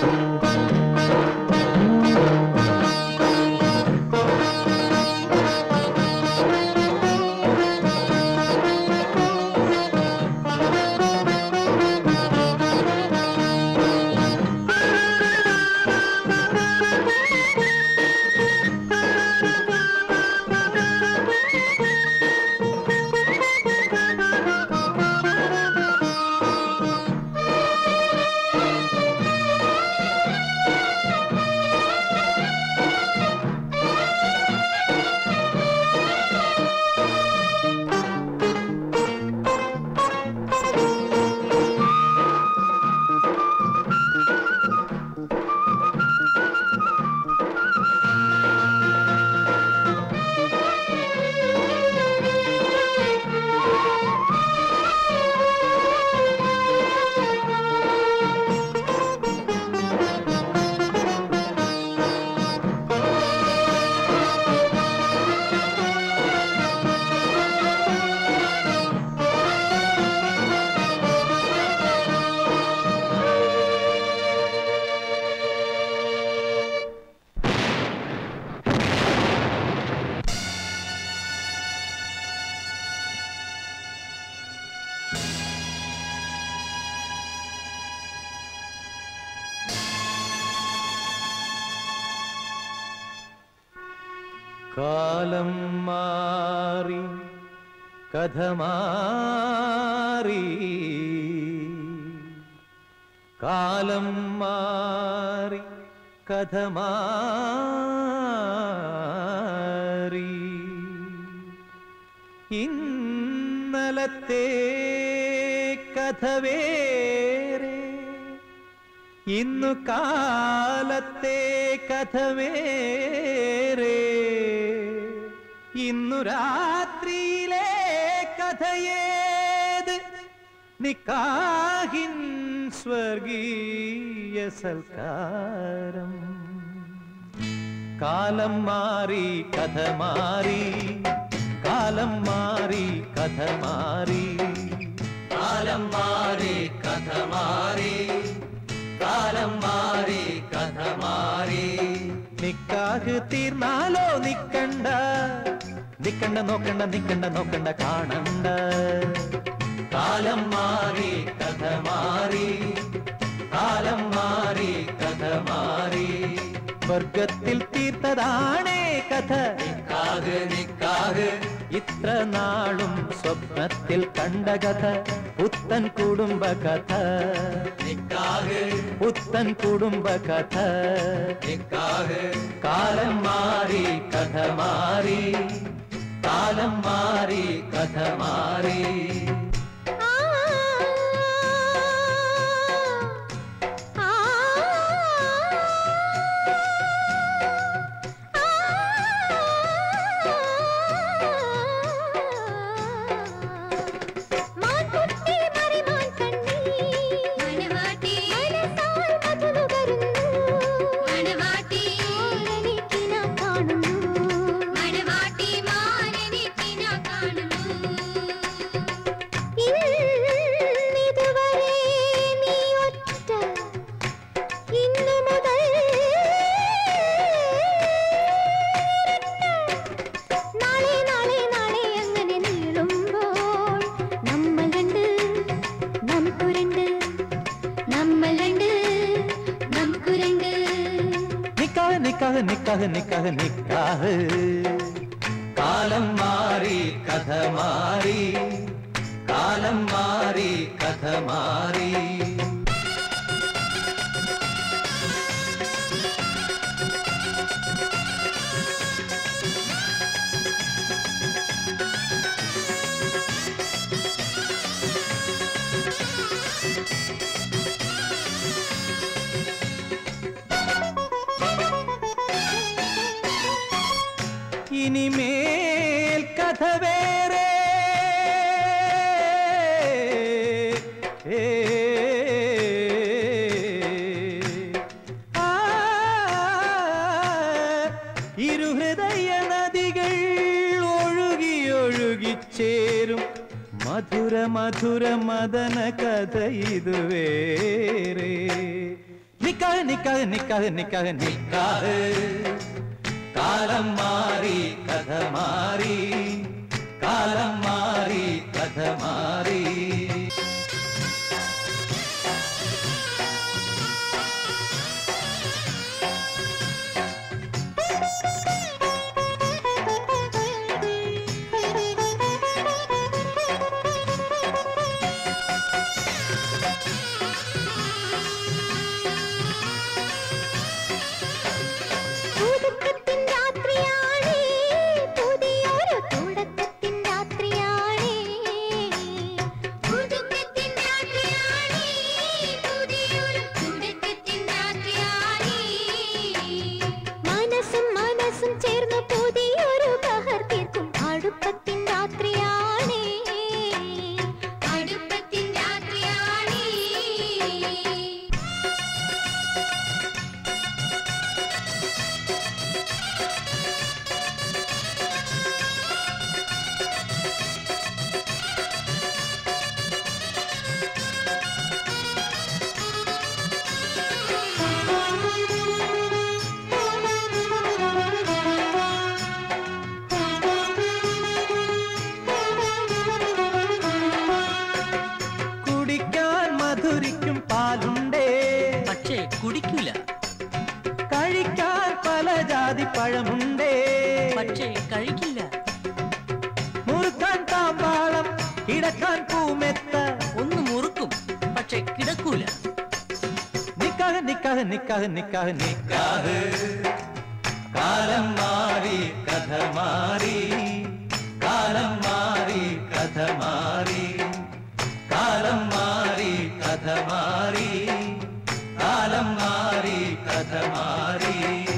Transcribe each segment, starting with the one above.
കാലം മാറി കഥ മാറി കാലം മാറി കഥ മാറി ഇന്നലത്തെ കഥ വേറെ ഇന്നു കാലത്തെ കഥ വേറെ ഇന്നു രാത്രിയിലെ കഥയേത് നിക്കാഹിൻ സ്വർഗീയ സൽക്കാരം കാലം മാറി കഥ മാറി കാലം മാറി കഥ മാറി കാലം മാറി കഥ മാറി കാലം മാറി കഥ മാറി നിക്കാഹ് തീർന്നാലോ നിക്കണ്ട നിക്കണ്ട നോക്കണ്ട നിക്കണ്ട നോക്കണ്ട കാണണ്ട കാലം മാറി കഥ മാറി കാലം മാറി കഥ മാറി സ്വർഗത്തിൽ തീർത്തതാണേ കഥ നിക്കാഹ് നിക്കാഹ് ഇത്ര നാളും സ്വപ്നത്തിൽ കണ്ട കഥ പുത്തൻ കുടുംബ കഥ നിക്കാഹ് പുത്തൻ കുടുംബ കഥ നിക്കാഹ് കാലം മാറി കഥ മാറി കാലം മാറി കഥ മാറി ഇന്നു മുതൽ നാളെ നാളെ നാളെ അങ്ങനെ നീളുമ്പോൾ നമ്മൾ രണ്ട് നമുക്ക് രണ്ട് നമ്മൾ രണ്ട് നമുക്ക് രണ്ട് നിക്കാഹ് നിക്കാഹ് നിക്കാഹ് നിക്കാഹ് നിക്കാഹ് കാലം മാറി കഥ മാറി കാലം മാറി കഥ മാറി ഇനിമേൽ കഥ വേറെ ഏ, ആ, ഇരുഹൃദയ നദികൾ ഒഴുകി ഒഴുകിച്ചേരും മധുര മധുര മദന കഥ ഇത് വേറെ നിക്കാഹ് നിക്കാഹ് നിക്കാഹ് നിക്കാഹ് നിക്കാഹ് കാലം മാറി കഥ മാറി കാലം മാറി കഥ മാറി പുതുക്കത്തിൻ രാത്രിയാണേ പുതിയൊരു തുടക്കത്തിൻ രാത്രിയാണേ പുതുക്കത്തിൻ രാത്രിയാണേ പുതിയൊരു തുടക്കത്തിൻ രാത്രിയാണേ മനസ്സും മനസ്സും ചേർന്ന് പുതിയൊരു ബഹർ തീർക്കും അടുപ്പത്തിൻ രാത്രിയാണേ അടുപ്പത്തിൻ രാത്രിയാണേ കുടിക്കാൻ മധുരിക്കും പാലുണ്ടേ പക്ഷേ കുടിക്കൂല കഴിക്കാൻ പല ജാതി പഴമുണ്ടേ പക്ഷേ കഴിക്കില്ല മുറുക്കാൻ താമ്പാളം കിടക്കാൻ പൂമെത്ത ഒന്ന് മുറുക്കും പക്ഷേ കിടക്കൂല നിക്കാഹ് നിക്കാഹ് നിക്കാഹ് നിക്കാഹ് നിക്കാഹ് കാലം മാറി കഥ മാറി കാലം മാറി കഥ മാറി കാലം മാറി കഥ മാറി കാലം മാറി കഥ മാറി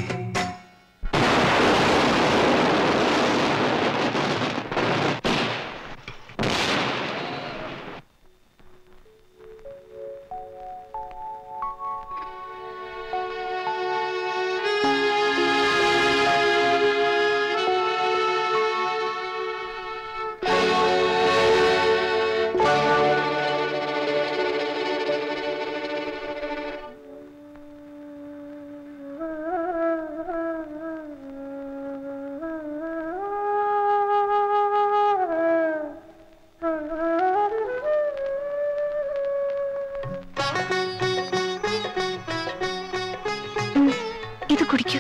ഇത് കുടിക്കൂ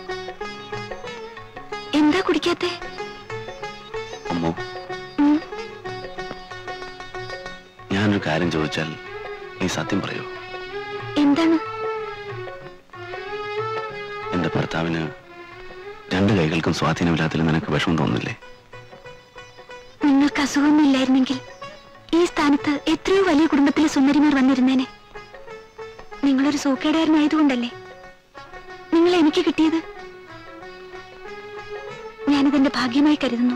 എന്താ കുടിക്കാത്തെ അമ്മോ ഉം. ഞാനൊരു കാര്യം ചോദിച്ചാൽ നീ സത്യം പറയൂ എന്താണ് എന്റെ ഭർത്താവിന് രണ്ട് കൈകൾക്കും സ്വാധീനമില്ലാത്തതിൽ നിനക്ക് വിഷമം തോന്നുന്നില്ലേ നിങ്ങൾക്ക് അസുഖമൊന്നും ഇല്ലായിരുന്നെങ്കിൽ ഈ സ്ഥാനത്ത് എത്രയോ വലിയ കുടുംബത്തിലെ സുന്ദരിമാർ വന്നിരുന്നേനെ നിങ്ങളൊരു സൂക്കേടുകാരനായതുകൊണ്ടല്ലേ നിങ്ങൾ എനിക്ക് കിട്ടിയത് ഞാനിതെന്റെ ഭാഗ്യമായി കരുതുന്നു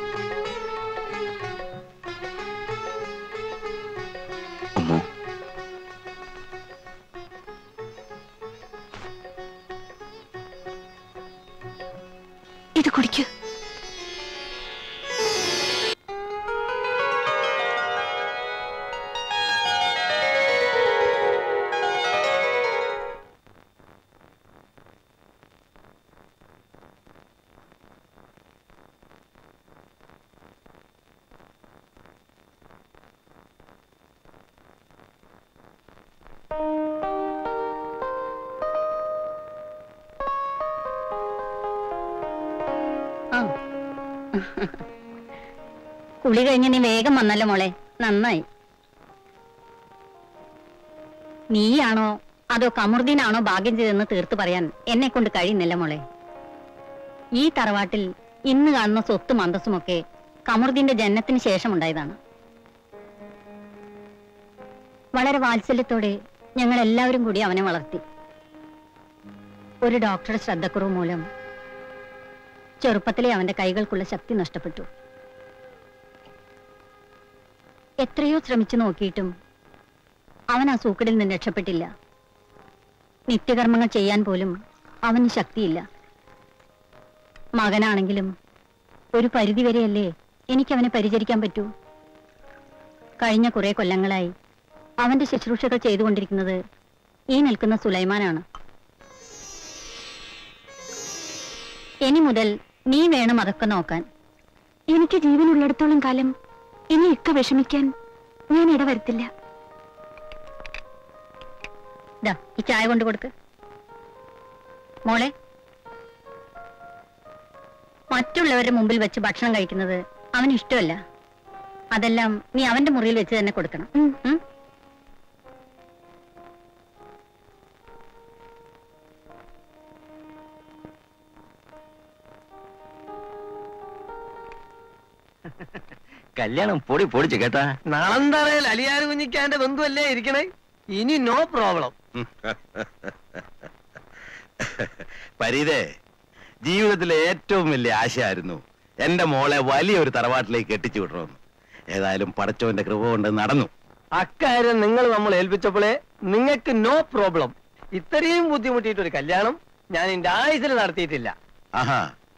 അമ്മോ ഇത് കുടിക്കൂ കുളി കഴിഞ്ഞ് നീ വേഗം വന്നല്ലോ മോളെ നന്നായി നീയാണോ അതോ കമറുദ്ദീനാണോ ഭാഗ്യം ചെയ്തെന്ന് തീർത്ത് പറയാൻ എന്നെ കൊണ്ട് കഴിയുന്നില്ല മോളെ ഈ തറവാട്ടിൽ ഇന്ന് കാണുന്ന സ്വത്തും അന്തസ്സുമൊക്കെ കമറുദ്ദീന്റെ ജനനത്തിന് ശേഷം ഉണ്ടായതാണ് വളരെ വാത്സല്യത്തോടെ ഞങ്ങൾ എല്ലാവരും കൂടി അവനെ വളർത്തി ഒരു ഡോക്ടറുടെ ശ്രദ്ധക്കുറവ് മൂലം ചെറുപ്പത്തിലെ അവന്റെ കൈകൾക്കുള്ള ശക്തി നഷ്ടപ്പെട്ടു എത്രയോ ശ്രമിച്ചു നോക്കിയിട്ടും അവൻ ആ സൂക്കടിൽ നിന്ന് രക്ഷപ്പെട്ടില്ല നിത്യകർമ്മങ്ങൾ ചെയ്യാൻ പോലും അവന് ശക്തിയില്ല മകനാണെങ്കിലും ഒരു പരിധിവരെയല്ലേ എനിക്കവനെ പരിചരിക്കാൻ പറ്റൂ കഴിഞ്ഞ കുറെ കൊല്ലങ്ങളായി അവന്റെ ശുശ്രൂഷകൾ ചെയ്തുകൊണ്ടിരിക്കുന്നത് ഈ നിൽക്കുന്ന സുലൈമാനാണ് ഇനി മുതൽ നീ വേണം അതൊക്കെ നോക്കാൻ എനിക്ക് ജീവനുള്ളിടത്തോളം കാലം ഇനി ഇക്ക വിഷമിക്കാൻ ഞാൻ ഇടവരുത്തില്ല ദാ ഈ ചായ കൊണ്ട് കൊടുക്ക് മോളെ മറ്റുള്ളവരുടെ മുമ്പിൽ വെച്ച് ഭക്ഷണം കഴിക്കുന്നത് അവന് ഇഷ്ടമല്ല അതെല്ലാം നീ അവന്റെ മുറിയിൽ വെച്ച് തന്നെ കൊടുക്കണം ഉം. ഉം? കല്യാണം പൊടി പൊടിച്ച് കേട്ടാ നളന്തറയിൽ അലിയാർ കുഞ്ഞിക്കാന്റെ ബന്ധുവല്ലേ ഇരിക്കണേ ഇനി നോ പ്രോബ്ലം പരീതേ ജീവിതത്തിലെ ഏറ്റവും വലിയ ആശയായിരുന്നു എന്റെ മോളെ വലിയൊരു തറവാട്ടിലേക്ക് കെട്ടിച്ചു വിടണമെന്ന് ഏതായാലും പടച്ചവന്റെ കൃപ കൊണ്ട് നടന്നു അക്കാര്യം നിങ്ങൾ നമ്മൾ ഏൽപ്പിച്ചപ്പോഴേ നിങ്ങൾക്ക് നോ പ്രോബ്ലം ഇത്രയും ബുദ്ധിമുട്ടിയിട്ട് ഒരു കല്യാണം ഞാൻ എന്റെ ആയുസിൽ നടത്തിയിട്ടില്ല ആഹാ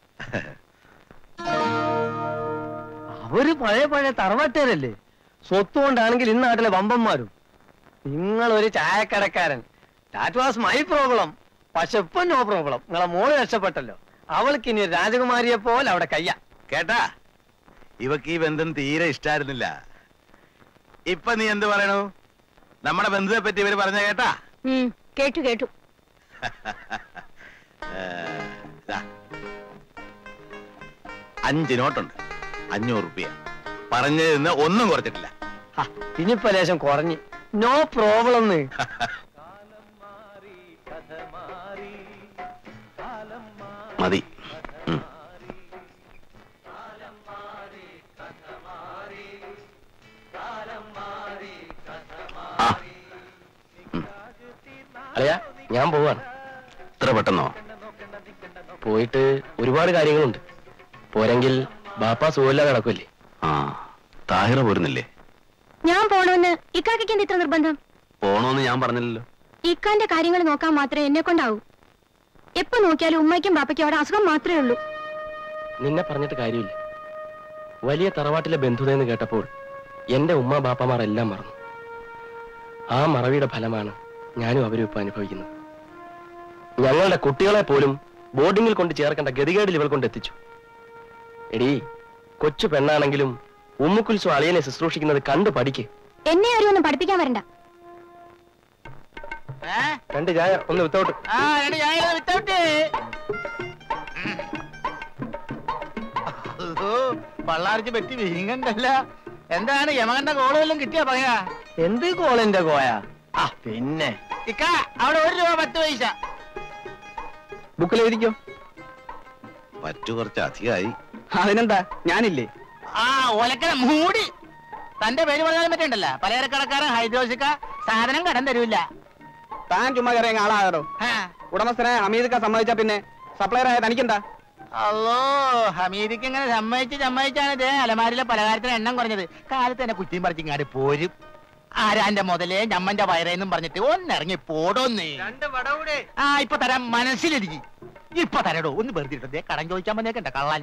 അവര് പഴയ പഴയ തറവാട്ടുകാരല്ലേ സ്വത്ത് കൊണ്ടാണെങ്കിൽ ഇന്ന് നാട്ടിലെ വമ്പന്മാരും നിങ്ങൾ ഒരു ചായക്കടക്കാരൻ ദാറ്റ് വാസ് മൈ പ്രോബ്ലം പക്ഷെ ഇപ്പൊ നോ പ്രോബ്ലം നിങ്ങളെ മോള് രക്ഷപ്പെട്ടല്ലോ അവൾക്ക് ഇനി ഒരു രാജകുമാരിയെ പോലെ അവിടെ കയ്യ കേട്ടാ ഇവക്ക് ഈ ബന്ധം തീരെ ഇഷ്ടായിരുന്നില്ല ഇപ്പൊ നീ എന്ത് പറയണു നമ്മുടെ ബന്ധുവെ പറ്റി ഇവര് പറഞ്ഞ കേട്ടാ ഉം, കേട്ടു കേട്ടു ഏ, ദാ. അഞ്ച് നോട്ടുണ്ട് അഞ്ഞൂറ് റുപ്യ പറഞ്ഞതിൽ നിന്ന് ഒന്നും കുറച്ചിട്ടില്ല ഹ, ഇനിയിപ്പോ ലേശം കുറഞ്ഞ് നോ പ്രോബ്ലം മതി ഉം. ആ അളയാ ഞാൻ പോവാണ് ഇത്ര പെട്ടെന്നോ പോയിട്ട് ഒരുപാട് കാര്യങ്ങളുണ്ട് പോരെങ്കിൽ ബാപ്പ സുഖമില്ലാതെ നടക്കുമല്ലേ ആ താഹിറ പോരുന്നില്ലേ ഞാൻ പോണമെന്ന് ഇക്കാക്കയ്ക്ക് എന്ത് ഇത്ര നിർബന്ധം പോണോന്ന് ഞാൻ പറഞ്ഞില്ലല്ലോ ഇക്കാന്റെ കാര്യങ്ങൾ നോക്കാൻ മാത്രമേ എന്നെ കൊണ്ടാവൂ എപ്പോ നോക്കിയാലും ഉമ്മയ്ക്കും ബാപ്പയ്ക്കും അവിടെ അസുഖം മാത്രമേ ഉള്ളൂ നിന്നെ പറഞ്ഞിട്ട് കാര്യമില്ല വലിയ തറവാട്ടിലെ ബന്ധുതയെന്ന് കേട്ടപ്പോൾ എന്റെ ഉമ്മ ബാപ്പമാർ എല്ലാം മറന്നു ആ മറവിയുടെ ഫലമാണ് ഞാനും അവരും ഇപ്പൊ അനുഭവിക്കുന്നത് ഞങ്ങളുടെ കുട്ടികളെ പോലും ബോർഡിങ്ങിൽ കൊണ്ട് ചേർക്കേണ്ട ഗതികേടിൽ ഇവൾ കൊണ്ട് എത്തിച്ചു എടീ കൊച്ചു പെണ്ണാണെങ്കിലും ഉമ്മുക്കുൽസു അളിയനെ ശുശ്രൂഷിക്കുന്നത് കണ്ടു പഠിക്ക് എന്നെ ആരും ഒന്നും പഠിപ്പിക്കാൻ വരണ്ട രണ്ട് ചായ ഒന്ന് വിത്തൗട്ട് പള്ളാർച്ച് പറ്റി വീങ്ങണ്ടല്ല എന്താണ് യമകന്റെ കോള് വല്ലതും കിട്ടിയാ പറയാ എന്ത് കോളിന്റെ കോയ ആ പിന്നെ ഇക്ക അവിടെ ഒരു രൂപ പത്ത് പൈസ ബുക്കിൽ എഴുതിക്കോ പറ്റു കുറച്ച് അധികമായി അതിനെന്താ ഞാനില്ലേ ആ ഒലക്കല മൂടി തന്റെ പേര് പറഞ്ഞാലും പറ്റണ്ടല്ല പലചരക്കടക്കാരൻ ഹൈദ്രോസിക്ക സാധനം കടം തരൂല്ല താൻ ചുമ്മാ കയറിയ ആളാകടോ ആ. ഉടമസ്ഥനെ ഹമീദ് സമ്മതിച്ച പിന്നെ സപ്ലയർ ആയ തനിക്കെന്താ അല്ലോ ഹമീദിക്ക് ഇങ്ങനെ സമ്മതിച്ച് സമ്മതിച്ചാണ് ഇതേ അലമാരിലെ പലഹാരത്തിന് എണ്ണം കുറഞ്ഞത് കാലത്ത് തന്നെ കുറ്റിയും പറിച്ചിങ്ങാട് പോരും ആരാന്റെ മുതലേ ഞമ്മന്റെ വയറേന്നും പറഞ്ഞിട്ട് ഒന്നിറങ്ങി പോടോന്നേ രണ്ട് വടകൂടെ ആ ഇപ്പൊ തരാം മനസ്സിലിരിക്കും ഇപ്പൊ തരടോ ഒന്ന് വെറുതെ ഇട്ടേ കടം ചോദിച്ചാൽ വന്നേക്കണ്ട കള്ളാൻ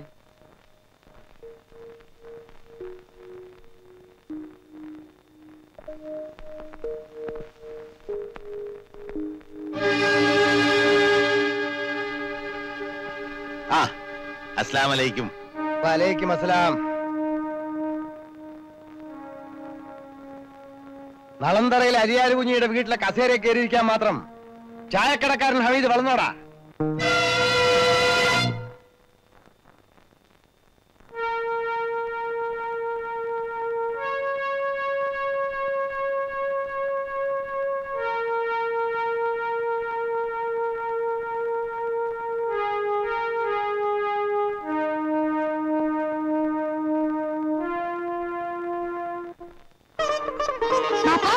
ആ അസ്ലാം വലൈക്കും വലൈക്കും അസ്സലാം നളന്തറയിൽ അരിയാല് കുഞ്ഞിയുടെ വീട്ടിലെ കസേരയെ കയറിയിരിക്കാൻ മാത്രം ചായക്കടക്കാരൻ ഹമീദ് വളർന്നോടാ ബാപ്പാ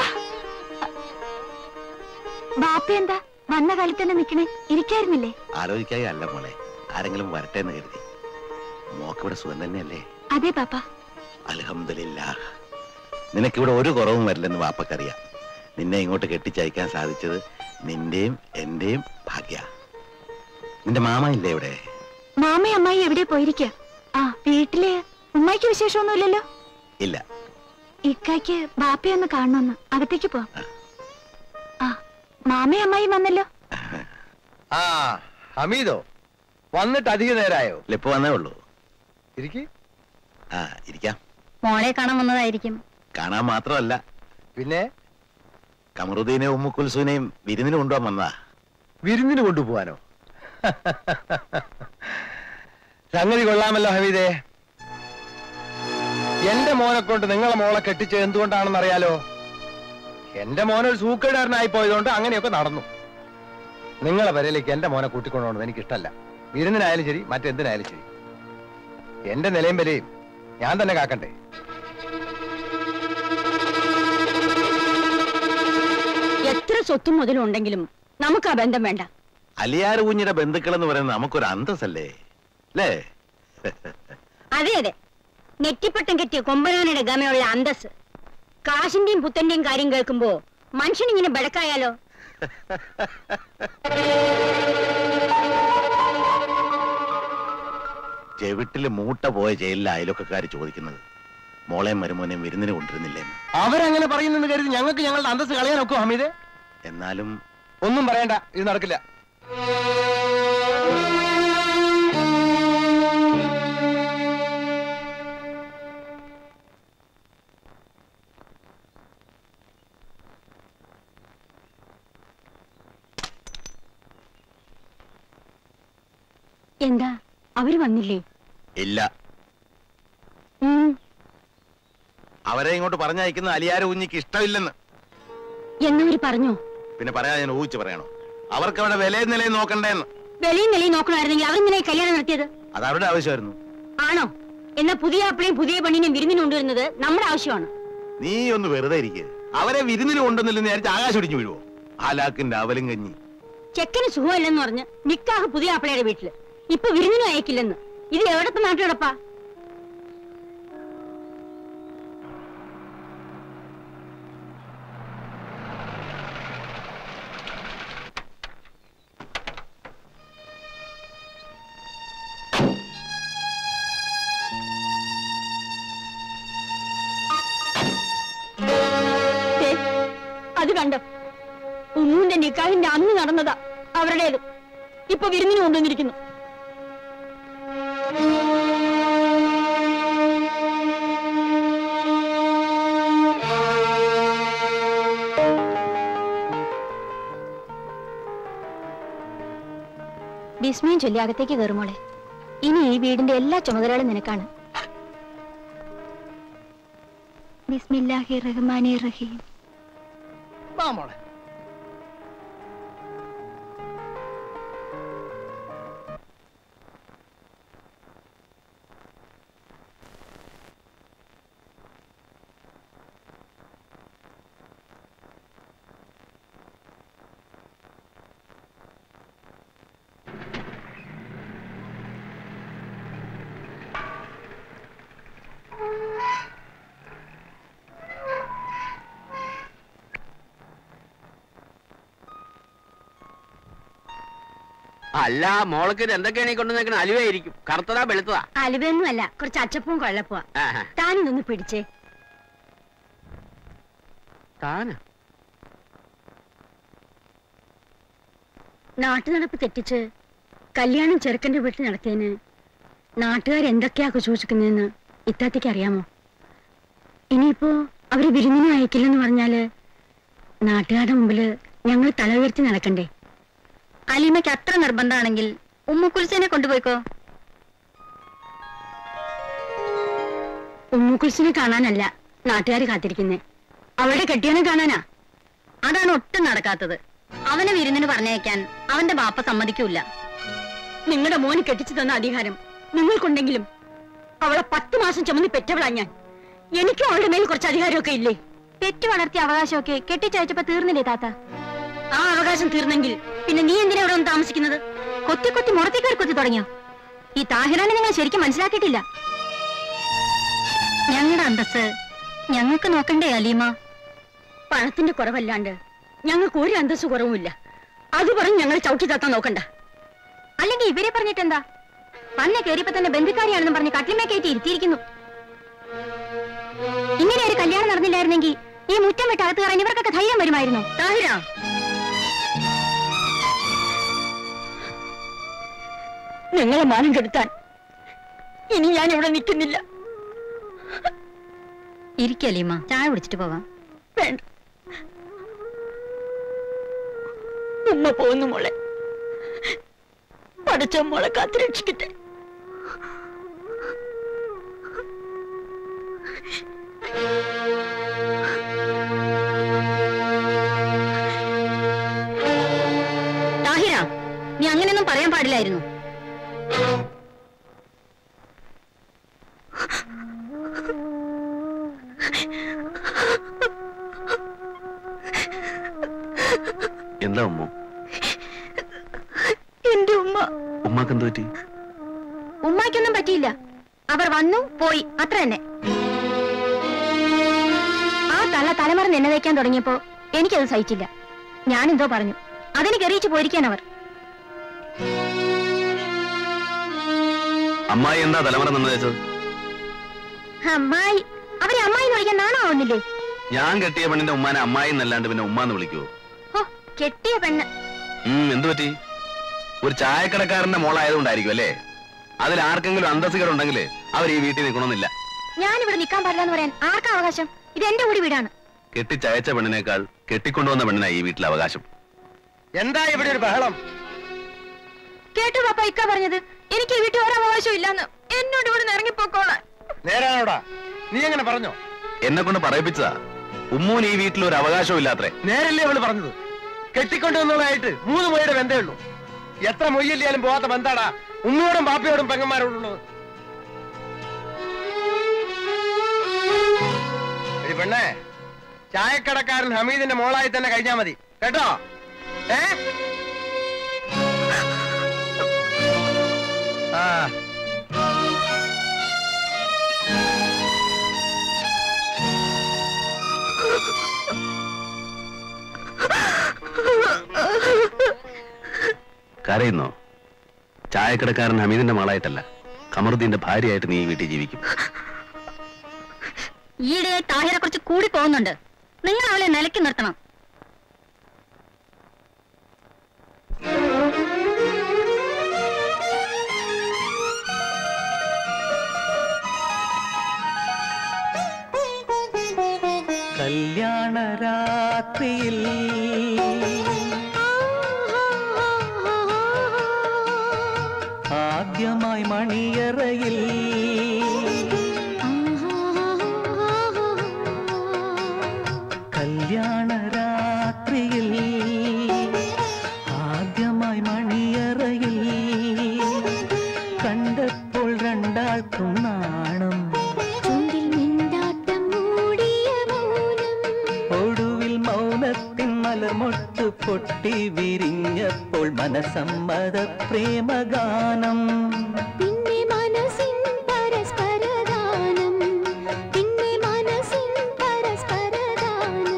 ബാപ്പ എന്താ വന്ന കാലത്ത് തന്നെ നിക്കണേ ഇരിക്കായിരുന്നില്ലേ ആലോചിക്കായി അല്ല മോളെ ആരെങ്കിലും വരട്ടെ എന്ന് കരുതി മോക്കിവിടെ സുഖം തന്നെയല്ലേ അതെ പാപ്പ അലഹമില്ല നിനക്കിവിടെ ഒരു കുറവും വരില്ലെന്ന് വാപ്പക്കറിയാം നിന്നെ ഇങ്ങോട്ട് കെട്ടിച്ചയക്കാൻ സാധിച്ചത് നിന്റെയും എന്റെയും ഭാഗ്യ നിന്റെ മാമ ഇല്ലേ ഇവിടെ മാമയും അമ്മായി എവിടെ പോയിരിക്കുക ആ വീട്ടില് ഉമ്മായിക്ക് വിശേഷമൊന്നുമില്ലല്ലോ ഇല്ല ഇക്കായ്ക്ക് ബാപ്പയൊന്ന് കാണണമെന്ന് അകത്തേക്ക് പോവാം ആ മാമയും അമ്മായും വന്നല്ലോ ആ ഹമീദോ വന്നിട്ട് അധിക നേരായോ ഇല്ല, ഇപ്പൊ വന്നേ ഉള്ളൂ ഇരിക്കി ആ ഇരിക്കാം മോളെ കാണാൻ വന്നതായിരിക്കും കാണാൻ മാത്രമല്ല പിന്നെ കമറുദ്ദീനെയും ഉമ്മുക്കുൽസുവിനെയും വിരുന്നിന് കൊണ്ടുപോകാൻ വന്നതാ വിരുന്നിന് കൊണ്ടുപോവാനോ സംഗതി കൊള്ളാമല്ലോ ഹമീദേ എന്റെ മോനെ കൊണ്ട് നിങ്ങളെ മോളെ കെട്ടിച്ചത് എന്തുകൊണ്ടാണെന്ന് അറിയാലോ എന്റെ മോനൊരു സൂക്കേടുകാരനായി പോയതുകൊണ്ട് അങ്ങനെയൊക്കെ നടന്നു നിങ്ങളെ വരയിലേക്ക് എന്റെ മോനെ കൂട്ടിക്കൊണ്ടുപോകണം എനിക്കിഷ്ടല്ല വിരുന്നിനായാലും ശരി മറ്റെന്തിനായാലും ശരി എന്റെ നിലയും വിലയും ഞാൻ തന്നെ കാക്കണ്ടേ എത്ര സ്വത്തും മുതലും ഉണ്ടെങ്കിലും നമുക്ക് ആ ബന്ധം വേണ്ട അലിയാർ കുഞ്ഞിന്റെ ബന്ധുക്കൾ എന്ന് പറയുന്നത് നമുക്കൊരു അന്തസ്സല്ലേ അല്ലേ അതെ അതെ നെറ്റിപ്പട്ടം കെട്ടിയ കൊമ്പനാനയുടെ ഗമയുള്ള അന്തസ് കാശിന്റെയും പുത്തന്റെയും കാര്യം കേൾക്കുമ്പോ മനുഷ്യനിങ്ങനെ ബടക്കായാലോ ചെവിട്ടില് മൂട്ട പോയ ജയിലിലെ അയലൊക്കെക്കാര് ചോദിക്കുന്നത് മോളെയും മരുമോനെയും വിരുന്നിന് കൊണ്ടിരുന്നില്ലേന്ന് അവരങ്ങനെ പറയുന്നെന്ന് കരുതി ഞങ്ങൾക്ക് ഞങ്ങളുടെ അന്തസ് കളയാനൊക്കെ ഹമീദേ എന്നാലും ഒന്നും പറയണ്ട ഇത് നടക്കില്ല എന്താ അവര് വന്നില്ലേ ഇല്ല ഉം, അവരെ ഇങ്ങോട്ട് പറഞ്ഞയക്കുന്ന അലിയാർ കുഞ്ഞിക്ക് ഇഷ്ടമില്ലെന്ന് എന്നവര് പറഞ്ഞോ പിന്നെ പറയാൻ ഞാൻ ഊഹിച്ച് പറയണോ അവർക്ക് അവിടെ വിലയും നിലയും നോക്കണ്ടേന്ന് വെളിയും നിലയും നോക്കണമായിരുന്നെങ്കിൽ അവരെന്തിനായി കല്യാണം നടത്തിയത് അത് അവരുടെ ആവശ്യമായിരുന്നു ആണോ എന്നാ പുതിയ ആപ്പിളെയും പുതിയ പെണ്ണിനെയും വിരുന്നിന് കൊണ്ടുവരുന്നത് നമ്മുടെ ആവശ്യമാണ് നീ ഒന്ന് വെറുതെ ഇരിക്കുക അവരെ വിരുന്നിന് കൊണ്ടുവന്നില്ലെന്ന് വിചാരിച്ച് ആകാശം ഇടിഞ്ഞു വീഴുവോ ആലാക്കിന്റെ അവലും കഞ്ഞി ചെക്കന് സുഖമല്ലെന്ന് പറഞ്ഞ് നിക്കാഹ് പുതിയ ആപ്പിളയുടെ വീട്ടില് ഇപ്പൊ വിരുന്നിനും അയക്കില്ലെന്ന് ഇത് എവിടത്തെ നാട്ടുകിടപ്പാ ദേ, അത് കണ്ടോ ഉമ്മൂന്റെ നിക്കാഹിന്റെ അന്ന് നടന്നതാ അവരുടേത് ഇപ്പൊ വിരുന്നിന് കൊണ്ടുവന്നിരിക്കുന്നു വിസ്മയം ചൊല്ലി അകത്തേക്ക് കയറുമോളെ ഇനി ഈ വീടിന്റെ എല്ലാ ചുമതലകളും നിനക്കാണ് ബിസ്മില്ലാഹി റഹ്മാനി റഹീം വാ മോളെ അല്ല മോൾക്ക് ഇത് എന്തൊക്കെയാണ് ഈ കൊണ്ടുവന്നേക്കണ അലുവായിരിക്കും കറുത്തതാ വെളുത്തതാ അലുവയൊന്നും അല്ല കുറച്ച് അച്ചപ്പവും കൊള്ളപ്പുവാ ആഹാ. താനൊന്ന് പിടിച്ചേ താനാ നാട്ടുനടപ്പ് തെറ്റിച്ച് കല്യാണം ചെറുക്കന്റെ വീട്ടിൽ നടത്തിയതിന് നാട്ടുകാർ എന്തൊക്കെയാ കുശൂഷിക്കുന്നതെന്ന് ഇത്താത്തേക്ക് അറിയാമോ ഇനിയിപ്പോ അവര് വിരുന്നിന് അയക്കില്ലെന്ന് പറഞ്ഞാല് നാട്ടുകാരുടെ മുമ്പില് ഞങ്ങൾ തല ഉയർത്തി നടക്കണ്ടേ അലീമയ്ക്ക് അത്ര നിർബന്ധമാണെങ്കിൽ ഉമ്മുക്കുൽസിനെ കൊണ്ടുപോയിക്കോ ഉമ്മുക്കുൽസിനെ കാണാനല്ല നാട്ടുകാർ കാത്തിരിക്കുന്നേ അവളുടെ കെട്ടിയവനെ കാണാനാ അതാണ് ഒട്ടും നടക്കാത്തത് അവനെ വിരുന്നിന് പറഞ്ഞയക്കാൻ അവന്റെ ബാപ്പ സമ്മതിക്കൂല നിങ്ങളുടെ മോന് കെട്ടിച്ചു തന്ന അധികാരം നിങ്ങൾക്കുണ്ടെങ്കിലും അവളെ പത്ത് മാസം ചുമന്ന് പെറ്റവളാ ഞാൻ എനിക്കും അവളുടെ മേൽ കുറച്ച് അധികാരമൊക്കെ ഇല്ലേ പെറ്റു വളർത്തിയ അവകാശമൊക്കെ കെട്ടിച്ചയച്ചപ്പോ തീർന്നില്ലേ താത്ത ആ അവകാശം തീർന്നെങ്കിൽ പിന്നെ നീ എന്തിനാ ഇവിടെ വന്ന് താമസിക്കുന്നത് കൊത്തി കൊത്തി മുറത്തേക്കാർ കൊത്തി തുടങ്ങിയോ ഈ താഹിറാനെ നിങ്ങൾ ശരിക്കും മനസ്സിലാക്കിയിട്ടില്ല ഞങ്ങളുടെ അന്തസ് ഞങ്ങൾക്ക് നോക്കണ്ടേ അലീമ പണത്തിന്റെ കുറവല്ലാണ്ട് ഞങ്ങൾക്ക് ഒരു അന്തസ് കുറവുമില്ല അത് പറഞ്ഞ് ഞങ്ങൾ ചവിട്ടി തത്താൻ നോക്കണ്ട അല്ലെങ്കിൽ ഇവരെ പറഞ്ഞിട്ടെന്താ വന്ന കയറിയപ്പോ തന്നെ ബന്ധുക്കാരിയാണെന്ന് പറഞ്ഞ് കട്ടിമേ കയറ്റി ഇരുത്തിയിരിക്കുന്നു ഇങ്ങനെ ഒരു കല്യാണം നടന്നില്ലായിരുന്നെങ്കിൽ ഈ മുറ്റം വിട്ട് അകത്ത് കയറാൻ ഇവർക്കൊക്കെ ധൈര്യം വരുമായിരുന്നു താഹിര നിങ്ങളെ മാനം കെടുത്താൻ ഇനി ഞാൻ ഇവിടെ നിൽക്കുന്നില്ല ഇരിക്കലീമ ചായ കുടിച്ചിട്ട് പോകാം വേണ്ട ഉമ്മ പോന്നു മോളെ പഠിച്ച മോളെ കാത്തുരക്ഷിക്കട്ടെ താഹിര നീ അങ്ങനെയൊന്നും പറയാൻ പാടില്ലായിരുന്നു എന്താ ഉമ്മ എന്റെ ഉമ്മ ഉമ്മാക്ക് എന്ത് പറ്റി ഉമ്മാക്കൊന്നും പറ്റിയില്ല അവർ വന്നു പോയി അത്ര തന്നെ ആ തള്ള തലമറന്ന് എന്നെ വയ്ക്കാൻ തുടങ്ങിയപ്പോ എനിക്കത് സഹിച്ചില്ല ഞാനെന്തോ പറഞ്ഞു അതിന് കെറിയിച്ചു പോയിരിക്കാൻ അവർ അമ്മായി എന്താ തലമുറ നിന്ന് വെച്ചത് അമ്മായി അവരെ അമ്മായി എന്ന് വിളിക്കാൻ നാണാവുന്നില്ലേ ഞാൻ കെട്ടിയ പെണ്ണിന്റെ ഉമ്മാനെ അമ്മായി എന്നല്ലാണ്ട് പിന്നെ ഉമ്മാന്ന് വിളിക്കുവോ ഓ കെട്ടിയ പെണ്ണ് ഉം എന്തു പറ്റി ഒരു ചായക്കടക്കാരന്റെ മോളായതുകൊണ്ടായിരിക്കും അല്ലേ അതിൽ ആർക്കെങ്കിലും അന്തസ്സുകളുണ്ടെങ്കിൽ അവർ ഈ വീട്ടിൽ നിൽക്കണമെന്നില്ല ഞാനിവിടെ നിൽക്കാൻ പാടില്ല എന്ന് പറയാൻ ആർക്കാ അവകാശം ഇത് എന്റെ കൂടി വീടാണ് കെട്ടിച്ചയച്ച പെണ്ണിനേക്കാൾ കെട്ടിക്കൊണ്ടുവന്ന പെണ്ണിനായി ഈ വീട്ടിൽ അവകാശം എന്താ ഇവിടെ ഒരു ബഹളം കേട്ടു പാപ്പ ഇക്ക പറഞ്ഞത് എനിക്ക് ഈ വീട്ടിൽ ഒരു അവകാശം ഇല്ലാന്ന് എന്നോട് ഇവിടെ ഇറങ്ങിപ്പോക്കോളാൻ നേരാണോടാ നീ എങ്ങനെ പറഞ്ഞോ എന്നെ കൊണ്ട് പറയിപ്പിച്ചതാ ഉമ്മൂന് ഈ വീട്ടിൽ ഒരു അവകാശവും ഇല്ലാത്രേ നേരല്ലേ അവള് പറഞ്ഞത് കെട്ടിക്കൊണ്ടുവന്നതായിട്ട് മൂന്ന് മൊയ്യുടെ ബന്ധമേ ഉള്ളൂ എത്ര മൊയ്യല്ലിയാലും പോവാത്ത ബന്ധാടാ ഉമ്മയോടും ബാപ്പയോടും പെങ്ങന്മാരോടും ഉള്ളത് എടി പെണ്ണേ ചായക്കടക്കാരൻ ഹമീദിന്റെ മോളായി തന്നെ കഴിഞ്ഞാ മതി കേട്ടോ ഏ ആ കരയുന്നോ ചായക്കടക്കാരൻ ഹമീദിന്റെ മകളായിട്ടല്ല കമറുദ്ദീന്റെ ഭാര്യയായിട്ട് നീ ഈ വീട്ടിൽ ജീവിക്കും ഈയിടെ താഹിരെ കുറച്ച് കൂടി പോകുന്നുണ്ട് നിങ്ങൾ അവളെ നിലയ്ക്ക് നിർത്തണം കല്യാണ രാത്രിയിൽ ആദ്യമായി മണിയറയിൽ കല്യാണ രാത്രിയിൽ ആദ്യമായി മണിയറയിൽ കണ്ടപ്പോൾ രണ്ടാൾക്കും നാണം ചുണ്ടിൽ മിണ്ടാട്ടം മൂടിയ മൗനം ഒടുവിൽ മൗനത്തിൻ മലർമൊട്ട് പൊട്ടി വിരിഞ്ഞപ്പോൾ മനസമ്മത പ്രേമഗാനം പിന്നെ മനസ്സിൻ പരസ്പരദാനം പിന്നെ മനസ്സിൻ പരസ്പരദാനം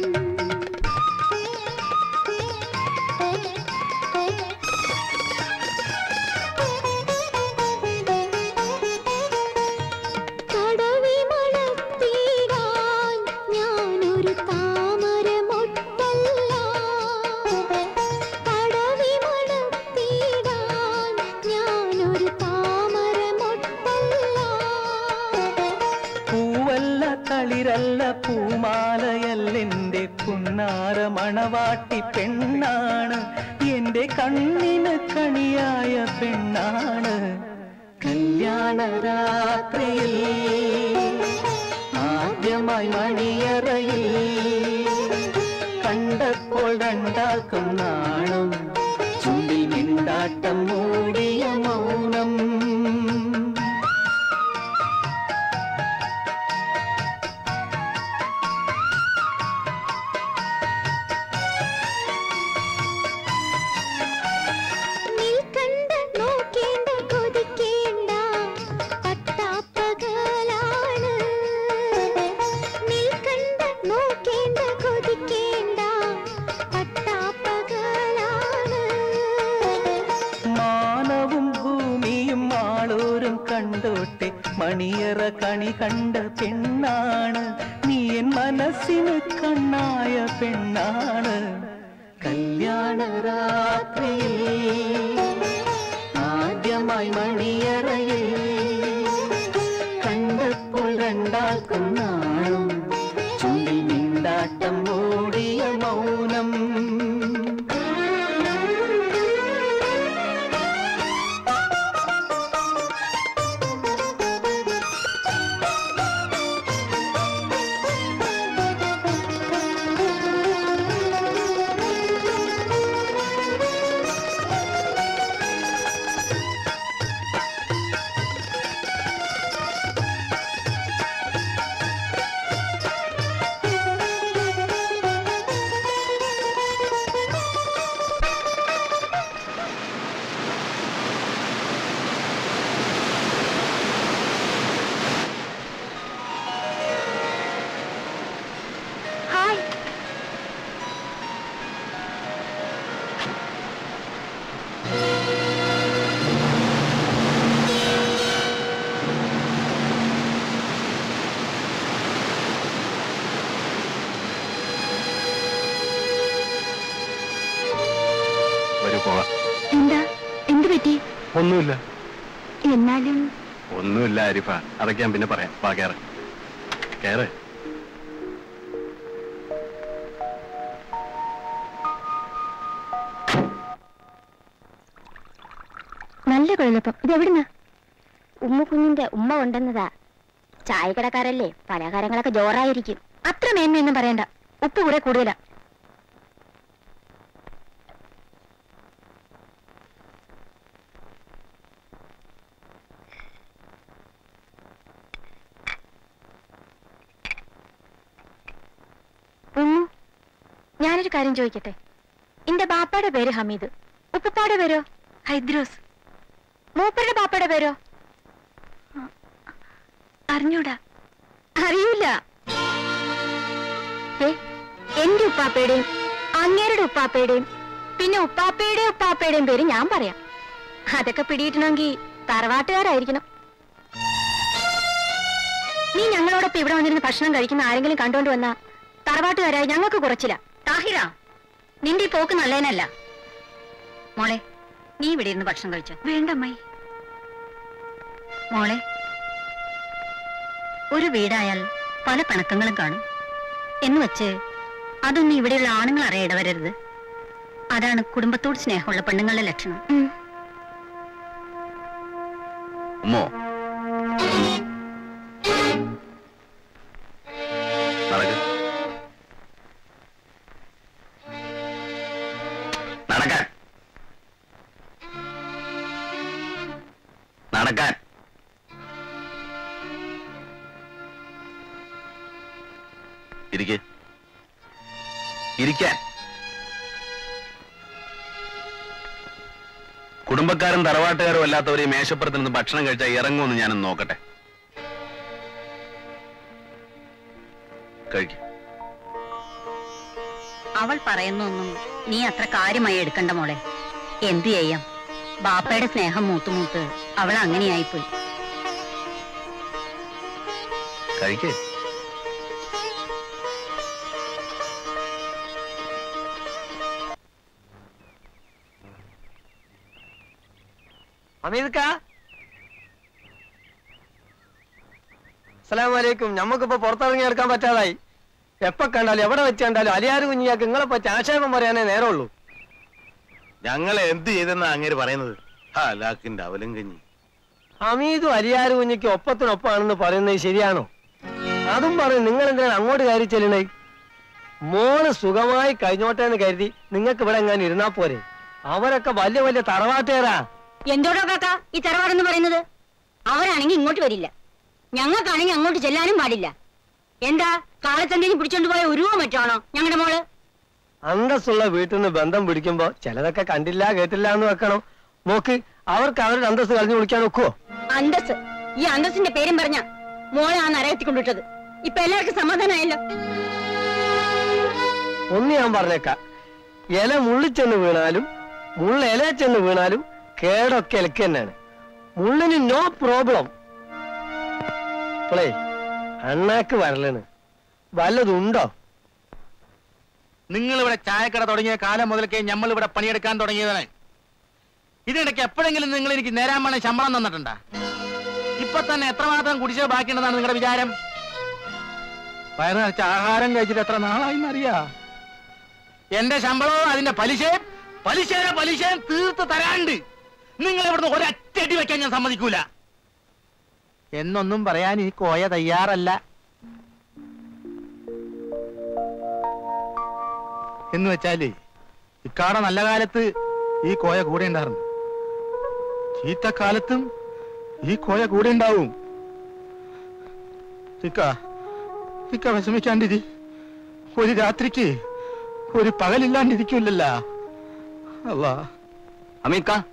കടവി മണത്തിടാൻ ഞാനൊരു താമരമൊട്ടല്ല കടവി മണത്തിടാൻ ഞാനൊരു താമരമൊട്ടല്ല പൂവല്ല തളിരല്ല പൂമാലയല്ലെന്റെ പുന്നാര മണവാട്ടി പെണ്ണാണ് എന്റെ കണ്ണിന് കണിയായ പെണ്ണാണ് കല്യാണ രാത്രിയിൽ ആദ്യമായി മണിയറയിൽ കണ്ടപ്പോൾ രണ്ടാൾക്കും നാണം ചുണ്ടിൽ മിണ്ടാട്ടം മൂടിയ മൗനം നിൽക്കണ്ട നോക്കേണ്ട കൊതിക്കേണ്ട പട്ടാപ്പകലാണ് നിൽക്കണ്ട നോക്കേണ്ട കൊതിക്കേണ്ട പട്ടാപ്പകലാണ് മാനവും ഭൂമിയും ആളോരും കണ്ടോട്ടെ മണിയറ കണി കണ്ട പെണ്ണാണ് നീ എൻ മനസ്സിന് കണ്ണായ പെണ്ണാണ് കല്യാണ രാത്രിയിൽ ആദ്യമായി വരൂ പോകാം എന്താ എന്ത് പറ്റി ഒന്നുമില്ല എന്നാലും ഒന്നുമില്ല ആരിഫ അതൊക്കെ ഞാൻ പിന്നെ പറയാം വാ കേറ് കേറ് നല്ല കുഴലപ്പം ഇത് എവിടുന്ന ഉമ്മ കുഞ്ഞിന്റെ ഉമ്മ കൊണ്ടുവന്നതാ ചായക്കടക്കാരല്ലേ പലഹാരങ്ങളൊക്കെ ജോറായിരിക്കും അത്ര മേന്മയൊന്നും പറയണ്ട ഉപ്പ് കുറെ കൂടുതലാ ഉമ്മു ഞാനൊരു കാര്യം ചോദിക്കട്ടെ എന്റെ ബാപ്പയുടെ പേര് ഹമീദ് ഉപ്പപ്പാടെ പേരോ ഹൈദ്രോസ് മൂപ്പരുടെ ബാപ്പയുടെ പേരോ ആ, അറിഞ്ഞൂടാ അറിയൂല ഏ, എന്റെ ഉപ്പാപ്പയുടെയും അങ്ങേരുടെ ഉപ്പാപ്പയുടെയും പിന്നെ ഉപ്പാപ്പയുടെയും ഉപ്പാപ്പയുടെയും പേര് ഞാൻ പറയാം അതൊക്കെ പിടിയിട്ടണമെങ്കിൽ തറവാട്ടുകാരായിരിക്കണം നീ ഞങ്ങളോടൊപ്പം ഇവിടെ വന്നിരുന്ന് ഭക്ഷണം കഴിക്കുന്ന ആരെങ്കിലും കണ്ടോണ്ട് വന്നാ തറവാട്ടുകാരായി ഞങ്ങൾക്ക് കുറച്ചില്ല താഹിര നിന്റെ ഈ പോക്ക് നല്ലതിനല്ല മോളെ നീ ഇവിടെ ഇരുന്ന് ഭക്ഷണം കഴിച്ചോ വേണ്ടമ്മായി മോളെ ഒരു വീടായാൽ പല പിണക്കങ്ങളും കാണും എന്ന് വെച്ച് അതൊന്നും ഇവിടെയുള്ള ആണുങ്ങൾ അറിയാൻ ഇടവരരുത് അതാണ് കുടുംബത്തോട് സ്നേഹമുള്ള പെണ്ണുങ്ങളുടെ ലക്ഷണം ഉമ്മോ നടക്ക് നടക്കാൻ നടക്കാൻ ഇരിക്കെ ഇരിക്കാൻ കുടുംബക്കാരും തറവാട്ടുകാരും അല്ലാത്തവർ ഈ മേശപ്പുറത്ത് നിന്ന് ഭക്ഷണം കഴിച്ചാൽ ഇറങ്ങുമെന്ന് ഞാനൊന്ന് നോക്കട്ടെ കഴിക്കും അവൾ പറയുന്നൊന്നും നീ അത്ര കാര്യമായി എടുക്കണ്ട മോളെ എന്തു ചെയ്യാം ബാപ്പയുടെ സ്നേഹം മൂത്തുമൂത്ത് അവൾ അങ്ങനെയായിപ്പോയി കഴിക്കേ അമീദ്ക്ക അസ്സലാമലൈക്കും ഞമ്മക്കിപ്പോ പുറത്തിറങ്ങി എടുക്കാൻ പറ്റാതായി എപ്പോ കണ്ടാലും എവിടെ വെച്ച് കണ്ടാലും അലിയാറ് കുഞ്ഞിയാക്ക് നിങ്ങളെ പറ്റി ആക്ഷേപം പറയാനേ നേരമുള്ളൂ ഞങ്ങൾ എന്ത് ചെയ്തെന്നാ അങ്ങേര് പറയുന്നത് ഹാലാക്കിന്റെ അവലും കഞ്ഞി ഹമീദും അലിയാറ് കുഞ്ഞിക്ക് ഒപ്പത്തിനൊപ്പമാണെന്ന് പറയുന്നത് ശരിയാണോ അതും പറയും നിങ്ങൾ എന്തിനാണ് അങ്ങോട്ട് കയറി ചെല്ലണേ മോള് സുഖമായി കഴിഞ്ഞോട്ടെ എന്ന് കരുതി നിങ്ങൾക്ക് ഇവിടെ എങ്ങനെ ഇരുന്നാ പോരെ അവരൊക്കെ വലിയ വലിയ തറവാട്ടുകാരാ എന്തോടോ കാക്ക ഈ തറവാടെന്ന് പറയുന്നത് അവരാണെങ്കിൽ ഇങ്ങോട്ട് വരില്ല ഞങ്ങൾക്കാണെങ്കിൽ അങ്ങോട്ട് ചെല്ലാനും പാടില്ല എന്താ കാലത്തെന്തെങ്കിലും പിടിച്ചോണ്ട് പോയ ഉരുവോ മറ്റാണോ ഞങ്ങളുടെ മോള് അന്തസ്സുള്ള വീട്ടിൽ നിന്ന് ബന്ധം പിടിക്കുമ്പോ ചിലതൊക്കെ കണ്ടില്ല കേട്ടില്ല എന്ന് വെക്കണം നോക്ക് അവർക്ക് അവരുടെ അന്തസ് കളഞ്ഞു വിളിക്കാൻ ഒക്കുവോ അന്തസ് ഈ അന്തസ്സിന്റെ പേരും പറഞ്ഞ മോളെ ആ നരകത്തി കൊണ്ടുവിട്ടത് ഇപ്പൊ എല്ലാവർക്കും സമാധാനമായല്ലോ ഒന്ന് ഞാൻ പറഞ്ഞേക്കാം ഇല മുള്ളിച്ചെന്ന് വീണാലും മുള്ള ഇല ചെന്ന് വീണാലും കേടൊക്കെ ഇലക്ക് തന്നെയാണ് മുള്ളിന് നോ പ്രോബ്ലം ഇപ്പോളേ അണ്ണാക്ക് വരലാണ് വല്ലതുണ്ടോ നിങ്ങൾ ഇവിടെ ചായക്കട തുടങ്ങിയ കാലം മുതൽക്കേ നമ്മൾ ഇവിടെ പണിയെടുക്കാൻ തുടങ്ങിയതാണ് ഇതിനിടയ്ക്ക് എപ്പോഴെങ്കിലും നിങ്ങൾ എനിക്ക് നേരാൻ വേണം ശമ്പളം തന്നിട്ടുണ്ടാ ഇപ്പൊ തന്നെ എത്രമാത്രം കുടിശ്ശിക ബാക്കിയുണ്ടെന്നാണ് നിങ്ങളുടെ വിചാരം വയറ് നിറച്ച ആഹാരം കഴിച്ചിട്ട് എത്ര നാളായിന്നറിയാ എന്റെ ശമ്പളവും അതിന്റെ പലിശയും പലിശയുടെ പലിശയും തീർത്ത് തരാണ്ട് നിങ്ങൾ ഇവിടുന്ന് ഒരറ്റടി വെക്കാൻ ഞാൻ സമ്മതിക്കൂല എന്നൊന്നും പറയാൻ ഈ കോയ തയ്യാറല്ല എന്ന് വെച്ചാല് ഇക്കാട നല്ല കാലത്ത് ഈ കോയ കൂടെ ഉണ്ടായിരുന്നു ചീത്തക്കാലത്തും ഈ കോയ കൂടെ ഉണ്ടാവും ഇക്ക ഇക്ക വിഷമിക്കാണ്ടിരി ഒരു രാത്രിക്ക് ഒരു പകലില്ലാണ്ടിരിക്കൂലല്ല അല്ലാ അമീത് കാ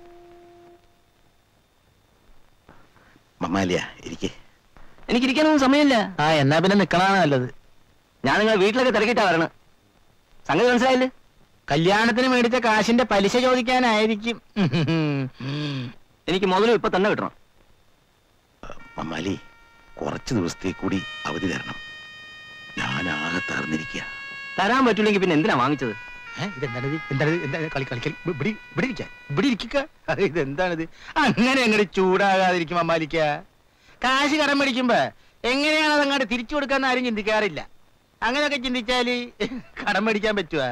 മമ്മാലിയ ഇരിക്കേ എനിക്ക് ഇരിക്കാനൊന്നും സമയമില്ല ആ എന്നാ പിന്നെ നിക്കണാണ് നല്ലത് ഞാൻ നിങ്ങളെ വീട്ടിലൊക്കെ തിരക്കിട്ടാ വരണം സംഗതി മനസ്സിലായില്ലേ കല്യാണത്തിന് മേടിച്ച കാശിന്റെ പലിശ ചോദിക്കാനായിരിക്കും എനിക്ക് മുതലും ഇപ്പൊ തന്നെ കിട്ടണം മമ്മാലി കുറച്ച് ദിവസത്തേക്ക് കൂടി അവധി തരണം ഞാൻ ആകെ തറന്നിരിക്കുക തരാൻ പറ്റൂലെങ്കിൽ പിന്നെ എന്തിനാ വാങ്ങിച്ചത് ഏ, ഇതെന്താണിത് എന്താണിത് എന്താ കളി കളിക്കൽ ഇവിടെ ഇവിടെ ഇരിക്ക ഇവിടെ ഇരിക്കുക ഇതെന്താണിത് അങ്ങനെ അങ്ങോട്ട് ചൂടാകാതിരിക്കും അമ്മാലിക്ക കാശ് കടം മേടിക്കുമ്പോ എങ്ങനെയാണ് അത് അങ്ങോട്ട് തിരിച്ചു കൊടുക്കാന്ന് ആരും ചിന്തിക്കാറില്ല അങ്ങനെയൊക്കെ ചിന്തിച്ചാല് കടം മേടിക്കാൻ പറ്റുവാ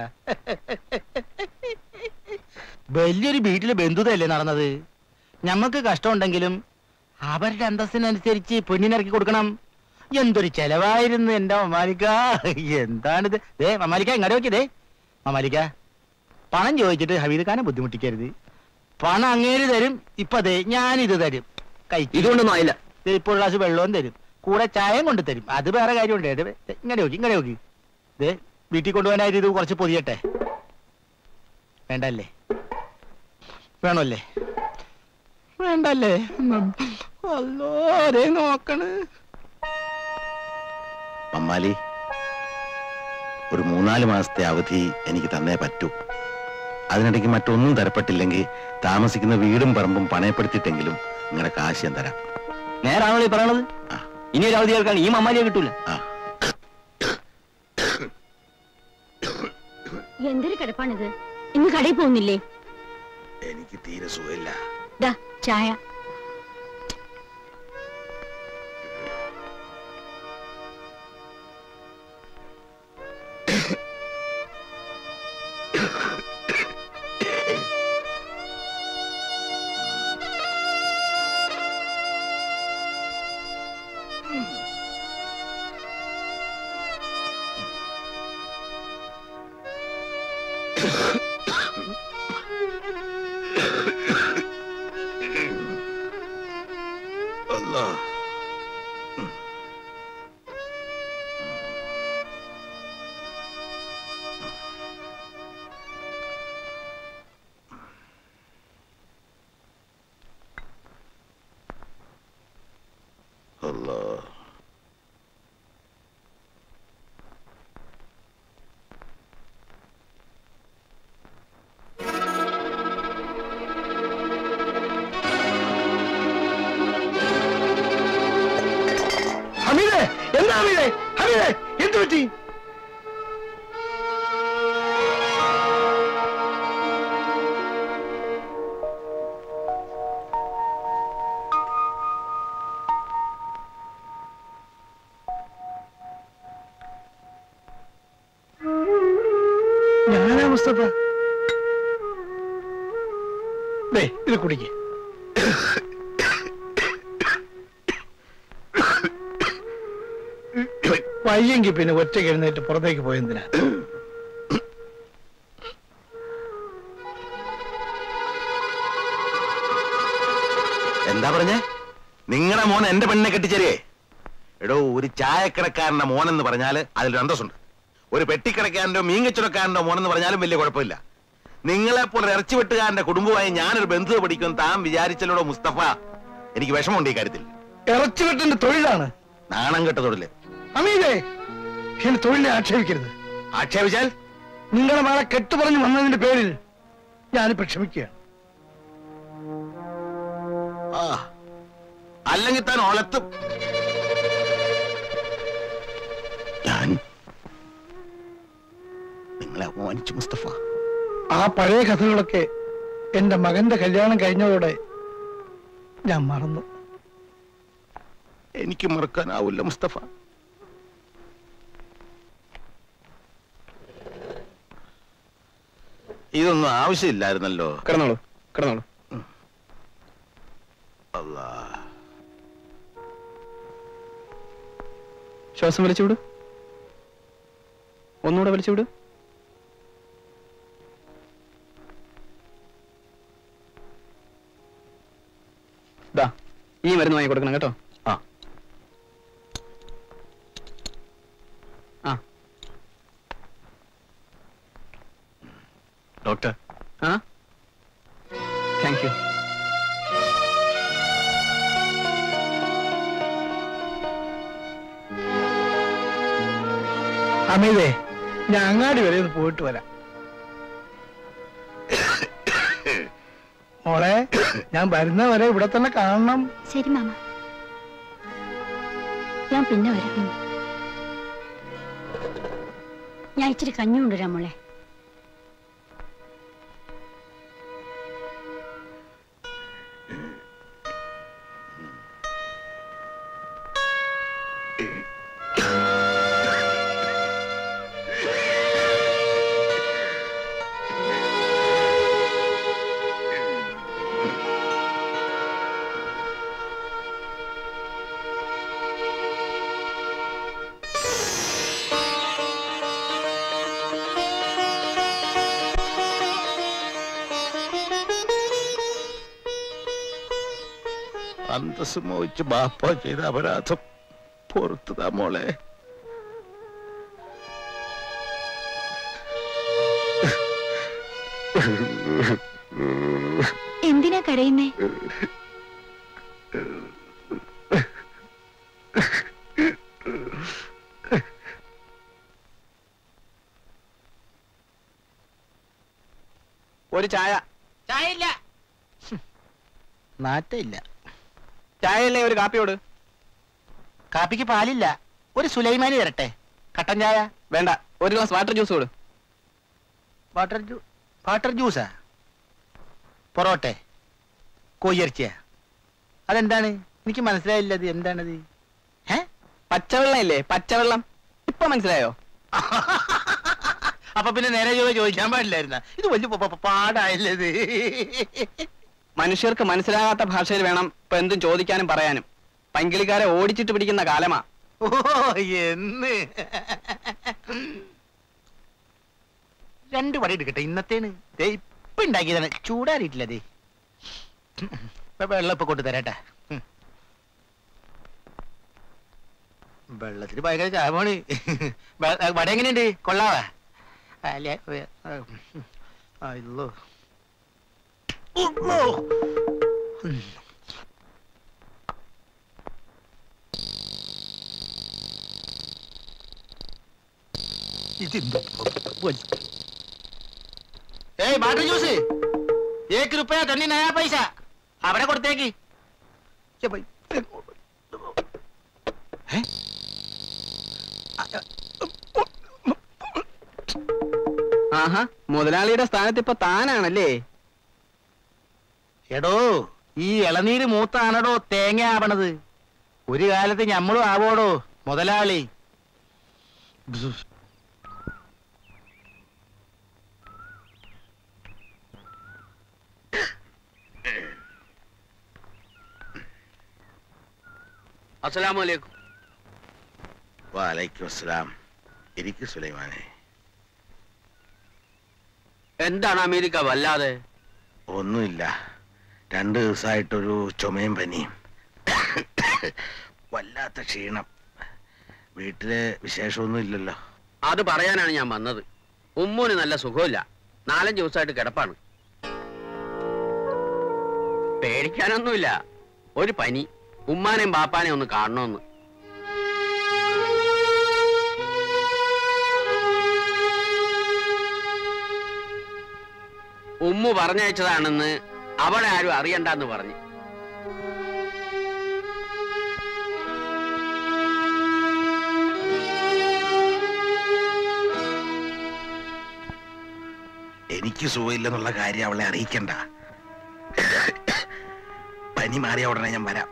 വലിയൊരു വീട്ടിലെ ബന്ധുതയല്ലേ നടന്നത് ഞമ്മക്ക് കഷ്ടമുണ്ടെങ്കിലും അവരുടെ അന്തസ്സിനനുസരിച്ച് പെണ്ണിനിറക്കി കൊടുക്കണം എന്തൊരു ചെലവായിരുന്നു എന്റെ മമാലിക്ക എന്താണിത് ദേ മമാലിക്ക ഇങ്ങോട്ട് നോക്കിയതേ മമാലിക്ക പണം ചോദിച്ചിട്ട് ഹമീദ് ഖാനെ ബുദ്ധിമുട്ടിക്കരുത് പണം അങ്ങേര് തരും ഇപ്പൊ അതെ ഞാനിത് തരും കഴിക്കും ഇതുകൊണ്ടൊന്നും ആയില്ല ദേ ഇപ്പോൾ ഒരു ഗ്ലാസ് വെള്ളവും തരും കൂടെ ചായയും കൊണ്ട് തരും അത് വേറെ കാര്യമുണ്ട് ഇത് ദേ ഇങ്ങനെ നോക്കി ഇങ്ങനെ നോക്കി ദേ വീട്ടിൽ കൊണ്ടുപോകാനായിട്ട് ഇത് കുറച്ച് പൊതിയട്ടെ വേണ്ടല്ലേ വേണമല്ലേ വേണ്ടല്ലേ അല്ലോ അതേ നോക്കണ് മമ്മാലി ഒരു മൂന്നാല് മാസത്തെ അവധി എനിക്ക് തന്നേ പറ്റൂ അതിനിടയ്ക്ക് മറ്റൊന്നും തരപ്പെട്ടില്ലെങ്കിൽ താമസിക്കുന്ന വീടും പറമ്പും പണയപ്പെടുത്തിയിട്ടെങ്കിലും നിങ്ങളുടെ കാശ് ഞാൻ തരാം നേരാണല്ലോ ഈ പറയണത് ഇനി ഒരു അവധി കേൾക്കാൻ ഈ മമ്മാലിയെ കിട്ടൂല ആ എന്തൊരു കിടപ്പാണിത് ഇന്ന് കടയിൽ പോകുന്നില്ലേ എനിക്ക് തീരെ സുഖമില്ല ദാ ചായ അല്ലാ അല്ലാ ഹമീദേ എന്താ ഹമീദേ ഹമീദേ എന്ത് പറ്റി ഞാനാ മുസ്തഫ ദേ ഇത് കുടിക്കേ വയ്യെങ്കിൽ പിന്നെ ഒറ്റയ്ക്ക് എഴുന്നേറ്റ് പുറത്തേക്ക് പോയെന്തിനാ എന്താ പറഞ്ഞേ നിങ്ങളുടെ മോൻ എന്റെ പെണ്ണിനെ കെട്ടിച്ചേരേ എടോ ഒരു ചായക്കടക്കാരന്റെ മോനെന്ന് പറഞ്ഞാല് അതിൽ അന്തസ്സുണ്ട് ഒരു പെട്ടിക്കടക്കാരന്റെ മീൻകച്ചവടക്കാരന്റെ മോനെന്ന് പറഞ്ഞാലും വലിയ കുഴപ്പമില്ല നിങ്ങളെ പോലെ ഇറച്ചി വെട്ടുകാരന്റെ കുടുംബമായി ഞാനൊരു ബന്ധുത പഠിക്കും താൻ വിചാരിച്ചല്ലോടോ മുസ്തഫ എനിക്ക് വിഷമമുണ്ട് ഈ കാര്യത്തിൽ ഇറച്ചിവെട്ടിന്റെ തൊഴിലാണ് നാണം കെട്ട തൊഴില് അമീതേ എന്റെ തൊഴിലിനെ ആക്ഷേപിക്കരുത് ആക്ഷേപിച്ചാൽ നിങ്ങളുടെ മകളെ കെട്ടുപറഞ്ഞു വന്നതിന്റെ പേരിൽ ഞാനിപ്പോ ക്ഷമിക്കുകയാണ് ആ അല്ലെങ്കിൽ താൻ ഒലത്തും ഞാൻ നിങ്ങളെ അപമാനിച്ചു മുസ്തഫ ആ പഴയ കഥകളൊക്കെ എന്റെ മകന്റെ കല്യാണം കഴിഞ്ഞതോടെ ഞാൻ മറന്നു എനിക്ക് മറക്കാനാവില്ല മുസ്തഫ ഇതൊന്നും ആവശ്യമില്ലായിരുന്നല്ലോ കിടന്നോളൂ കിടന്നോളൂ അല്ലാ ശ്വാസം വലിച്ചുവിട് ഒന്നുകൂടെ വലിച്ചുവിട് ദാ ഈ മരുന്ന് വാങ്ങി കൊടുക്കണം കേട്ടോ ആ ആ ഡോക്ടർ ആ താങ്ക് യു അമീതേ ഞാൻ അങ്ങാടി വരെ ഒന്ന് പോയിട്ട് വരാം മോളെ ഞാൻ വരുന്ന വരെ ഇവിടെ തന്നെ കാണണം ശരി മാമ ഞാൻ പിന്നെ വരാം ഉം. ഞാൻ ഇച്ചിരി കഞ്ഞി കൊണ്ടുവരാം മോളെ അന്തസ് മോഹിച്ച് ബാപ്പ ചെയ്ത അപരാധം പുറത്തുതാ മോളെ എന്തിനാ കരയുന്നേ ഒരു ചായ ചായ ഇല്ല നാറ്റയില്ല ചായ അല്ലേ ഒരു കാപ്പിയോട് കാപ്പിക്ക് പാലില്ല ഒരു സുലൈമാനി തരട്ടെ കട്ടൻ ചായ വേണ്ട ഒരു ഗ്ലാസ് വാട്ടർ ജ്യൂസ് കൊടു വാട്ടർ ജ്യൂ വാട്ടർ ജ്യൂസാ പൊറോട്ടെ കോയിറച്ചിയാ അതെന്താണ് എനിക്ക് മനസ്സിലായില്ല അത് എന്താണത് ഏ പച്ചവെള്ളം ഇല്ലേ പച്ചവെള്ളം ഇപ്പൊ മനസ്സിലായോ അപ്പൊ പിന്നെ നേരെ ചൊവ്വേ ചോദിക്കാൻ പാടില്ലായിരുന്ന ഇത് വലിയ പ- പ- പാടായല്ലേ ഇത് മനുഷ്യർക്ക് മനസ്സിലാകാത്ത ഭാഷയിൽ വേണം ഇപ്പൊ എന്തും ചോദിക്കാനും പറയാനും പങ്കിളിക്കാരെ ഓടിച്ചിട്ട് പിടിക്കുന്ന കാലമാ ഓ എന്ന് രണ്ട് വടി എടുക്കട്ടെ ഇന്നത്തേന് ദേ ഇപ്പൊ ഉണ്ടാക്കിയതാണ് ചൂടാറിയിട്ടില്ല ദേ ഇപ്പൊ വെള്ളം ഇപ്പൊ കൊണ്ടു തരാട്ടെ ഉം. വെള്ളത്തിന് ഭയങ്കര ചാമാണ് വട എങ്ങനെയുണ്ട് കൊള്ളാവാ അല്ലേ അല്ലോ ഉള്ളോ. ഉം. ഇതെന്ത് വലി- ഏയ് വാട്ടർ ജ്യൂസ് ഏക്ക് റുപ്പയ തൊണ്ണി നയാ പൈസ അവിടെ കൊടുത്തേക്ക് ഛെ, പോയി. ഏ? ആഹാ മുതലാളിയുടെ സ്ഥാനത്ത് ഇപ്പൊ താനാണല്ലേ എടോ ഈ ഇളനീര് മൂത്താണടോ തേങ്ങ ആവണത് ഒരു കാലത്ത് ഞമ്മളും ആവോടോ മുതലാളി അസ്സലാമലൈക്കും വാലൈക്കും അസ്സലാം ഇരിക്കു സുലൈമാനെ എന്താണ് അമേരിക്ക വല്ലാതെ ഒന്നുമില്ല രണ്ട് ദിവസമായിട്ടൊരു ചുമയും പനിയും വല്ലാത്ത ക്ഷീണം വീട്ടില് വിശേഷമൊന്നും ഇല്ലല്ലോ അത് പറയാനാണ് ഞാൻ വന്നത് ഉമ്മൂന് നല്ല സുഖമില്ല നാലഞ്ച് ദിവസമായിട്ട് കിടപ്പാണ് പേടിക്കാനൊന്നുമില്ല ഒരു പനി ഉമ്മാനെയും ബാപ്പാനെയും ഒന്ന് കാണണമെന്ന് ഉമ്മു പറഞ്ഞയച്ചതാണെന്ന് അവിടെ ആരും അറിയണ്ടെന്ന് പറഞ്ഞു എനിക്ക് സുഖമില്ലെന്നുള്ള കാര്യം അവളെ അറിയിക്കണ്ട പനി മാറിയ ഉടനെ ഞാൻ വരാം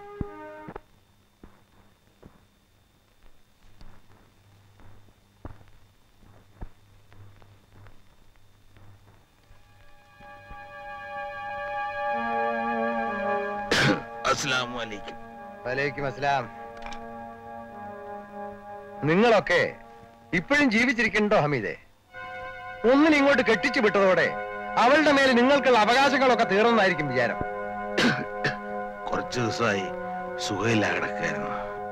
അസ്സലാമു അലൈക്കും വലൈക്കും അസ്സലാം നിങ്ങളൊക്കെ ഇപ്പോഴും ജീവിച്ചിരിക്കണ്ടോ ഹമീദെ ഒന്നിനെ ഇങ്ങോട്ട് കെട്ടിച്ചു വിട്ടതോടെ അവളുടെ മേലെ നിങ്ങൾക്കുള്ള അവകാശങ്ങളൊക്കെ തീർന്നായിരിക്കും വിചാരം കുറച്ചു ദിവസമായി സുഖമില്ല കിടക്കായിരുന്നു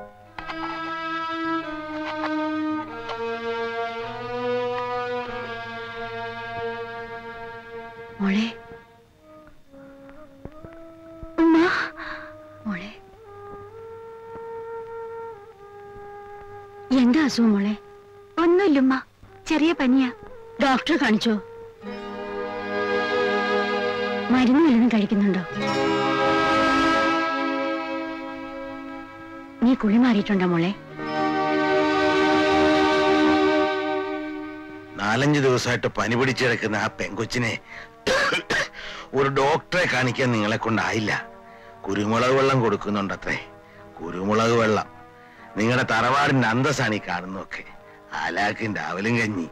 മോളെ ഉമ്മ മോളെ എന്താ അസുഖം മോളെ ഒന്നുമില്ലുമ്മ ചെറിയ പനിയാ ഡോക്ടറെ കാണിച്ചോ മരുന്ന് വല്ലതും കഴിക്കുന്നുണ്ടോ നീ കുളി മാറിയിട്ടുണ്ടോ മോളെ നാലഞ്ച് ദിവസമായിട്ട് പനി പിടിച്ചു കിടക്കുന്ന ആ പെങ്കൊച്ചിനെ ഒരു ഡോക്ടറെ കാണിക്കാൻ നിങ്ങളെ കൊണ്ടായില്ല കുരുമുളക് വെള്ളം കൊടുക്കുന്നുണ്ടത്രേ കുരുമുളക് വെള്ളം നിങ്ങളുടെ തറവാടിന്റെ അന്തസ്സാണ് ഈ കാണുന്നതൊക്കെ ആലാക്കിന്റെ അവലും കഞ്ഞി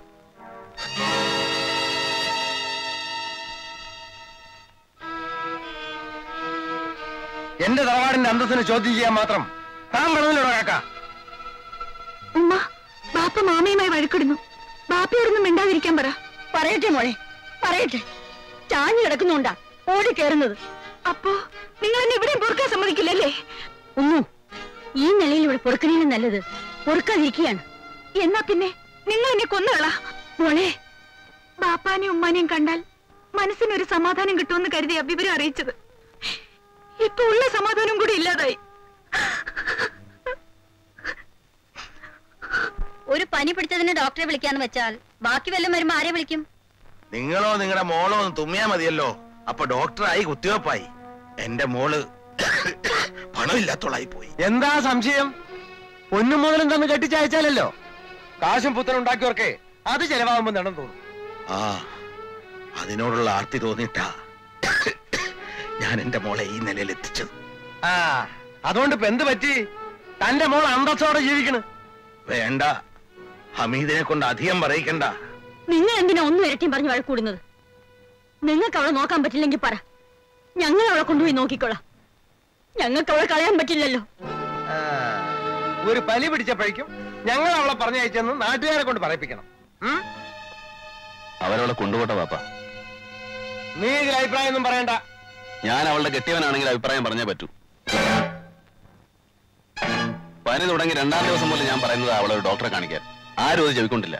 എന്റെ തറവാടിന്റെ അന്തസ്സിനെ ചോദ്യം ചെയ്യാൻ മാത്രം താൻ പറഞ്ഞല്ലോ കാക്ക ഉമ്മ ബാപ്പ മാമയുമായി വഴക്കിടുന്നു ബാപ്പയോടൊന്നും മിണ്ടാതിരിക്കാൻ പറ പറയട്ടെ മോളെ പറയട്ടെ ചാഞ്ഞു കിടക്കുന്നുണ്ടാ ഓടി കയറുന്നത് അപ്പോ നിങ്ങൾ എന്നെ ഇവിടെയും പൊറുക്കാൻ സമ്മതിക്കില്ലല്ലേ ഒന്നു ഈ നിലയിൽ ഇവിടെ പൊറുക്കണേലും നല്ലത് പൊറുക്കാതിരിക്കുകയാണ് എന്നാ പിന്നെ നിങ്ങൾ എന്നെ കൊന്നുകള മോളെ ബാപ്പാനെയും ഉമ്മാനെയും കണ്ടാൽ മനസ്സിനൊരു സമാധാനം കിട്ടുമെന്ന് കരുതിയ വിവരം അറിയിച്ചത് ഇപ്പൊ ഉള്ള സമാധാനം കൂടി ഇല്ലാതായി ഒരു പനി പിടിച്ചതിന് ഡോക്ടറെ വിളിക്കാന്ന് വെച്ചാൽ ബാക്കി വല്ലതും വരുമ്പോ ആരെ വിളിക്കും നിങ്ങളോ നിങ്ങളുടെ മോളോ ഒന്ന് തുമ്മിയാ മതിയല്ലോ അപ്പൊ ഡോക്ടറായി കുത്തിവെപ്പായി എന്റെ മോള് പണമില്ലാത്തോളായി പോയി എന്താ സംശയം പൊന്നും മുതലും തന്ന് കെട്ടിച്ചയച്ചാലല്ലോ കാശും പുത്തനും ഉണ്ടാക്കിയവർക്ക് അത് ചെലവാകുമ്പോ നടന്നു തോന്നും ആ അതിനോടുള്ള ആർത്തി തോന്നിട്ടാ ഞാൻ എന്റെ മോളെ ഈ നിലയിൽ എത്തിച്ചത് ആ അതുകൊണ്ട് ഇപ്പൊ എന്ത് പറ്റി തന്റെ മോൾ അന്തസ്സോടെ ജീവിക്കണ് വേണ്ട ഹമീദിനെ കൊണ്ട് അധികം പറയിക്കണ്ട നിങ്ങൾ എന്തിനാ ഒന്നും ഇരട്ടിയും പറഞ്ഞ് വഴക്കൂടുന്നത് നിങ്ങൾക്ക് അവളെ നോക്കാൻ പറ്റില്ലെങ്കിൽ പറ ഞങ്ങൾ അവളെ കൊണ്ടുപോയി നോക്കിക്കോളാം ഞങ്ങൾക്ക് അവളെ കളയാൻ പറ്റില്ലല്ലോ ആ, ഒരു പനി പിടിച്ചപ്പോഴേക്കും ഞങ്ങൾ അവളെ പറഞ്ഞയച്ചെന്ന് നാട്ടുകാരെ കൊണ്ട് പറയിപ്പിക്കണം ഉം? അവരവളെ കൊണ്ടുപോട്ടെ പാപ്പ നീ ഇതിൽ അഭിപ്രായം ഒന്നും പറയണ്ട ഞാൻ അവളുടെ കെട്ടിയവനാണെങ്കിൽ അഭിപ്രായം പറഞ്ഞേ പറ്റൂ പനി തുടങ്ങി രണ്ടാം ദിവസം മുതൽ ഞാൻ പറയുന്നത് അവളെ ഒരു ഡോക്ടറെ കാണിക്കാൻ ആരും അത് ചെവിക്കൊണ്ടില്ല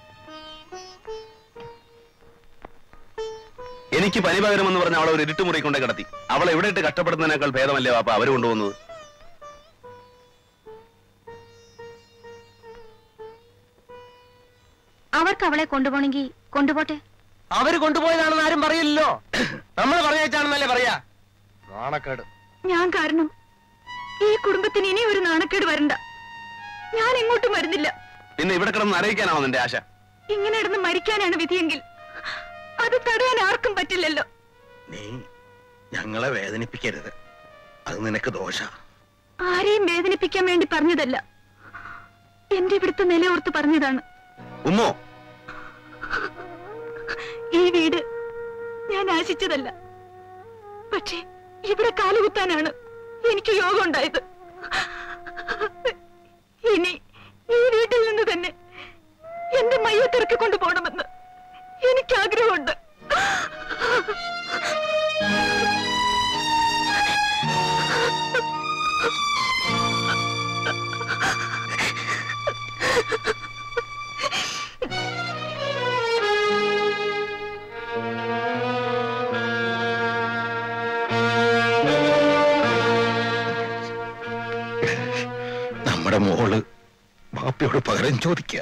എനിക്ക് പനി പകരുമെന്ന് പറഞ്ഞ അവളെ ഒരു ഇരുട്ടുമുറി കൊണ്ടേ കിടത്തി അവളെ എവിടെ ഇട്ട് കഷ്ടപ്പെടുന്നതിനേക്കാൾ ഭേദമല്ലേ വാപ്പ അവര് കൊണ്ടുപോകുന്നത് അവർക്ക് അവളെ കൊണ്ടുപോണെങ്കിൽ കൊണ്ടുപോട്ടെ അവര് കൊണ്ടുപോയതാണെന്ന് ആരും പറയില്ലല്ലോ നമ്മൾ പറഞ്ഞയച്ചാണെന്നല്ലേ പറയാ നാണക്കേട് ഞാൻ കാരണം ഈ കുടുംബത്തിന് ഇനി ഒരു നാണക്കേട് വരണ്ട ഞാൻ എങ്ങോട്ടും വരുന്നില്ല പിന്നെ ഇവിടെ കിടന്ന് അറിയിക്കാനാണോ നിന്റെ ആശ ഇങ്ങനെ ഇടന്ന് മരിക്കാനാണ് വിധിയെങ്കിൽ അത് തടയാൻ ആർക്കും പറ്റില്ലല്ലോ നീ ഞങ്ങളെ വേദനിപ്പിക്കരുത് അത് നിനക്ക് ദോഷ ആരെയും വേദനിപ്പിക്കാൻ വേണ്ടി പറഞ്ഞതല്ല എന്റെ ഇവിടുത്തെ നിലയോർത്ത് പറഞ്ഞതാണ് ഉമ്മോ ഈ വീട് ഞാൻ ആശിച്ചതല്ല പക്ഷേ ഇവിടെ കാലുകുത്താനാണ് എനിക്ക് യോഗം ഉണ്ടായത് ഇനി ഈ വീട്ടിൽ നിന്ന് തന്നെ എന്റെ മയ്യത്തിറക്കി കൊണ്ടുപോകണമെന്ന് എനിക്ക് ആഗ്രഹമുണ്ട് നമ്മുടെ മോള് ബാപ്പയോട് പകരം ചോദിക്ക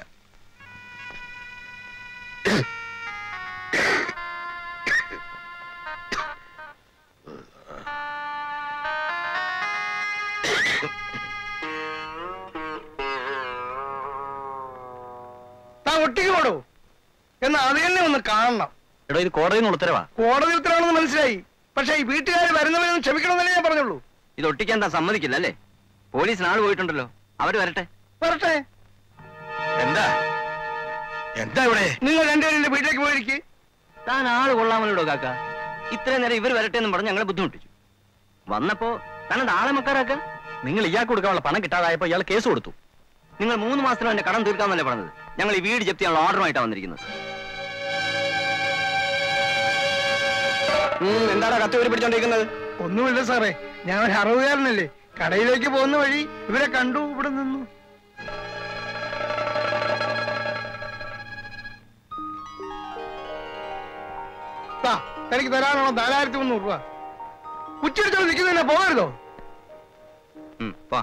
താൻ ഒട്ടിക്ക് പോടൂ എന്നാ അത് തന്നെ ഒന്ന് കാണണം എടോ ഇത് കോടതിയിൽ നിന്ന് ഉത്തരവാ കോടതി ഉത്തരവാണെന്ന് മനസ്സിലായി പക്ഷെ ഈ വീട്ടുകാർ വരുന്നവരൊന്നും ക്ഷമിക്കണമെന്നല്ലേ ഞാൻ പറഞ്ഞുള്ളൂ ഇത് ഒട്ടിക്കാൻ താൻ സമ്മതിക്കില്ല അല്ലേ പോലീസിന് ആള് പോയിട്ടുണ്ടല്ലോ അവര് വരട്ടെ വരട്ടെ എന്താ എന്താ ഇവിടെ നിങ്ങൾ രണ്ടുപേരും എന്റെ വീട്ടിലേക്ക് പോയിരിക്കും താൻ ആള് കൊള്ളാമല്ലോ കാക്ക ഇത്രയും നേരം ഇവർ വരട്ടെ എന്ന് പറഞ്ഞ് ഞങ്ങളെ ബുദ്ധിമുട്ടിച്ചു വന്നപ്പോ താനത് ആളെ മക്കാരാക്ക നിങ്ങൾ ഇയാൾക്ക് കൊടുക്കാനുള്ള പണം കിട്ടാതായപ്പോ ഇയാൾ കേസ് കൊടുത്തു നിങ്ങൾ മൂന്ന് മാസത്തിനും എന്റെ കടം തീർക്കാന്നല്ലേ പറഞ്ഞത് ഞങ്ങൾ ഈ വീട് ജപ്തി ചെയ്യാനുള്ള ഓർഡറുമായിട്ടാണ് വന്നിരിക്കുന്നത് എന്താടാ കത്തി ഊരി പിടിച്ചോണ്ടിരിക്കുന്നത് ഒന്നുമില്ല സാറേ ഞാൻ ഒരു അറുപതുകാരനല്ലേ കടയിലേക്ക് പോകുന്ന വഴി ഇവരെ കണ്ടു ഇവിടെ നിന്നു ദാ, തനിക്ക് തരാനാണോ നാലായിരത്തി മുന്നൂറ് രൂപ ഉച്ചരിച്ചോ നിൽക്കുന്നതിനെ പോകരുതോ ഉം, വാ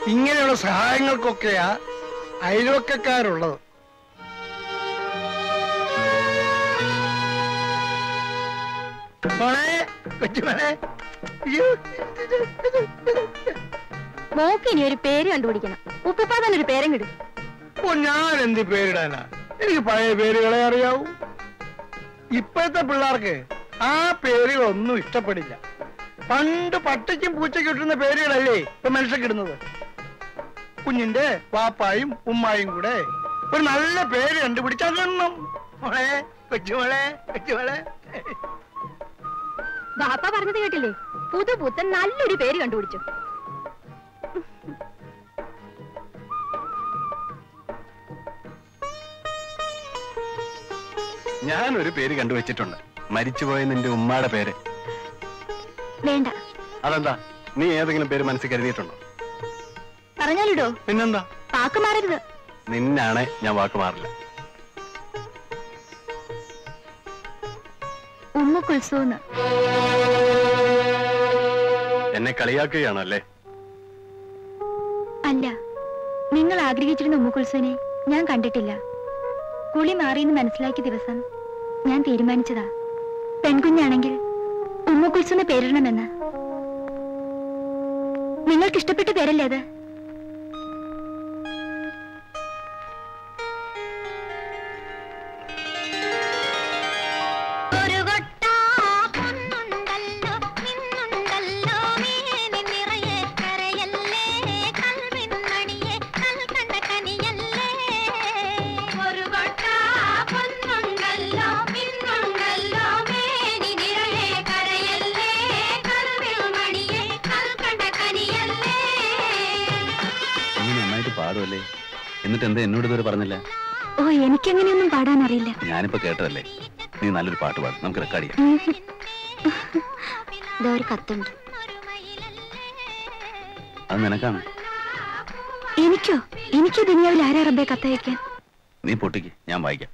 ഇങ്ങനെയുള്ള സഹായങ്ങൾക്കൊക്കെയാ അയൽവക്കക്കാരുള്ളത് മോളെ കൊച്ചുമോളെ അയ്യോ. മോക്ക് ഇനി ഒരു പേര് കണ്ടുപിടിക്കണം ഉപ്പുപ്പാതൻ ഒരു പേരും കിടും ഓ ഞാൻ എന്ത് പേരിടാനാ എനിക്ക് പഴയ പേരുകളെ അറിയാവൂ ഇപ്പോഴത്തെ പിള്ളേർക്ക് ആ പേരുകളൊന്നും ഇഷ്ടപ്പെടില്ല പണ്ട് പട്ടിക്കും പൂച്ചയ്ക്കും ഇട്ടുന്ന പേരുകളല്ലേ ഇപ്പൊ മനുഷ്യർക്ക് ഇടുന്നത് കുഞ്ഞിന്റെ വാപ്പായും ഉമ്മായും കൂടെ ഒരു നല്ല പേര് കണ്ടുപിടിച്ചാൽ കാണണം മോളെ കൊച്ചുമോളെ കൊച്ചുമോളെ ബാപ്പ പറഞ്ഞത് കേട്ടില്ലേ പുതു പുത്തൻ നല്ലൊരു പേര് കണ്ടുപിടിച്ചു ഞാനൊരു പേര് കണ്ടുവച്ചിട്ടുണ്ട് മരിച്ചുപോയ നിന്റെ ഉമ്മയുടെ പേര് വേണ്ട അതെന്താ നീ ഏതെങ്കിലും പേര് മനസ്സിൽ കരുതിയിട്ടുണ്ടോ പറഞ്ഞാലിടോ പിന്നെന്താ പാക്ക് മാറരുത് നിന്നാണ് ഞാൻ വാക്ക് മാറില്ല ഉമ്മ കുൽസൂന്ന് എന്നെ കളിയാക്കുകയാണോ അല്ലേ അല്ല നിങ്ങൾ ആഗ്രഹിച്ചിരുന്ന ഉമ്മ കുൽസുവിനെ ഞാൻ കണ്ടിട്ടില്ല കുളി മാറിയെന്ന് മനസ്സിലാക്കിയ ദിവസം ഞാൻ തീരുമാനിച്ചതാ പെൺകുഞ്ഞാണെങ്കിൽ ഉമ്മ കുൽസുന്ന് പേരിടണമെന്ന് നിങ്ങൾക്ക് ഇഷ്ടപ്പെട്ട പേരല്ലേ അത് ഒരു കൊട്ടാ പൊന്നുണ്ടല്ലോ നിന്നുണ്ടല്ലോ മേനി നിറയെ കരയല്ലേ കൽവിൻ മണിയെ കൽക്കണ്ട കനിയല്ലേ ഒരു കൊട്ടാ പൊന്നുണ്ടല്ലോ നിന്നുണ്ടല്ലോ മേനി നിറയെ കരയല്ലേ കൽവിൻ മണിയെ കൽക്കണ്ട കനിയല്ലേ നീ നന്നായിട്ട് പാടുമല്ലേ എന്നിട്ട് എന്താ എന്നോട് ഇതുവരെ പറഞ്ഞില്ല ഓ എനിക്കങ്ങനെയൊന്നും പാടാൻ അറിയില്ല ഞാനിപ്പോ കേട്ടതല്ലേ നീ നല്ലൊരു പാട്ട് പാടും നമുക്ക് റെക്കോർഡ് ചെയ്യാം ഇതാ ഒരു കത്തുണ്ട് അത് നിനക്കാണ് എനിക്കോ എനിക്ക് ദുനിയാവിൽ ആരാ റബ്ബെ കത്തയക്കാൻ നീ പൊട്ടിക്ക് ഞാൻ വായിക്കാം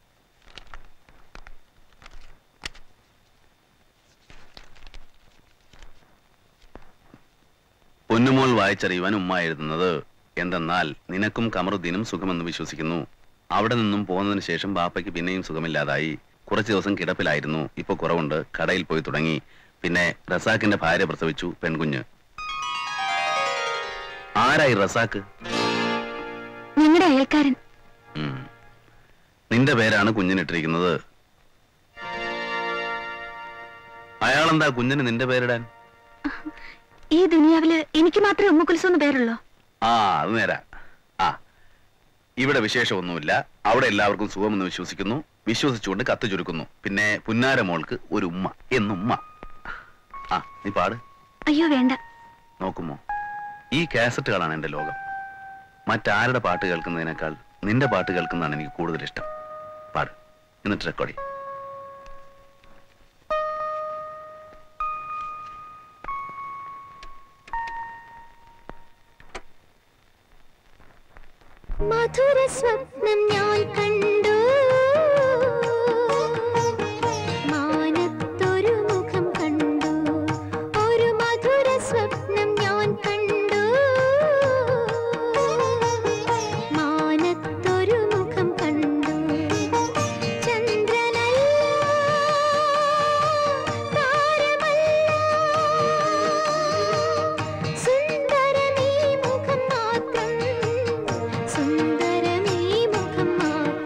പൊന്നുമോൾ വായിച്ചറിയുവാൻ ഉമ്മ എഴുതുന്നത് എന്തെന്നാൽ നിനക്കും കമറുദ്ദീനും സുഖമെന്ന് വിശ്വസിക്കുന്നു അവിടെ നിന്നും പോന്നതിന് ശേഷം ബാപ്പയ്ക്ക് പിന്നെയും സുഖമില്ലാതായി കുറച്ച് ദിവസം കിടപ്പിലായിരുന്നു ഇപ്പൊ കുറവുണ്ട് കടയിൽ പോയി തുടങ്ങി പിന്നെ റസാക്കിന്റെ ഭാര്യ പ്രസവിച്ചു പെൺകുഞ്ഞ് ആരായി റസാക്ക് നിങ്ങളുടെ അയൽക്കാരൻ ഉം. നിന്റെ പേരാണ് കുഞ്ഞിനിട്ടിരിക്കുന്നത് അയാളെന്താ കുഞ്ഞിന് നിന്റെ പേരിടാൻ ഈ ദുനിയാവില് എനിക്ക് മാത്രമേ ഉമ്മ കുൽസു എന്ന് പേരുള്ളൂ ആ അത് നേരാ ആ ഇവിടെ വിശേഷമൊന്നുമില്ല അവിടെ എല്ലാവർക്കും സുഖമെന്ന് വിശ്വസിക്കുന്നു വിശ്വസിച്ചുകൊണ്ട് കത്ത് ചുരുക്കുന്നു പിന്നെ പുന്നാര മോൾക്ക് ഒരു ഉമ്മ എന്നുമ്മ ആ നീ പാട് അയ്യോ വേണ്ട നോക്കുമോ ഈ കാസറ്റുകളാണ് എന്റെ ലോകം മറ്റാരുടെ പാട്ട് കേൾക്കുന്നതിനേക്കാൾ നിന്റെ പാട്ട് കേൾക്കുന്നതാണ് എനിക്ക് കൂടുതൽ ഇഷ്ടം പാട് എന്നിട്ട് റെക്കോർഡ് ചെയ്യും മധുര സ്വപ്നം ഞാൻ കണ്ടു മാനത്തൊരു മുഖം കണ്ടു ഒരു മധുര സ്വപ്നം ഞാൻ കണ്ടു മാനത്തൊരു മുഖം കണ്ടു ചന്ദ്രനല്ല താരമല്ല സുന്ദരമീ മുഖം മാത്രം സുന്ദരമീ മുഖം മാത്രം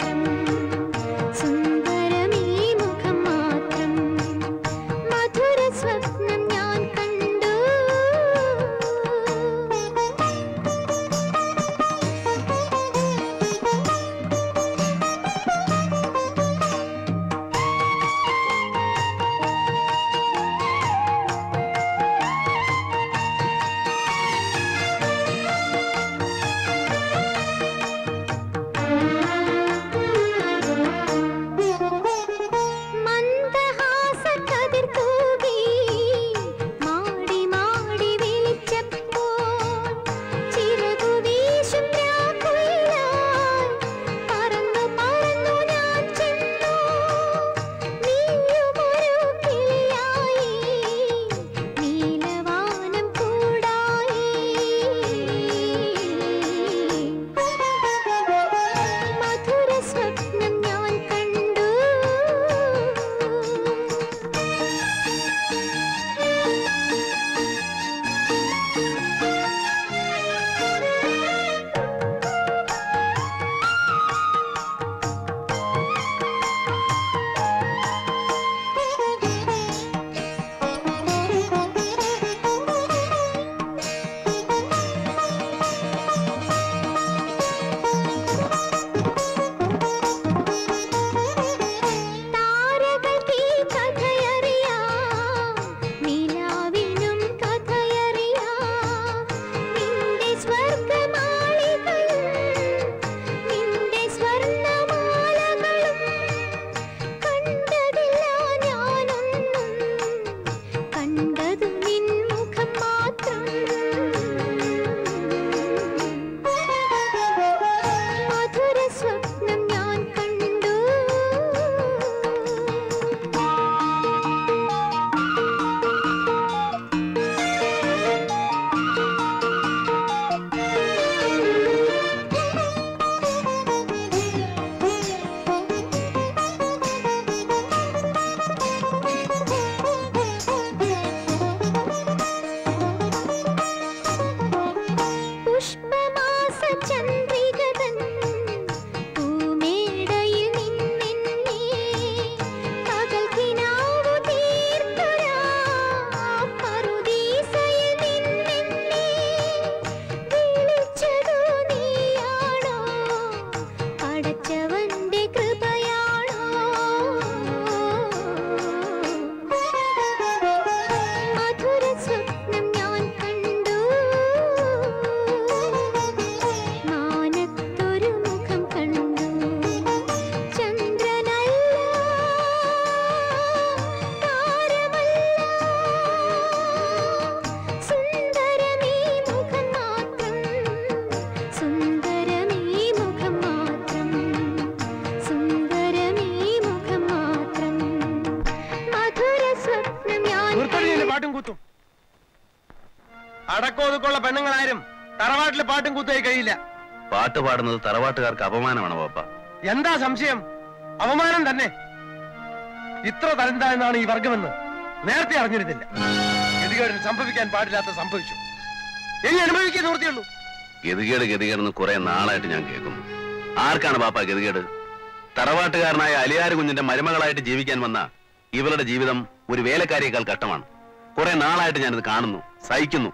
അടക്കോതുക്കുള്ള പെണ്ണുങ്ങളാരും തറവാട്ടിലെ പാട്ടും കൂത്തായി കഴിയില്ല പാട്ട് പാടുന്നത് തറവാട്ടുകാർക്ക് അപമാനമാണ് പാപ്പ എന്താ സംശയം അവമാനം തന്നെ ഇത്ര തരംതാഴ്ന്നാണ് ഈ വർഗമെന്ന് നേരത്തെ അറിഞ്ഞിരുന്നില്ല ഗതികേടിന് സംഭവിക്കാൻ പാടില്ലാത്ത സംഭവിച്ചു ഇനി അനുഭവിക്കാൻ നിവൃത്തിയുള്ളൂ ഗതികേട് ഗതികേടെന്ന് കുറെ നാളായിട്ട് ഞാൻ കേൾക്കുന്നു ആർക്കാണ് പാപ്പ ഗതികേട് തറവാട്ടുകാരനായ അലിയാർ കുഞ്ഞിന്റെ മരുമകളായിട്ട് ജീവിക്കാൻ വന്ന ഇവരുടെ ജീവിതം ഒരു വേലക്കാരിയേക്കാൾ കഷ്ടമാണ് കുറെ നാളായിട്ട് ഞാനിത് കാണുന്നു സഹിക്കുന്നു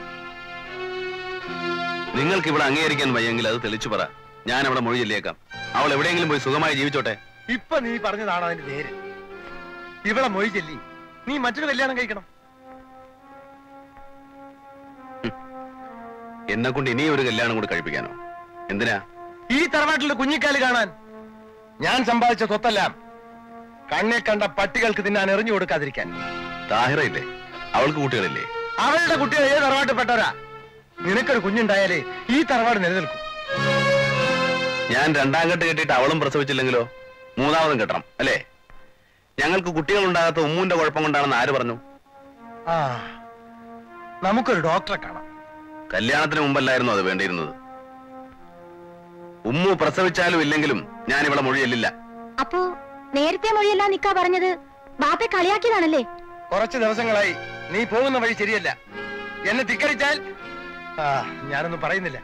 നിങ്ങൾക്ക് ഇവിടെ അംഗീകരിക്കാൻ വയ്യെങ്കിൽ അത് തെളിച്ചു പറ ഞാൻ അവിടെ മൊഴി ചൊല്ലിയേക്കാം അവൾ എവിടെയെങ്കിലും പോയി സുഖമായി ജീവിച്ചോട്ടെ ഇപ്പൊ നീ പറഞ്ഞതാണ് അതിന്റെ നേര് ഇവളെ മൊഴി ചെല്ലി നീ മറ്റൊരു കല്യാണം കഴിക്കണം എന്നെ കൊണ്ട് ഇനിയും ഒരു കല്യാണം കൂടി കഴിപ്പിക്കാനോ എന്തിനാ ഈ തറവാട്ടിലെ കുഞ്ഞിക്കാല് കാണാൻ ഞാൻ സമ്പാദിച്ച സ്വത്തെല്ലാം കണ്ണെ കണ്ട പട്ടികൾക്ക് തിന്നാൻ എറിഞ്ഞു കൊടുക്കാതിരിക്കാൻ താഹിറയില്ലേ അവൾക്ക് കുട്ടികളില്ലേ അവളുടെ കുട്ടികൾ ഏത് തറവാട്ടിൽപ്പെട്ടവരാ നിനക്കൊരു കുഞ്ഞുണ്ടായാലേ ഈ തറവാട് നിലനിൽക്കും ഞാൻ രണ്ടാം കെട്ട് കെട്ടിയിട്ട് അവളും പ്രസവിച്ചില്ലെങ്കിലോ മൂന്നാമതും കെട്ടണം അല്ലേ ഞങ്ങൾക്ക് കുട്ടികൾ ഉണ്ടാകാത്ത ഉമ്മുന്റെ കുഴപ്പം കൊണ്ടാണെന്ന് ആര് പറഞ്ഞു ആ നമുക്കൊരു ഡോക്ടറെ കാണാം കല്യാണത്തിന് മുമ്പല്ലായിരുന്നു അത് വേണ്ടിയിരുന്നത് ഉമ്മു പ്രസവിച്ചാലും ഇല്ലെങ്കിലും ഞാൻ ഇവിടെ മൊഴി ചെല്ലില്ല അപ്പോ നേരത്തെ മൊഴിയല്ല നിക്കാ പറഞ്ഞത് ബാപ്പെ കളിയാക്കിയതാണല്ലേ കുറച്ച് ദിവസങ്ങളായി നീ പോകുന്ന വഴി ശരിയല്ല എന്നെ ധിക്കരിച്ചാൽ ആ ഞാനൊന്നും പറയുന്നില്ല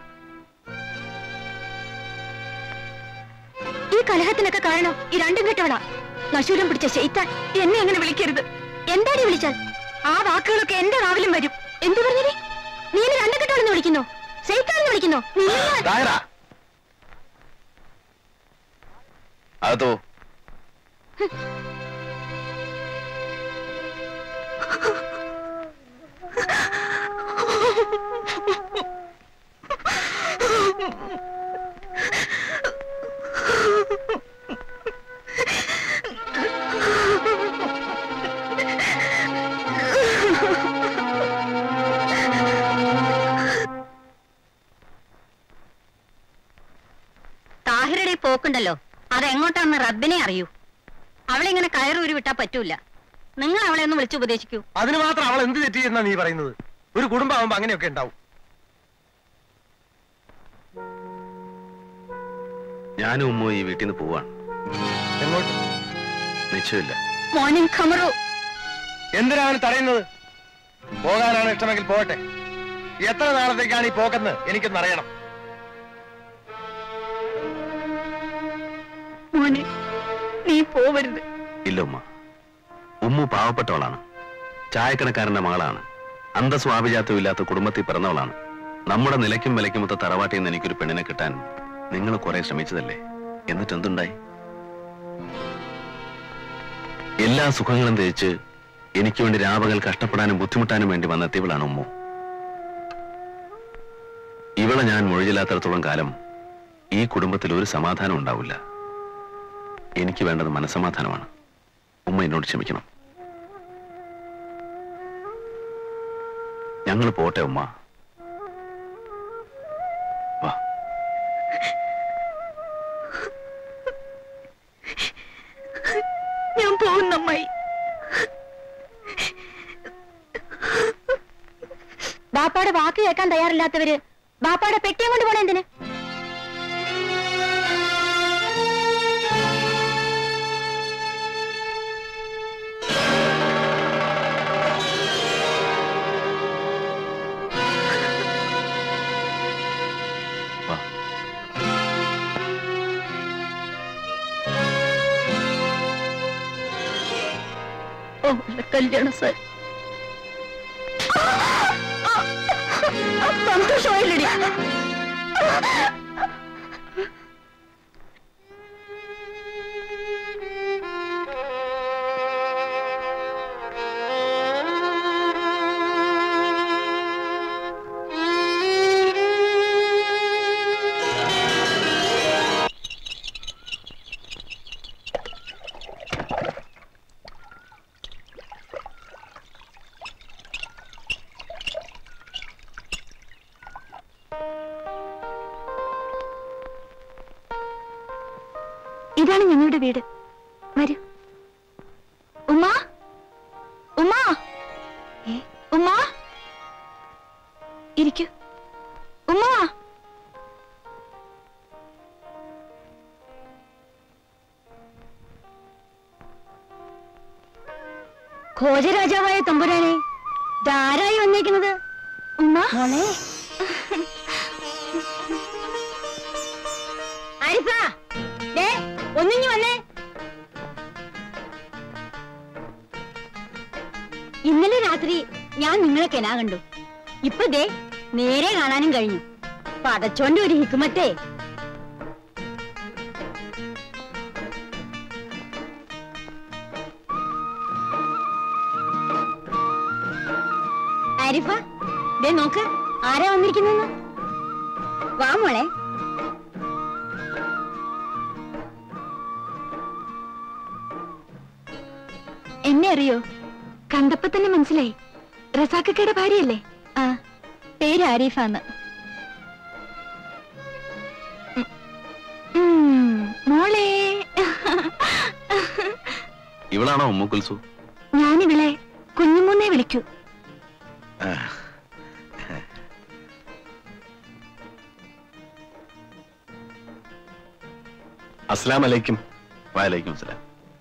ഈ കലഹത്തിനൊക്കെ കാരണം ഈ രണ്ടും കെട്ടവളാ നശൂരം പിടിച്ച ശൈത്താൻ എന്നെ അങ്ങനെ വിളിക്കരുത് എന്താടി വിളിച്ചാൽ ആ വാക്കുകളൊക്കെ എന്റെ നാവിലും വരും എന്തു പറഞ്ഞേ നീ എന്നെ രണ്ടും കെട്ടവളെന്ന് വിളിക്കുന്നോ ശൈത്താനെന്ന് വിളിക്കുന്നോ നിന്നെ ഞാൻ- താഹിറ അകത്തോ താഹിറയുടെ ഈ പോക്കുണ്ടല്ലോ അതെങ്ങോട്ടാണെന്ന് റബ്ബിനെ അറിയൂ അവളെ ഇങ്ങനെ കയറൂരി വിട്ടാ പറ്റൂല നിങ്ങൾ അവളെ ഒന്ന് വിളിച്ചു ഉപദേശിക്കൂ അതിന് മാത്രം അവൾ എന്ത് തെറ്റി എന്നാ നീ പറയുന്നത് ഒരു കുടുംബമാകുമ്പോ അങ്ങനെയൊക്കെ ഉണ്ടാവും ഞാനും ഉമ്മു ഈ വീട്ടിൽ നിന്ന് പോവാണ് എങ്ങോട്ട് നിശ്ചയമില്ല മോർണിംഗ് ഖമറു എന്തിനാണ് തടയുന്നത് പോകാനാണ് ഇഷ്ടമെങ്കിൽ പോകട്ടെ എത്ര നാളത്തേക്കാണ് ഈ പോക്കെന്ന് എനിക്കൊന്ന് അറിയണം മോനെ നീ പോവരുത് ഇല്ല ഉമ്മ ഉമ്മു പാവപ്പെട്ടവളാണ് ചായക്കടക്കാരന്റെ മകളാണ് അന്തസ്വാഭിജാത്വം ഇല്ലാത്ത കുടുംബത്തിൽ പിറന്നവളാണ് നമ്മുടെ നിലയ്ക്കും വിലയ്ക്കുമൊത്ത തറവാട്ടിൽ നിന്ന് എനിക്കൊരു പെണ്ണിനെ കിട്ടാൻ നിങ്ങൾ കുറെ ശ്രമിച്ചതല്ലേ എന്നിട്ട് എന്തുണ്ടായി എല്ലാ സുഖങ്ങളും തേച്ച് എനിക്ക് വേണ്ടി രാപകൽ കഷ്ടപ്പെടാനും ബുദ്ധിമുട്ടാനും വേണ്ടി വന്നെത്തിയവളാണ് ഉമ്മു ഇവളെ ഞാൻ മൊഴിയില്ലാത്തടത്തോളം കാലം ഈ കുടുംബത്തിൽ ഒരു സമാധാനം ഉണ്ടാവില്ല എനിക്ക് വേണ്ടത് മനസ്സമാധാനമാണ് ഉമ്മ എന്നോട് ക്ഷമിക്കണം ഞങ്ങൾ പോട്ടെ ഉമ്മ വാ ഞാൻ പോകുന്നമ്മായി ബാപ്പാടെ വാക്ക് കേൾക്കാൻ തയ്യാറില്ലാത്തവര് ബാപ്പാടെ പെട്ടിയും കൊണ്ട് പോണേ എന്തിന് വാ ഓ ഉള്ള കല്യാണം സാർ സന്തോഷമായില്ലടി ഇതാണ് ഞങ്ങളുടെ വീട് വരൂ ഉമ്മ ഉമ്മ ഏ, ഉമ്മ ഉമ്മ ഘോജരാജാവായ തമ്പുരാനെ ധാരായി വന്നേക്കുന്നത് ഉമ്മ മോളെ ആരിഫ ദേ ഒന്നിഞ്ഞു വന്നേ ഇന്നലെ രാത്രി ഞാൻ നിങ്ങളെ കെനാ കണ്ടു ഇപ്പൊ ദേ നേരെ കാണാനും കഴിഞ്ഞു പടച്ചോന്റെ ഒരു ഹിക്കുമത്തേ ആരിഫ ദേ നോക്ക് ആരാ വന്നിരിക്കുന്നെന്ന് വാ മോളെ എന്നെ അറിയോ കണ്ടപ്പോ തന്നെ മനസ്സിലായി റസാക്കയുടെ ഭാര്യയല്ലേ ആ പേര് ആരിഫാന്ന് ഉം, മോളെ ഇവളാണോ ഉമ്മ കുൽസു ഞാനിവളെ കുഞ്ഞുമൂന്നേ വിളിക്കൂ ആ. അസ്ലാം അലൈക്കും വാലേക്കും സലാം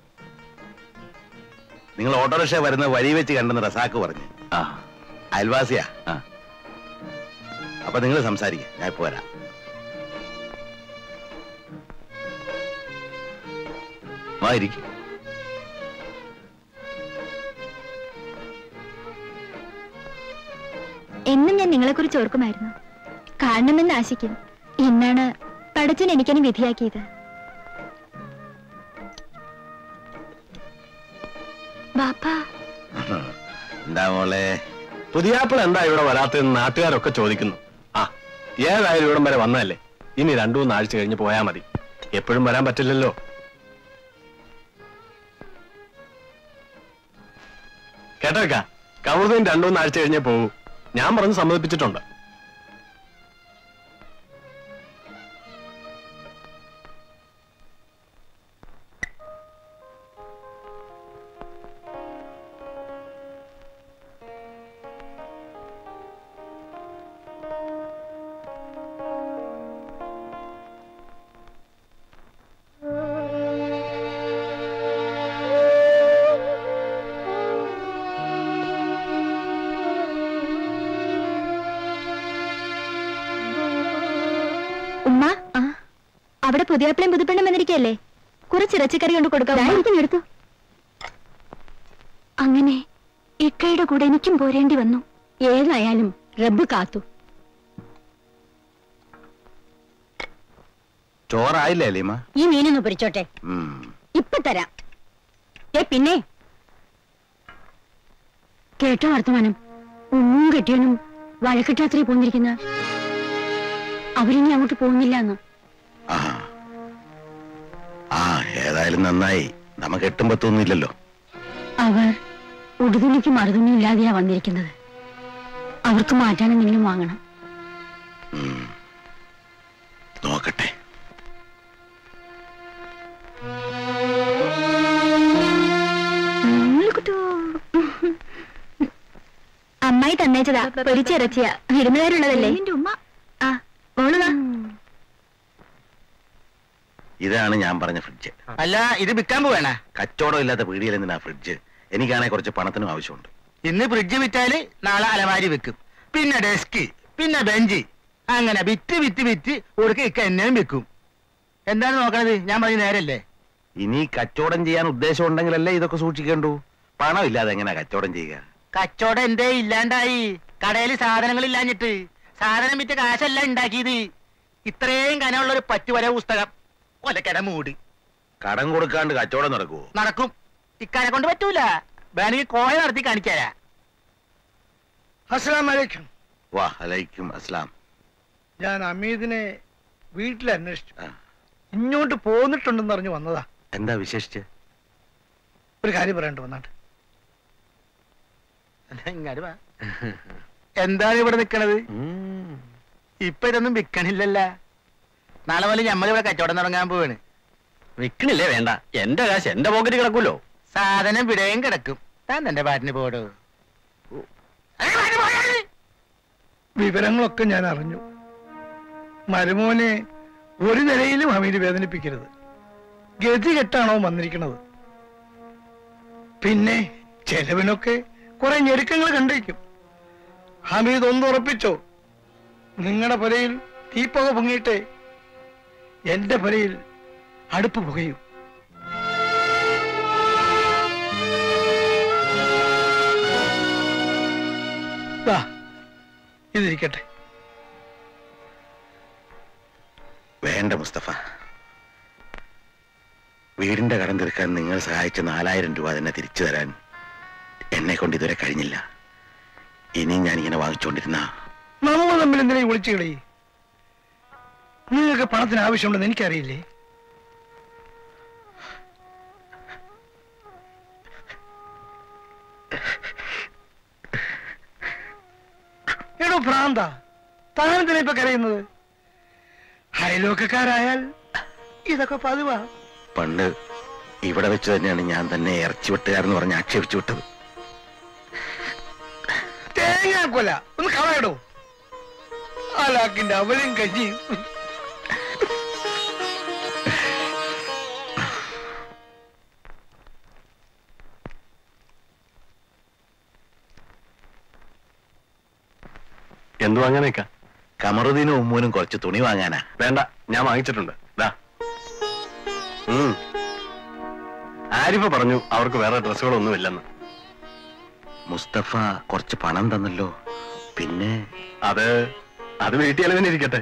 നിങ്ങൾ ഓട്ടോറിക്ഷ വരുന്ന വഴി വെച്ച് കണ്ടെന്ന് റസാക്ക് പറഞ്ഞു ആ അയൽവാസിയാ ആ. അപ്പൊ നിങ്ങൾ സംസാരിക്കുക ഞാൻ ഇപ്പൊ വരാം വാ ഇരിക്കും എന്നും ഞാൻ നിങ്ങളെ കുറിച്ച് ഓർക്കുമായിരുന്നു കാണണമെന്ന് ആശിക്കും എന്നാണ് പടച്ചൻ എനിക്കതിന് വിധിയാക്കിയത് ബാപ്പാ എന്താ മോളെ പുതിയാപ്പിള എന്താ ഇവിടെ വരാത്തതെന്ന് നാട്ടുകാരൊക്കെ ചോദിക്കുന്നു ആ ഏതായാലും ഇവിടം വരെ വന്നതല്ലേ ഇനി രണ്ടു മൂന്ന് ആഴ്ച കഴിഞ്ഞ് പോയാ മതി എപ്പോഴും വരാൻ പറ്റില്ലല്ലോ കേട്ടേക്ക കമറുദ്ദീൻ രണ്ടു മൂന്ന് ആഴ്ച കഴിഞ്ഞേ പോകൂ ഞാൻ പറഞ്ഞ് സമ്മതിപ്പിച്ചിട്ടുണ്ട് ഉമ്മ അവിടെ പുതിയാപ്പിളയും പുതുപ്പെണ്ണും വന്നിരിക്കല്ലേ കുറച്ച് ഇറച്ചിക്കറി കൊണ്ട് കൊടുക്കാം എടുത്തു അങ്ങനെ ഇക്കയുടെ കൂടെ എനിക്കും പോരേണ്ടി വന്നു ഏതായാലും റബ്ബ് കാത്തു ചോറായില്ലേ അലീമ ഈ മീനൊന്ന് പൊരിച്ചോട്ടെ ഉം. ഇപ്പൊ തരാം ഏ പിന്നെ കേട്ടോ വർത്തമാനം ഉമ്മും കെട്ടിയനും വഴക്കിട്ടാത്രേ പോന്നിരിക്കുന്ന അവരിനി അങ്ങോട്ട് പോകുന്നില്ല എന്ന് ആ ആ ഏതായാലും നന്നായി നമുക്ക് എട്ടും പത്തൊന്നും ഇല്ലല്ലോ അവർ ഉടുതുണിക്ക് മറുതുണി ഇല്ലാതെയാ വന്നിരിക്കുന്നത് അവർക്ക് മാറ്റാൻ എന്തെങ്കിലും വാങ്ങണം ഉം. നോക്കട്ടെ അമ്മായി തന്നേച്ചതാ പൊരിച്ചിറച്ചിയ വിരുന്നുകാരുള്ളതല്ലേ ഉമ്മ ആ മോളുവാ ഇതാണ് ഞാൻ പറഞ്ഞ ഫ്രിഡ്ജ് അല്ല ഇത് വിൽക്കാൻ പോവേണ കച്ചവടം ഇല്ലാത്ത പീടികയിൽ എന്തിനാ ഫ്രിഡ്ജ് എനിക്കാണെങ്കിൽ കുറച്ച് പണത്തിനും ആവശ്യമുണ്ട് ഇന്ന് ഫ്രിഡ്ജ് വിറ്റാല് നാളെ അലമാരി വെക്കും പിന്നെ ഡെസ്ക് പിന്നെ ബെഞ്ച് അങ്ങനെ വിറ്റ് വിറ്റ് വിറ്റ് ഒടുക്ക ഇക്ക എന്നെയും വെക്കും എന്താണ് നോക്കണത് ഞാൻ പറഞ്ഞ നേരല്ലേ ഇനി കച്ചവടം ചെയ്യാൻ ഉദ്ദേശം ഉണ്ടെങ്കിലല്ലേ ഇതൊക്കെ സൂക്ഷിക്കേണ്ടു പണം ഇല്ലാതെ എങ്ങനെ കച്ചവടം ചെയ്യുക കച്ചവടം എന്തേ ഇല്ലാണ്ടായി കടയിൽ സാധനങ്ങൾ ഇല്ലാഞ്ഞിട്ട് സാധനം വിറ്റ് കാശല്ല ഉണ്ടാക്കിയത് ഇത്രയും കനമുള്ള ഒരു പറ്റുവര പുസ്തകം കൊലക്കട മൂട് കടം കൊടുക്കാണ്ട് കച്ചവടം നടക്കുവോ നടക്കും ഇക്കാരെ കൊണ്ട് പറ്റൂല വേണമെങ്കിൽ കോയ നടത്തി കാണിക്കാരാ അസ്സലാം വലൈക്കും വാ അലൈക്കും അസ്ലാം ഞാൻ അമീദിനെ വീട്ടിൽ അന്വേഷിച്ചു ആ. ഇങ്ങോട്ട് പോന്നിട്ടുണ്ടെന്ന് അറിഞ്ഞു വന്നതാ എന്താ വിശേഷിച്ച് ഒരു കാര്യം പറയണ്ട വന്നാട്ട് ഇങ്ങട് വാ. എന്താണ് ഇവിടെ നിക്കണത് ഇപ്പൊ ഇതൊന്നും വിൽക്കണില്ലല്ല നാളെ പോലെ ഞമ്മളിവിടെ കച്ചവടം തുടങ്ങാൻ പോവാണ് വിൽക്കണില്ലേ വേണ്ട എന്റെ കാശ് എന്റെ പോക്കറ്റ് കിടക്കൂലോ സാധനം വിടയും കിടക്കും താൻ തന്റെ പാട്ടിന് പോടോ വിവരങ്ങളൊക്കെ ഞാൻ അറിഞ്ഞു മരുമോനെ ഒരു നിലയിലും ഹമീദ് വേദനിപ്പിക്കരുത് ഗതി കെട്ടാണോ വന്നിരിക്കുന്നത് പിന്നെ ചെലവിനൊക്കെ കുറെ ഞെരുക്കങ്ങൾ കണ്ടിരിക്കും ഹമീദ് ഒന്ന് ഉറപ്പിച്ചോ നിങ്ങളുടെ പുരയിൽ തീപ്പുക പൊങ്ങിയിട്ടേ എന്റെ പുരയിൽ അടുപ്പ് പുകയും ദാ, ഇതിരിക്കട്ടെ വേണ്ട മുസ്തഫ വീടിന്റെ കടം തീർക്കാൻ നിങ്ങൾ സഹായിച്ച നാലായിരം രൂപ തന്നെ തിരിച്ചു തരാൻ എന്നെ കൊണ്ട് ഇതുവരെ കഴിഞ്ഞില്ല ഇനിയും ഞാൻ ഇങ്ങനെ വാങ്ങിച്ചുകൊണ്ടിരുന്ന നമ്മൾ തമ്മിൽ എന്തിനാ ഈ വിളിച്ചു കളി നിങ്ങൾക്ക് പണത്തിന് ആവശ്യമുണ്ടെന്ന് എനിക്കറിയില്ലേ എടോ ഭ്രാന്ത താനെന്തിനാ ഇപ്പൊ കരയുന്നത് അയലോക്കക്കാരായാൽ ഇതൊക്കെ പതിവാ പണ്ട് ഇവിടെ വെച്ച് തന്നെയാണ് ഞാൻ തന്നെ ഇറച്ചി വെട്ടുകാരെന്ന് പറഞ്ഞ് ആക്ഷേപിച്ചു വിട്ടത് തേങ്ങാക്കൊല ഒന്ന് കളയടോ ആലാക്കിന്റെ അവലും കഞ്ഞിയും എന്തു വാങ്ങാനേക്കാ കമറുദ്ദീനും ഉമ്മൂനും കുറച്ച് തുണി വാങ്ങാനാ വേണ്ട ഞാൻ വാങ്ങിച്ചിട്ടുണ്ട് ദാ ഉം. ആരിഫ പറഞ്ഞു അവർക്ക് വേറെ ഡ്രസ്സുകളൊന്നും ഇല്ലെന്ന് മുസ്തഫ കുറച്ച് പണം തന്നല്ലോ പിന്നെ അത് അത് വീട്ടിൽ അലവിന് ഇരിക്കട്ടെ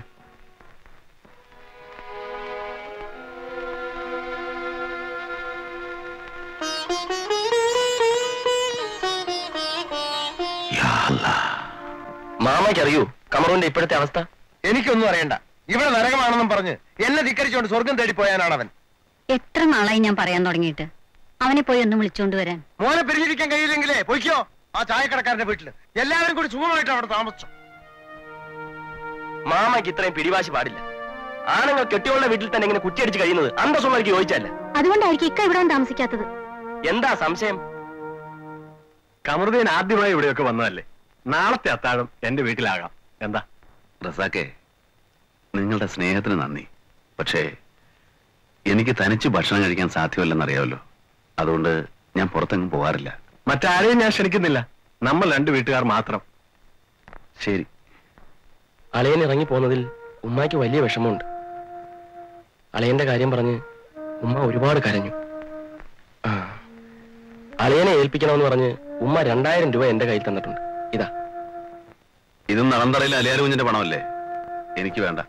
മാമയ്ക്കറിയൂ കമറുവിന്റെ ഇപ്പോഴത്തെ അവസ്ഥ എനിക്കൊന്നും അറിയണ്ട ഇവിടെ നരകമാണെന്നും പറഞ്ഞ് എന്നെ ധിക്കരിച്ചുകൊണ്ട് സ്വർഗം തേടി പോയാനാണ് അവൻ എത്ര നാളായി ഞാൻ പറയാൻ തുടങ്ങിയിട്ട് അവനെ പോയി ഒന്ന് വിളിച്ചോണ്ട് വരാൻ മോനെ പിരിഞ്ഞിരിക്കാൻ കഴിയില്ലെങ്കിലേ പൊയ്ക്കോ ആ ചായക്കടക്കാരന്റെ വീട്ടില് എല്ലാവരും കൂടി സുഖമായിട്ട് അവിടെ താമസിച്ചു മാമയ്ക്ക് ഇത്രയും പിടിവാശി പാടില്ല ആണുങ്ങൾ കെട്ടിയുള്ള വീട്ടിൽ തന്നെ ഇങ്ങനെ കുറ്റിയടിച്ച് കഴിയുന്നത് അന്തസ്സുള്ളവർക്ക് യോജിച്ചല്ല അതുകൊണ്ടായിരിക്കും ഇക്ക ഇവിടെ താമസിക്കാത്തത് എന്താ സംശയം കമറുദ്ദീൻ ആദ്യമായി ഇവിടെയൊക്കെ വന്നതല്ലേ നാളത്തെ അത്താഴം എന്റെ വീട്ടിലാകാം എന്താ റസാക്കെ നിങ്ങളുടെ സ്നേഹത്തിന് നന്ദി പക്ഷേ എനിക്ക് തനിച്ച് ഭക്ഷണം കഴിക്കാൻ സാധ്യമല്ലെന്നറിയാമല്ലോ അതുകൊണ്ട് ഞാൻ പുറത്തെങ്ങും പോകാറില്ല മറ്റാരെയും ഞാൻ ക്ഷണിക്കുന്നില്ല നമ്മൾ രണ്ട് വീട്ടുകാർ മാത്രം ശരി അളയൻ ഇറങ്ങി പോകുന്നതിൽ ഉമ്മാക്ക് വലിയ വിഷമമുണ്ട് അളയന്റെ കാര്യം പറഞ്ഞ് ഉമ്മ ഒരുപാട് കരഞ്ഞു ആ. അളയനെ ഏൽപ്പിക്കണമെന്ന് പറഞ്ഞ് ഉമ്മ രണ്ടായിരം രൂപ എന്റെ കയ്യിൽ തന്നിട്ടുണ്ട് ഇതാ ഇത് നടന്തറയിൽ അലിയാർ കുഞ്ഞിന്റെ പണമല്ലേ എനിക്ക് വേണ്ട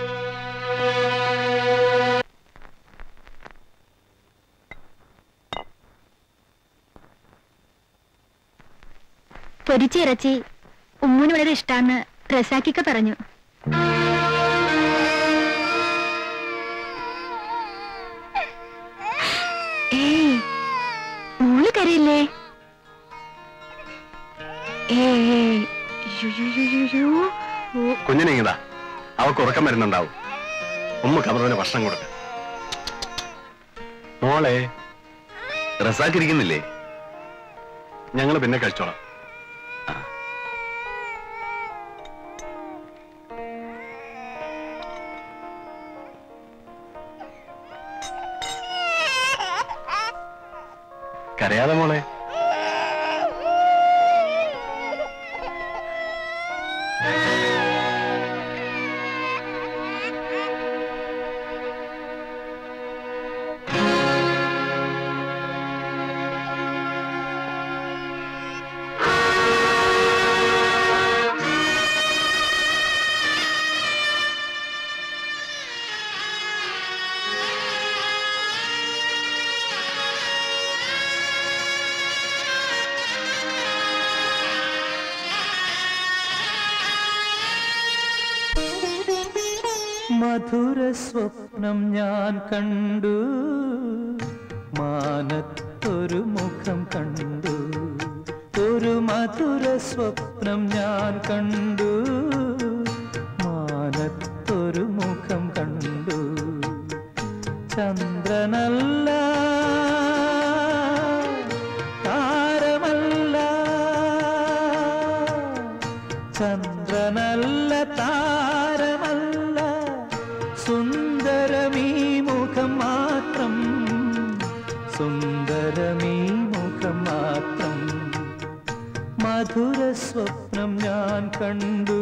പൊരിച്ച ഇറച്ചി ഉമ്മൂന് വളരെ ഇഷ്ടാന്ന് റസാക്കിക്ക പറഞ്ഞു ഏയ് മോള് കരയില്ലേ ഏയ് യ്യോ, യ്യോ, യ്യോ, യ്യോ, യ്യോ. ഓ, കുഞ്ഞിനെ ഇതാ അവൾക്ക് ഉറക്കം വരുന്നുണ്ടാവും ഉമ്മ കമറുവിന് ഭക്ഷണം കൊടുക്ക മോളെ റസാക്ക് ഇരിക്കുന്നില്ലേ ഞങ്ങൾ പിന്നെ കഴിച്ചോളാം കരയാതെ മോളെ മധുര സ്വപ്നം ഞാൻ കണ്ടു മാനത്തൊരു മുഖം കണ്ടു ഒരു മധുര സ്വപ്നം ഞാൻ കണ്ടു മാനത്തൊരു മുഖം കണ്ടു ചന്ദ്രനല്ല താരമല്ല ചന്ദ്രനല്ല താരമല്ല കണ്ടു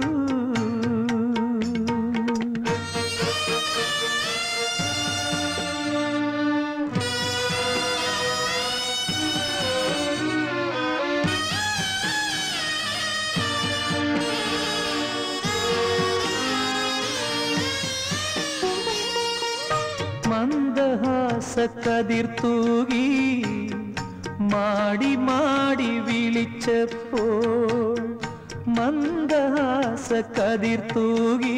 മന്ദഹാസക്കതിർ തൂകി മാടി മാടി വിളിച്ചപ്പോൾ മന്ദഹാസക്കതിർ തൂകി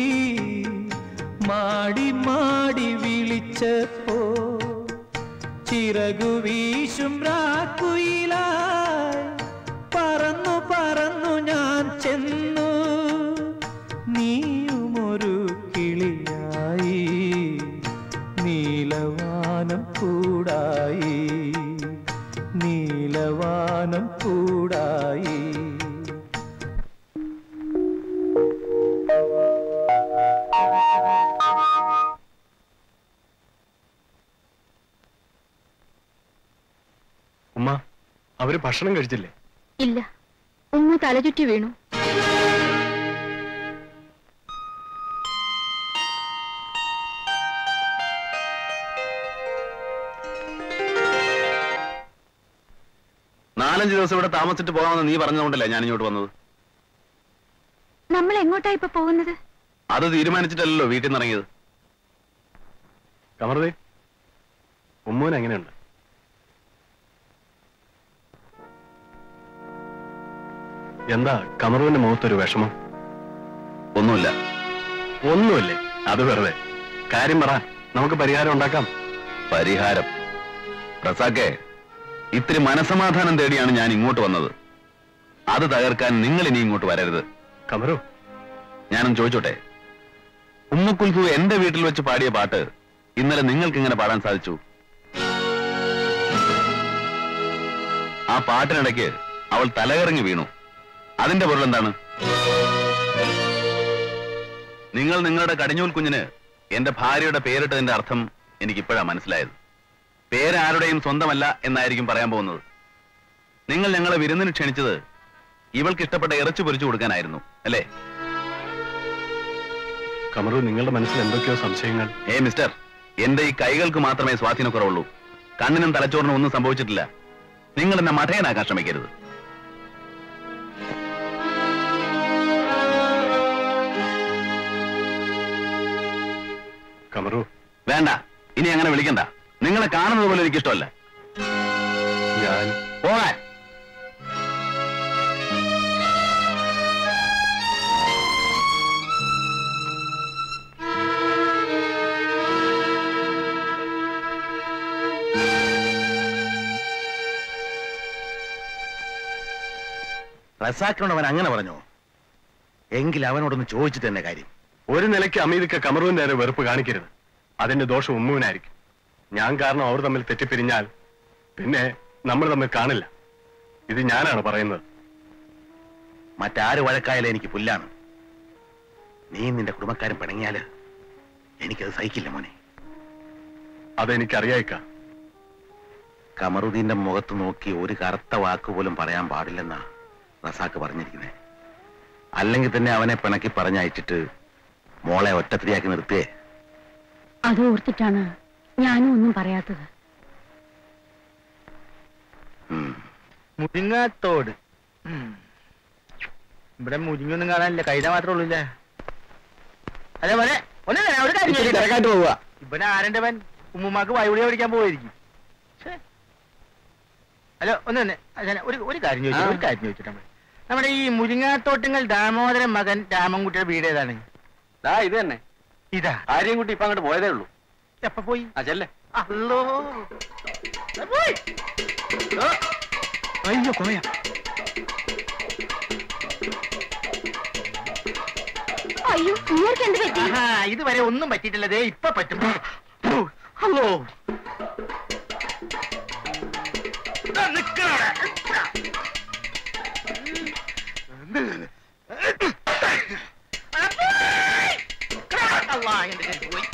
മാടി മാടി വിളിച്ചപ്പോ ചിറകു വീശും രാക്കുയിലായി പറന്നു പറന്നു ഞാൻ ചെന്നു നീയുമൊരു കിളിയായി നീലവാനം കൂടായി നീലവാനം കൂടായി ഉമ്മ അവര് ഭക്ഷണം കഴിച്ചില്ലേ ഇല്ല ഉമ്മ തലചുറ്റി വീണു നാലഞ്ച് ദിവസം ഇവിടെ താമസിച്ചിട്ട് പോകാമെന്ന് നീ പറഞ്ഞതുകൊണ്ടല്ലേ ഞാൻ ഇങ്ങോട്ട് വന്നത് നമ്മൾ എങ്ങോട്ടാ ഇപ്പൊ പോകുന്നത് അത് തീരുമാനിച്ചിട്ടല്ലല്ലോ വീട്ടിൽ നിന്ന് ഇറങ്ങിയത് കമറുദേ ഉമ്മൂന് എങ്ങനെയുണ്ട് എന്താ കമറുവിന്റെ മുഖത്തൊരു വിഷമം ഒന്നുമില്ല ഒന്നുമില്ലേ അത് വെറുതെ കാര്യം പറ നമുക്ക് പരിഹാരം ഉണ്ടാക്കാം പരിഹാരം റസാക്കെ ഇത്തിരി മനസമാധാനം തേടിയാണ് ഞാൻ ഇങ്ങോട്ട് വന്നത് അത് തകർക്കാൻ നിങ്ങൾ ഇനി ഇങ്ങോട്ട് വരരുത് കമറു ഞാനൊന്ന് ചോദിച്ചോട്ടെ ഉമ്മക്കുൽസു എന്റെ വീട്ടിൽ വെച്ച് പാടിയ പാട്ട് ഇന്നലെ നിങ്ങൾക്ക് ഇങ്ങനെ പാടാൻ സാധിച്ചു ആ പാട്ടിനിടയ്ക്ക് അവൾ തലകറങ്ങി വീണു അതിന്റെ പൊരുൾ എന്താണ് നിങ്ങൾ നിങ്ങളുടെ കടിഞ്ഞൂൽ കുഞ്ഞിന് എന്റെ ഭാര്യയുടെ പേരിട്ടതിന്റെ അർത്ഥം എനിക്കിപ്പോഴാ മനസ്സിലായത് പേരാരുടെയും സ്വന്തമല്ല എന്നായിരിക്കും പറയാൻ പോകുന്നത് നിങ്ങൾ ഞങ്ങളെ വിരുന്നിന് ക്ഷണിച്ചത് ഇവൾക്ക് ഇഷ്ടപ്പെട്ട ഇറച്ചി പൊരിച്ചു കൊടുക്കാനായിരുന്നു അല്ലേ കമറു നിങ്ങളുടെ മനസ്സിൽ എന്തൊക്കെയോ സംശയങ്ങൾ ഏ മിസ്റ്റർ എന്റെ ഈ കൈകൾക്ക് മാത്രമേ സ്വാധീനക്കുറവുള്ളൂ കണ്ണിനും തലച്ചോറിനും ഒന്നും സംഭവിച്ചിട്ടില്ല നിങ്ങൾ എന്നെ മഠയനാക്കാൻ ശ്രമിക്കരുത് കമറു വേണ്ട ഇനി അങ്ങനെ വിളിക്കണ്ട നിങ്ങളെ കാണുന്നത് പോലെ എനിക്ക് ഇഷ്ടമല്ല ഞാൻ പോകാൻ റസാക്കിനോട് അവൻ അങ്ങനെ പറഞ്ഞോ എങ്കിൽ അവനോടൊന്ന് ചോദിച്ചിട്ട് തന്നെ കാര്യം ഒരു നിലയ്ക്ക് അമീദിക്ക് കമറുവിന്റെ നേരെ വെറുപ്പ് കാണിക്കരുത് അതിന്റെ ദോഷം ഉമ്മുവിനായിരിക്കും ഞാൻ കാരണം അവർ തമ്മിൽ തെറ്റിപ്പിരിഞ്ഞാൽ പിന്നെ നമ്മൾ തമ്മിൽ കാണില്ല ഇത് ഞാനാണ് പറയുന്നത് മറ്റാര് വഴക്കായാലും എനിക്ക് പുല്ലാണ് നീ നിന്റെ കുടുംബക്കാരൻ പിണങ്ങിയാല് എനിക്കത് സഹിക്കില്ല മോനെ അതെനിക്കറിയായിക്കാം കമറുദ്ദീന്റെ മുഖത്ത് നോക്കി ഒരു കറുത്ത വാക്ക് പോലും പറയാൻ പാടില്ലെന്നാ റസാക്ക് പറഞ്ഞിരിക്കുന്നത് അല്ലെങ്കിൽ തന്നെ അവനെ പിണക്കി പറഞ്ഞയച്ചിട്ട് മോളെ ഒറ്റത്തിരിയാക്കി നിർത്തിയേ അത് ഓർത്തിട്ടാണ് ഞാനും ഒന്നും പറയാത്തത് മുരിങ്ങാത്തോട് ഉം. ഇവിടെ മുരിങ്ങൊന്നും കാണാനില്ല കൈത മാത്രമേ ഉള്ളൂ ഇല്ലേ അതെ മോനെ ഒന്ന് തരാം, ഒരു കാര്യം ഇത്തിരി ചോദിക്കട്ടെ? തിരക്കായിട്ട് പോവുക ഇവനെ ആരണ്ടവൻ ഉമ്മുമാക്ക് വൈവിളിയെ പഠിക്കാൻ പോയിരിക്കും ഛേ. ഹലോ ഒന്ന് തന്നെ അച്ഛനെ, ഒരു ഒരു കാര്യം ചോദിച്ചു ഒരു കാര്യം ചോദിച്ചിട്ട് നമ്മള്. നമ്മുടെ ഈ മുരിങ്ങാത്തോട്ടങ്ങൾ ദാമോദരൻ മകൻ രാമൻകുട്ടിയുടെ വീട് ഏതാണ് ദാ ഇത് തന്നെ ഇതാ ആരെയും കൂട്ടി ഇപ്പൊ അങ്ങോട്ട് പോയതേ ഉള്ളൂ എപ്പ പോയി ആ ചെല്ലേ അല്ലോ പോയി ഓ. അയ്യോ കൊമയാ അയ്യോ ഇവർക്ക് എന്ത് പറ്റി ആഹാ, ഇതുവരെ ഒന്നും പറ്റിയിട്ടില്ല ദേ ഇപ്പൊ പറ്റും ഹൂ, ഹലോ ദാ നിക്കണവിടെ. അല്ലാ, എന്റെ കയ്യിൽ പോയി.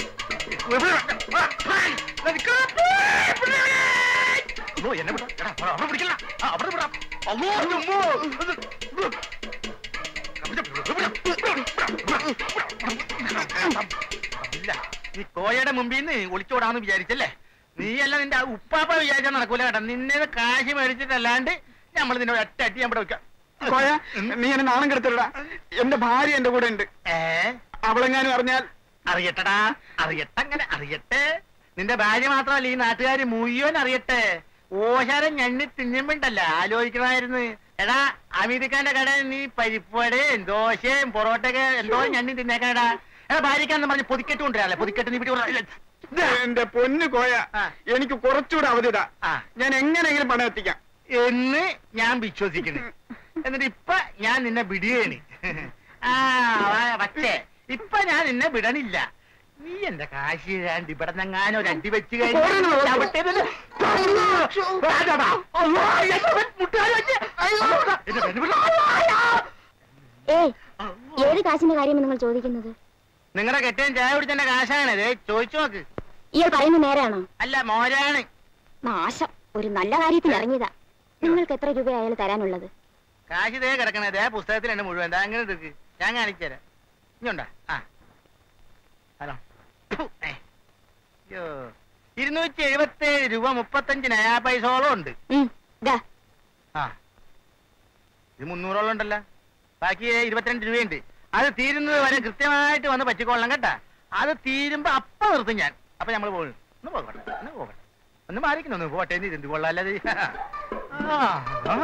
ദാ നിക്കണ. അയ്യോ, എന്നെ വിടാ. എടാ, അവിടെ പിടിക്കല്ല. ആ, അവിടെ വിടാം. അമ്മോ, അമ്മോ. ഇല്ല നീ കോയയുടെ മുമ്പിൽ നിന്ന് ഒളിച്ചോടാന്ന് വിചാരിച്ചല്ലേ നീയല്ല നിന്റെ ആ ഉപ്പാപ്പ വിചാരിച്ചാൽ നടക്കൂല കേട്ടോ നിന്നെ കാശ് മേടിച്ചിട്ടല്ലാണ്ട് നമ്മൾ നിന്നെ ഒറ്റ അടി ഞാൻ ഇവിടെ വെക്കാം കോയ നീ എന്നെ നാണം കെടുത്തിടാ എന്റെ ഭാര്യ എന്റെ കൂടെ ഉണ്ട് ഏ അവളെങ്ങാനും അറിഞ്ഞാൽ അറിയട്ടടാ അറിയട്ടെ അങ്ങനെ അറിയട്ടെ നിന്റെ ഭാര്യ മാത്രമല്ല ഈ നാട്ടുകാര് മുയ്യോൻ അറിയട്ടെ ഓശാരം ഞണ്ണി തിന്നുമ്പോണ്ടല്ല ആലോചിക്കണമായിരുന്നു എടാ അമീതിക്കാന്റെ കടയിൽ നീ പരിപ്പടയും ദോശയും പൊറോട്ടയൊക്കെ എന്തോ ഞണ്ണി തിന്നേക്കാടാ എടാ ഭാര്യക്കാന്ന് പറഞ്ഞ് പൊതിക്കെട്ട് കൊണ്ടുവരാല്ലേ പൊതിക്കെട്ട് നീ വീട്ടിൽ എന്റെ പൊന്നു കോയ എനിക്ക് കുറച്ചുകൂടെ അവധിതാ ഞാൻ എങ്ങനെയെങ്കിലും പണം എത്തിക്കാം എന്ന് ഞാൻ വിശ്വസിക്കുന്നു എന്നിട്ട് ഇപ്പൊ ഞാൻ നിന്നെ വിടുകയാണ് ആ വ- പക്ഷേ ഇപ്പൊ ഞാൻ നിന്നെ വിടണില്ല നീ എന്റെ കാശ് രണ്ട് ഇവിടെ നിന്നെങ്ങാനും ഒരു അടി വെച്ച് കഴിഞ്ഞാൽ ചവിട്ടേതല്ലേ? അതാ, അള്ളാ, എന്റെ മുട്ടുകാല് വെച്ച്. എന്റെ പെണ്ണ് ഏയ് ഏത് കാശിന്റെ കാര്യം നിങ്ങൾ ചോദിക്കുന്നത് നിങ്ങളുടെ കെട്ടിയൻ ചായ കുടിച്ചെന്റെ കാശാണ് ദേ ചോദിച്ചു നോക്ക് ഇയാൾ പറയുന്നത് നേരാണോ അല്ല മോരാണ് നാശം ഒരു നല്ല കാര്യത്തിൽ ഇറങ്ങിയതാ നിങ്ങൾക്ക് എത്ര രൂപ അയാൾ തരാനുള്ളത് കാശ് ദേ കിടക്കണേ ദേ പുസ്തകത്തിലുണ്ട് മുഴുവൻ ദാ അങ്ങനെ എടുക്ക് ഞാൻ കാണിച്ചു തരാം ഇഞ്ഞുണ്ടാ ആ ഹലോ ഫു, ഏ. യ്യോ. ഇരുന്നൂറ്റി എഴുപത്തി ഏഴ് രൂപ മുപ്പത്തഞ്ച് നയാ പൈസോളം ഉണ്ട് ആ ഇത് മുന്നൂറോളം ഉണ്ടല്ലോ ബാക്കി ഇരുപത്തിരണ്ട് രൂപയുണ്ട് അത് തീരുന്നത് വരെ കൃത്യമായിട്ട് വന്ന് പറ്റിക്കൊള്ളണം കേട്ടാ അത് തീരുമ്പോ അപ്പൊ നിർത്തും ഞാൻ അപ്പൊ നമ്മൾ പോകും ഒന്ന് പോകട്ടെ ഒന്ന് പോകട്ടെ ഒന്ന് മാറിക്കുന്നു ഒന്ന് പോട്ടെ എന്ന് ഇരുന്ന് കൊള്ളാല്ലേ ആ ആ.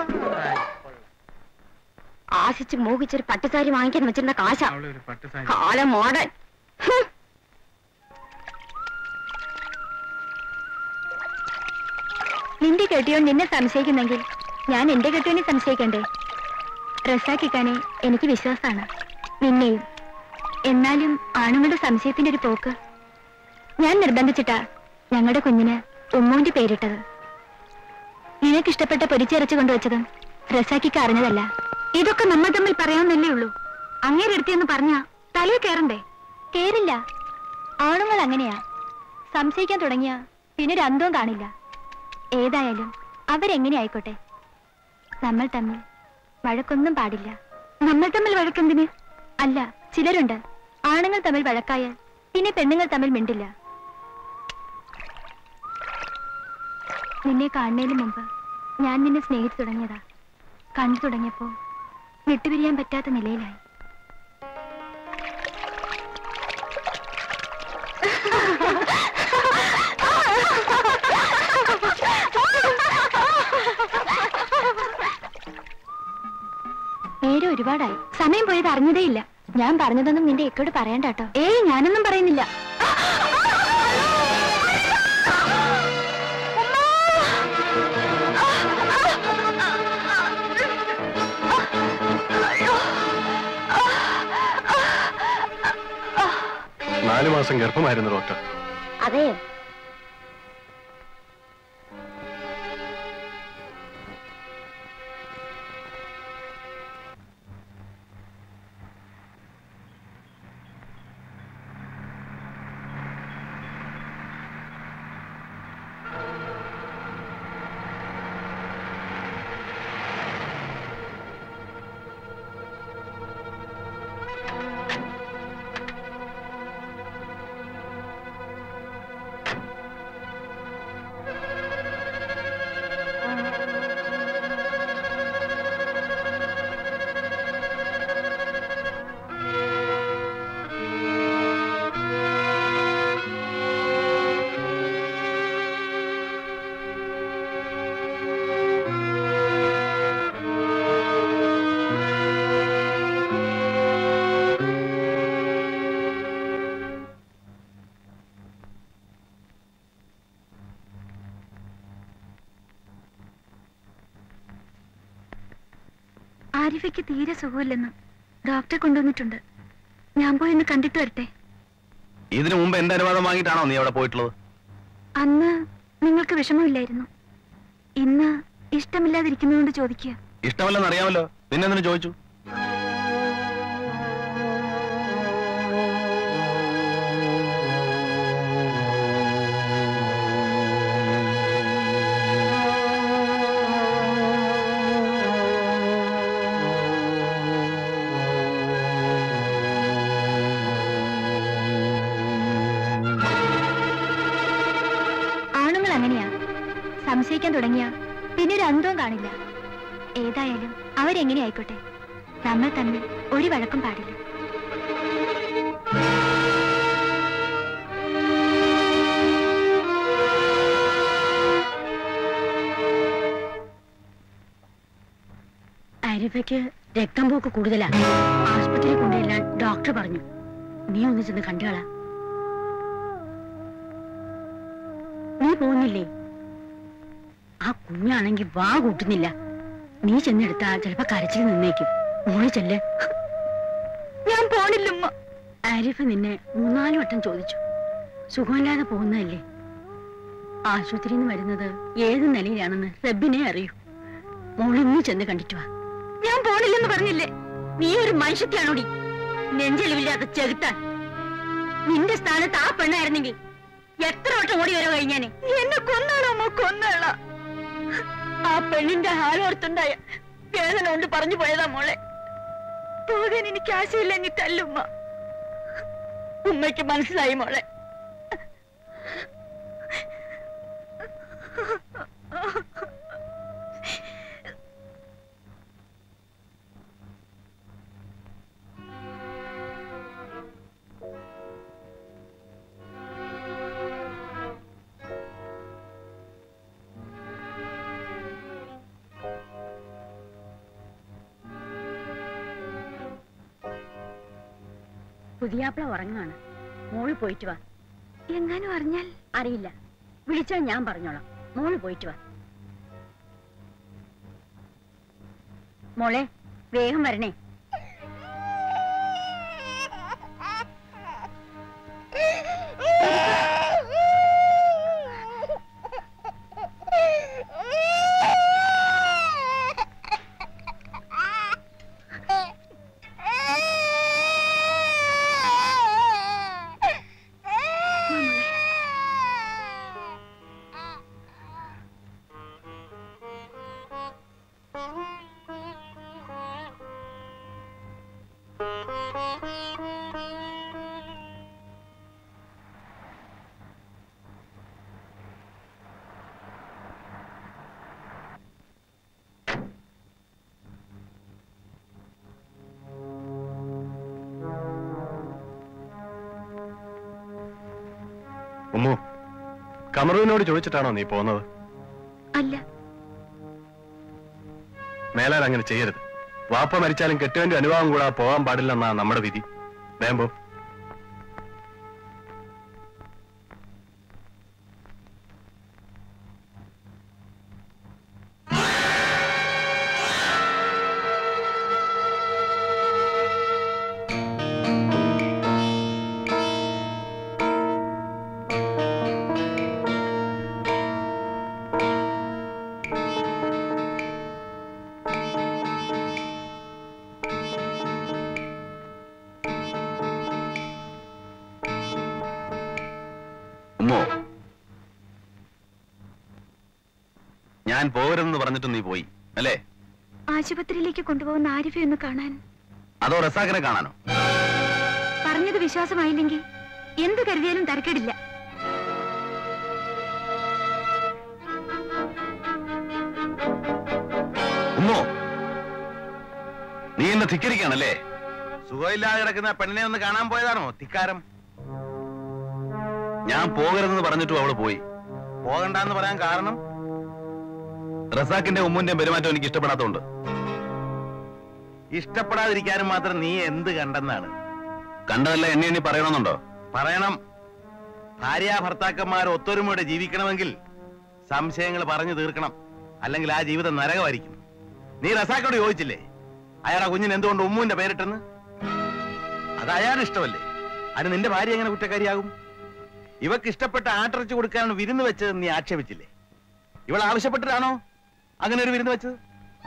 ആശിച്ച് മോഹിച്ചൊരു പട്ടുസാരി വാങ്ങിക്കാൻ വെച്ചിരുന്ന കാശാ ഒരു പട്ടുസാരി കാലം മോഡൻ ഹും. നിന്റെ കെട്ടിയോൻ നിന്നെ സംശയിക്കുന്നെങ്കിൽ ഞാൻ എന്റെ കെട്ടിയോനെ സംശയിക്കണ്ടേ റസാക്കിക്കാനെ എനിക്ക് വിശ്വാസമാണ് നിന്നെയും എന്നാലും ആണുങ്ങളുടെ സംശയത്തിന്റെ ഒരു പോക്ക് ഞാൻ നിർബന്ധിച്ചിട്ടാ ഞങ്ങളുടെ കുഞ്ഞിന് ഉമ്മോന്റെ പേരിട്ടത് നിനക്കിഷ്ടപ്പെട്ട പൊരിച്ചിറച്ചു കൊണ്ടുവച്ചതും റസാക്കിക്ക് അറിഞ്ഞതല്ല ഇതൊക്കെ നമ്മൾ തമ്മിൽ പറയാവുന്നല്ലേ ഉള്ളൂ അങ്ങേരെടുത്തെന്ന് പറഞ്ഞ തലയിൽ കയറണ്ടേ കേറില്ല ആണുങ്ങൾ അങ്ങനെയാ സംശയിക്കാൻ തുടങ്ങിയ പിന്നെ ഒരു അന്തവും കാണില്ല ഏതായാലും അവരെങ്ങനെ ആയിക്കോട്ടെ നമ്മൾ തമ്മിൽ വഴക്കൊന്നും പാടില്ല നമ്മൾ തമ്മിൽ വഴക്കെന്തിന് അല്ല ചിലരുണ്ട് ആണുങ്ങൾ തമ്മിൽ വഴക്കായാൽ പിന്നെ പെണ്ണുങ്ങൾ തമ്മിൽ മിണ്ടില്ല നിന്നെ കാണുന്നതിന് മുമ്പ് ഞാൻ നിന്നെ സ്നേഹിച്ചു തുടങ്ങിയതാ കണ്ടു തുടങ്ങിയപ്പോ വിട്ടുപിരിയാൻ പറ്റാത്ത നിലയിലായി നേരെ ഒരുപാടായി സമയം പോയത് അറിഞ്ഞതേ ഇല്ല ഞാൻ പറഞ്ഞതൊന്നും നിന്റെ എക്കോട് പറയണ്ട കേട്ടോ ഏയ് ഞാനൊന്നും പറയുന്നില്ല നാലു മാസം ഗർഭമായിരുന്നു ഡോക്ടർ അതെ ആരിഫയ്ക്ക് തീരെ സുഖമില്ലെന്ന് ഡോക്ടറെ കൊണ്ടുവന്നിട്ടുണ്ട് ഞാൻ പോയി ഒന്ന് കണ്ടിട്ട് വരട്ടെ ഇതിനു മുമ്പ് എന്റെ അനുവാദം വാങ്ങിയിട്ടാണോ നീ അവിടെ പോയിട്ടുള്ളത് അന്ന് നിങ്ങൾക്ക് വിഷമമില്ലായിരുന്നു ഇന്ന് ഇഷ്ടമില്ലാതിരിക്കുന്നതുകൊണ്ട് ചോദിക്കുക ഇഷ്ടമല്ലെന്ന് അറിയാമല്ലോ പിന്നെ എന്തിനു ചോദിച്ചു പ്രണയിക്കാൻ തുടങ്ങിയ പിന്നെ ഒരു അന്തവും കാണില്ല ഏതായാലും അവരെങ്ങനെ ആയിക്കോട്ടെ നമ്മൾ തമ്മിൽ ഒരു വഴക്കും പാടില്ല അരിഫയ്ക്ക് രക്തം പോക്ക് കൂടുതലാ ആശുപത്രി കൊണ്ടുചെല്ലാൻ ഡോക്ടർ പറഞ്ഞു നീ ഒന്ന് ചെന്ന് കണ്ടുകളാ നീ പോകുന്നില്ലേ ആ കുഞ്ഞാണെങ്കി വാ കൂട്ടുന്നില്ല നീ ചെന്നെടുത്താ ചിലപ്പോ കരച്ചിൽ നിന്നേക്കും മോള് ചെല്ല് ഞാൻ പോണില്ലമ്മ ആരിഫ് നിന്നെ മൂന്നാല് വട്ടം ചോദിച്ചു സുഖമില്ലാതെ പോകുന്നതല്ലേ ആശുപത്രിയിൽ നിന്ന് വരുന്നത് ഏത് നിലയിലാണെന്ന് റബ്ബിനെ അറിയൂ മോളിന്ന് ചെന്ന് കണ്ടിട്ട് വാ ഞാൻ പോണില്ലെന്ന് പറഞ്ഞില്ലേ നീ ഒരു മനുഷ്യത്തെയാണോടി നെഞ്ചലിവില്ലാത്ത ചെകുത്താൻ നിന്റെ സ്ഥാനത്ത് ആ പെണ്ണായിരുന്നെങ്കിൽ എത്ര വട്ടം ഓടി വരെ കഴിഞ്ഞാനെ എന്നെ കൊന്നാളമ്മ കൊന്നാള ആ പെണ്ണിന്റെ ഹാലോർത്തുണ്ടായ വേദന കൊണ്ട് പറഞ്ഞു പോയതാ മോളെ പോകാൻ എനിക്ക് ആശയില്ലെങ്കിട്ടല്ലുമ്മ ഉമ്മയ്ക്ക് മനസ്സിലായി മോളെ പുതിയാപ്പിള ഉറങ്ങാണ് മോള് പോയിട്ട് വാ എങ്ങാനും അറിഞ്ഞാൽ അറിയില്ല വിളിച്ചാൽ ഞാൻ പറഞ്ഞോളാം മോള് പോയിട്ട് വാ മോളെ വേഗം വരണേ ഉമ്മു കമറുവിനോട് ചോദിച്ചിട്ടാണോ നീ പോകുന്നത് അല്ല മേലാൽ അങ്ങനെ ചെയ്യരുത് വാപ്പ മരിച്ചാലും കെട്ടുവിന്റെ അനുഭവം കൂടാതെ പോകാൻ പാടില്ലെന്നാ നമ്മുടെ വിധി വേമ്പോ ഉമ്മോ ഞാൻ പോകരുതെന്ന് പറഞ്ഞിട്ട് നീ പോയി അല്ലേ ആശുപത്രിയിലേക്ക് കൊണ്ടുപോകുന്ന ആരിഫെ ഒന്ന് കാണാൻ അതോ റസാഖിനെ കാണാനോ പറഞ്ഞത് വിശ്വാസമായില്ലെങ്കിൽ എന്ത് കരുതിയാലും തരക്കേടില്ല ഉമ്മോ നീ എന്നെ ധിക്കരിക്കാണല്ലേ സുഖമില്ലാതെ കിടക്കുന്ന പെണ്ണിനെ ഒന്ന് കാണാൻ പോയതാണോ തിക്കാരം ഞാൻ പോകരുതെന്ന് പറഞ്ഞിട്ടും അവള് പോയി പോകണ്ടെന്ന് പറയാൻ കാരണം റസാഖിന്റെ ഉമ്മുന്റെ പെരുമാറ്റം എനിക്ക് ഇഷ്ടപ്പെടാത്തതുകൊണ്ട് ഇഷ്ടപ്പെടാതിരിക്കാനും മാത്രം നീ എന്ത് കണ്ടെന്നാണ് കണ്ടതല്ല എന്നെ ഇനി പറയണമെന്നുണ്ടോ പറയണം ഭാര്യ ഭർത്താക്കന്മാർ ഒത്തൊരുമയോടെ ജീവിക്കണമെങ്കിൽ സംശയങ്ങൾ പറഞ്ഞു തീർക്കണം അല്ലെങ്കിൽ ആ ജീവിതം നരകമായിരിക്കും നീ റസാക്കോട് ചോദിച്ചില്ലേ അയാൾ ആ കുഞ്ഞിന് എന്തുകൊണ്ട് ഉമ്മുവിന്റെ പേരിട്ടെന്ന് അത് അയാളുടെ ഇഷ്ടമല്ലേ അതിന് നിന്റെ ഭാര്യ എങ്ങനെ കുറ്റക്കാരിയാകും ഇവക്ക് ഇഷ്ടപ്പെട്ട ആട്ടിറച്ചി കൊടുക്കാനാണ് വിരുന്ന് വെച്ചത് നീ ആക്ഷേപിച്ചില്ലേ ഇവൾ ആവശ്യപ്പെട്ടിട്ടാണോ അങ്ങനെ ഒരു വിരുന്ന് വെച്ചത്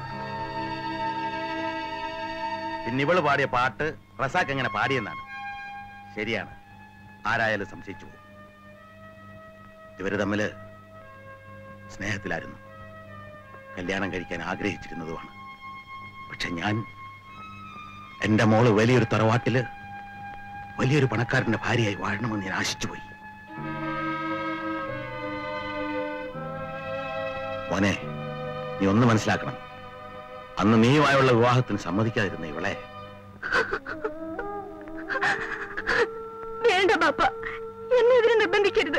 പിന്നെ ഇവള് പാടിയ പാട്ട് റസാക്ക് എങ്ങനെ പാടിയെന്നാണ് ശരിയാണ് ആരായാലും സംശയിച്ചു പോകും ഇവര് തമ്മില് സ്നേഹത്തിലായിരുന്നു കല്യാണം കഴിക്കാൻ ആഗ്രഹിച്ചിരുന്നതുമാണ് പക്ഷെ ഞാൻ എന്റെ മോള് വലിയൊരു തറവാട്ടില് വലിയൊരു പണക്കാരന്റെ ഭാര്യയായി വാഴണമെന്ന് ഞാൻ ആശിച്ചുപോയി മോനെ നീ ഒന്ന് മനസ്സിലാക്കണം അന്ന് നീയുമായുള്ള വിവാഹത്തിന് സമ്മതിക്കാതിരുന്ന ഇവളെ വേണ്ട ബാപ്പ എന്നെ ഇതിന് നിർബന്ധിക്കരുത്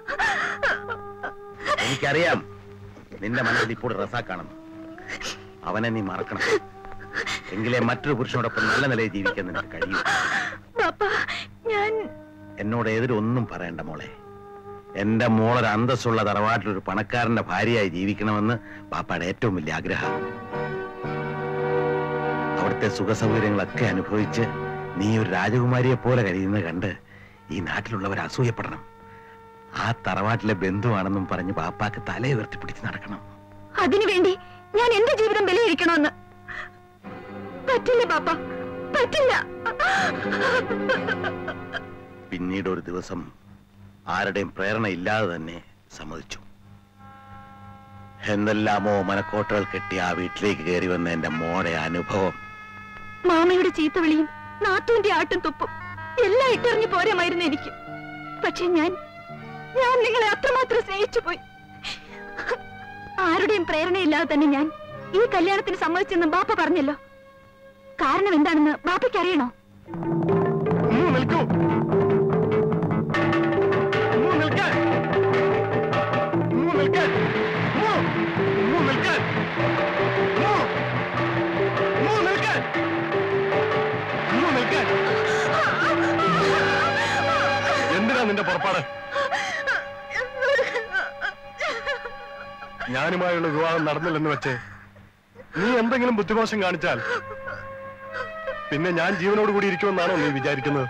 എനിക്കറിയാം നിന്റെ മനസ്സിൽ ഇപ്പോൾ റസാക്കാണെന്ന് അവനെ നീ മറക്കണം എങ്കിലേ മറ്റൊരു പുരുഷനോടൊപ്പം നല്ല നിലയിൽ ജീവിക്കാൻ നിനക്ക് കഴിയൂ ബാപ്പ ഞാൻ എന്നോട് എതിരൊന്നും പറയണ്ട മോളെ എന്റെ മോളൊരു അന്തസ്സുള്ള തറവാട്ടിൽ ഒരു പണക്കാരന്റെ ഭാര്യയായി ജീവിക്കണമെന്ന് പാപ്പയുടെ ഏറ്റവും വലിയ ആഗ്രഹം അവിടുത്തെ സുഖസൗകര്യങ്ങളൊക്കെ അനുഭവിച്ച് നീ ഒരു രാജകുമാരിയെ പോലെ കഴിയുന്നത് കണ്ട് ഈ നാട്ടിലുള്ളവർ അസൂയപ്പെടണം ആ തറവാട്ടിലെ ബന്ധുവാണെന്നും പറഞ്ഞ് പാപ്പാക്ക് തല ഉയർത്തിപ്പിടിച്ച് നടക്കണം അതിനു വേണ്ടി ഞാൻ എന്റെ ജീവിതം വിലയിരിക്കണമെന്ന് പറ്റില്ല ബാപ്പ പറ്റില്ല പിന്നീട് ഒരു ദിവസം ആരുടെയും പ്രേരണ ഇല്ലാതെ തന്നെ സമ്മതിച്ചു എന്തെല്ലാമോ മനക്കോട്ടകൾ കെട്ടി ആ വീട്ടിലേക്ക് കയറി വന്ന എന്റെ മോടെ അനുഭവം മാമയുടെ ചീത്തവിളിയും നാത്തൂന്റെ ആട്ടും തുപ്പും എല്ലാം ഇട്ടെറിഞ്ഞു പോരാമായിരുന്നു എനിക്ക് പക്ഷെ ഞാൻ ഞാൻ നിങ്ങളെ അത്രമാത്രം സ്നേഹിച്ചു പോയി ആരുടെയും പ്രേരണയില്ലാതെ തന്നെ ഞാൻ ഈ കല്യാണത്തിന് സമ്മതിച്ചെന്ന് ബാപ്പ പറഞ്ഞല്ലോ കാരണം എന്താണെന്ന് ബാപ്പയ്ക്ക് അറിയണോ നിൽക്കൂ ഉമ്മു, നിൽക്കാൻ ഉമ്മു, നിൽക്കാൻ ഉമ്മു, ഉമ്മു, നിൽക്കാൻ ഉമ്മു, ഉമ്മു, നിൽക്കാൻ ഉമ്മു, നിൽക്കാൻ എന്തിനാ നിന്റെ പുറപ്പാട് ഞാനുമായുള്ള വിവാഹം നടന്നില്ലെന്ന് വെച്ച് നീ എന്തെങ്കിലും ബുദ്ധിമോശം കാണിച്ചാൽ പിന്നെ ഞാൻ ജീവനോട് കൂടി ഇരിക്കുമെന്നാണോ നീ വിചാരിക്കുന്നത്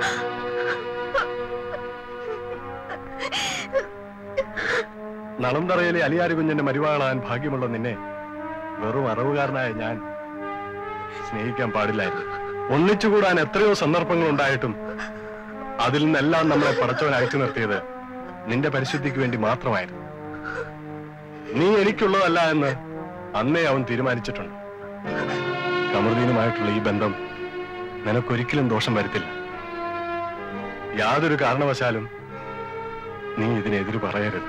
നളന്തറയിലെ അലിയാരി കുഞ്ഞിന്റെ മരുവാളാൻ ഭാഗ്യമുള്ള നിന്നെ വെറും അറിവുകാരനായ ഞാൻ സ്നേഹിക്കാൻ പാടില്ലായിരുന്നു ഒന്നിച്ചുകൂടാൻ എത്രയോ സന്ദർഭങ്ങൾ ഉണ്ടായിട്ടും അതിൽ നിന്നെല്ലാം നമ്മളെ പടച്ചവൻ അയച്ചു നിർത്തിയത് നിന്റെ പരിശുദ്ധിക്ക് വേണ്ടി മാത്രമായിരുന്നു നീ എനിക്കുള്ളതല്ല എന്ന് അന്നേ അവൻ തീരുമാനിച്ചിട്ടുണ്ട് കമറുദ്ദീനുമായിട്ടുള്ള ഈ ബന്ധം നിനക്കൊരിക്കലും ദോഷം വരുത്തില്ല യാതൊരു കാരണവശാലും നീ ഇതിനെതിര് പറയരുത്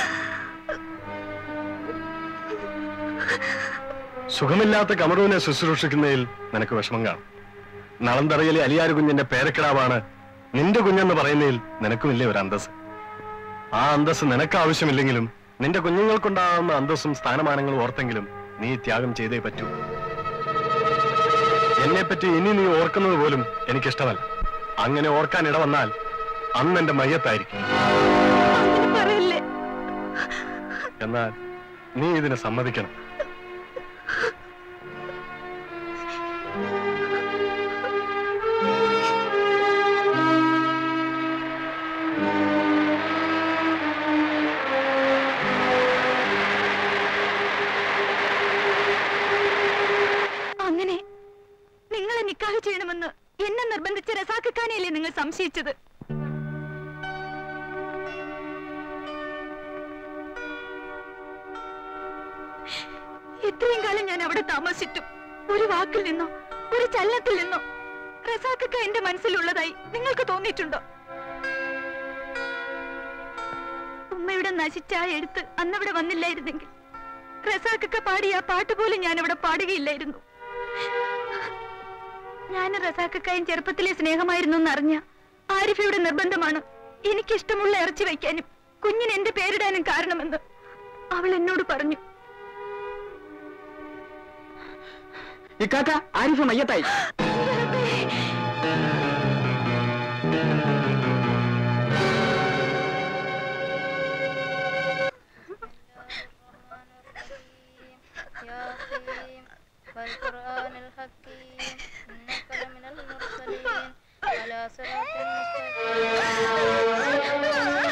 സുഖമില്ലാത്ത കമറുവിനെ ശുശ്രൂഷിക്കുന്നതിൽ നിനക്ക് വിഷമം കാണും നളന്തറയിലെ അലിയാരു കുഞ്ഞിന്റെ പേരക്കിടാവാണ് നിന്റെ കുഞ്ഞെന്ന് പറയുന്നതിൽ നിനക്കുമില്ലേ ഒരു അന്തസ് ആ അന്തസ് നിനക്ക് ആവശ്യമില്ലെങ്കിലും നിന്റെ കുഞ്ഞുങ്ങൾക്കുണ്ടാകുന്ന അന്തസ്സും സ്ഥാനമാനങ്ങളും ഓർത്തെങ്കിലും നീ ത്യാഗം ചെയ്തേ പറ്റൂ എന്നെപ്പറ്റി ഇനി നീ ഓർക്കുന്നത് പോലും എനിക്കിഷ്ടമല്ല അങ്ങനെ ഓർക്കാൻ ഇടവന്നാൽ അന്ന് എന്റെ മയ്യത്തായിരിക്കും പറയല്ലേ എന്നാൽ നീ ഇതിനെ സമ്മതിക്കണം അങ്ങനെ നിങ്ങളെ നിക്കാഹ് ചെയ്യണമെന്ന് എന്നെ നിർബന്ധിച്ച റസാഖാനെയല്ലേ നിങ്ങൾ സംശയിച്ചത് ഇത്രയും കാലം ഞാൻ അവിടെ താമസിച്ചിട്ടും ഒരു വാക്കിൽ നിന്നോ ഒരു ചലനത്തിൽ നിന്നോ റസാഖക്ക എന്റെ മനസ്സിലുള്ളതായി നിങ്ങൾക്ക് തോന്നിയിട്ടുണ്ടോ ഉമ്മയുടെ നശിച്ച ആ എഴുത്ത് അന്നവിടെ വന്നില്ലായിരുന്നെങ്കിൽ റസാഖക്ക പാടിയ ആ പാട്ട് പോലും ഞാൻ അവിടെ പാടുകയില്ലായിരുന്നു ഞാൻ റസാക്കക്കായും ചെറുപ്പത്തിലെ സ്നേഹമായിരുന്നു എന്നറിഞ്ഞ ആരിഫയുടെ നിർബന്ധമാണ് എനിക്കിഷ്ടമുള്ള ഇറച്ചി വയ്ക്കാനും കുഞ്ഞിന് എന്റെ പേരിടാനും കാരണമെന്ന് അവൾ എന്നോട് പറഞ്ഞു ഇക്കാക്ക ആരിഫ് മയ്യത്തായി والقرآن الحكيم إنك لمن المرسلين على صراط مستقيم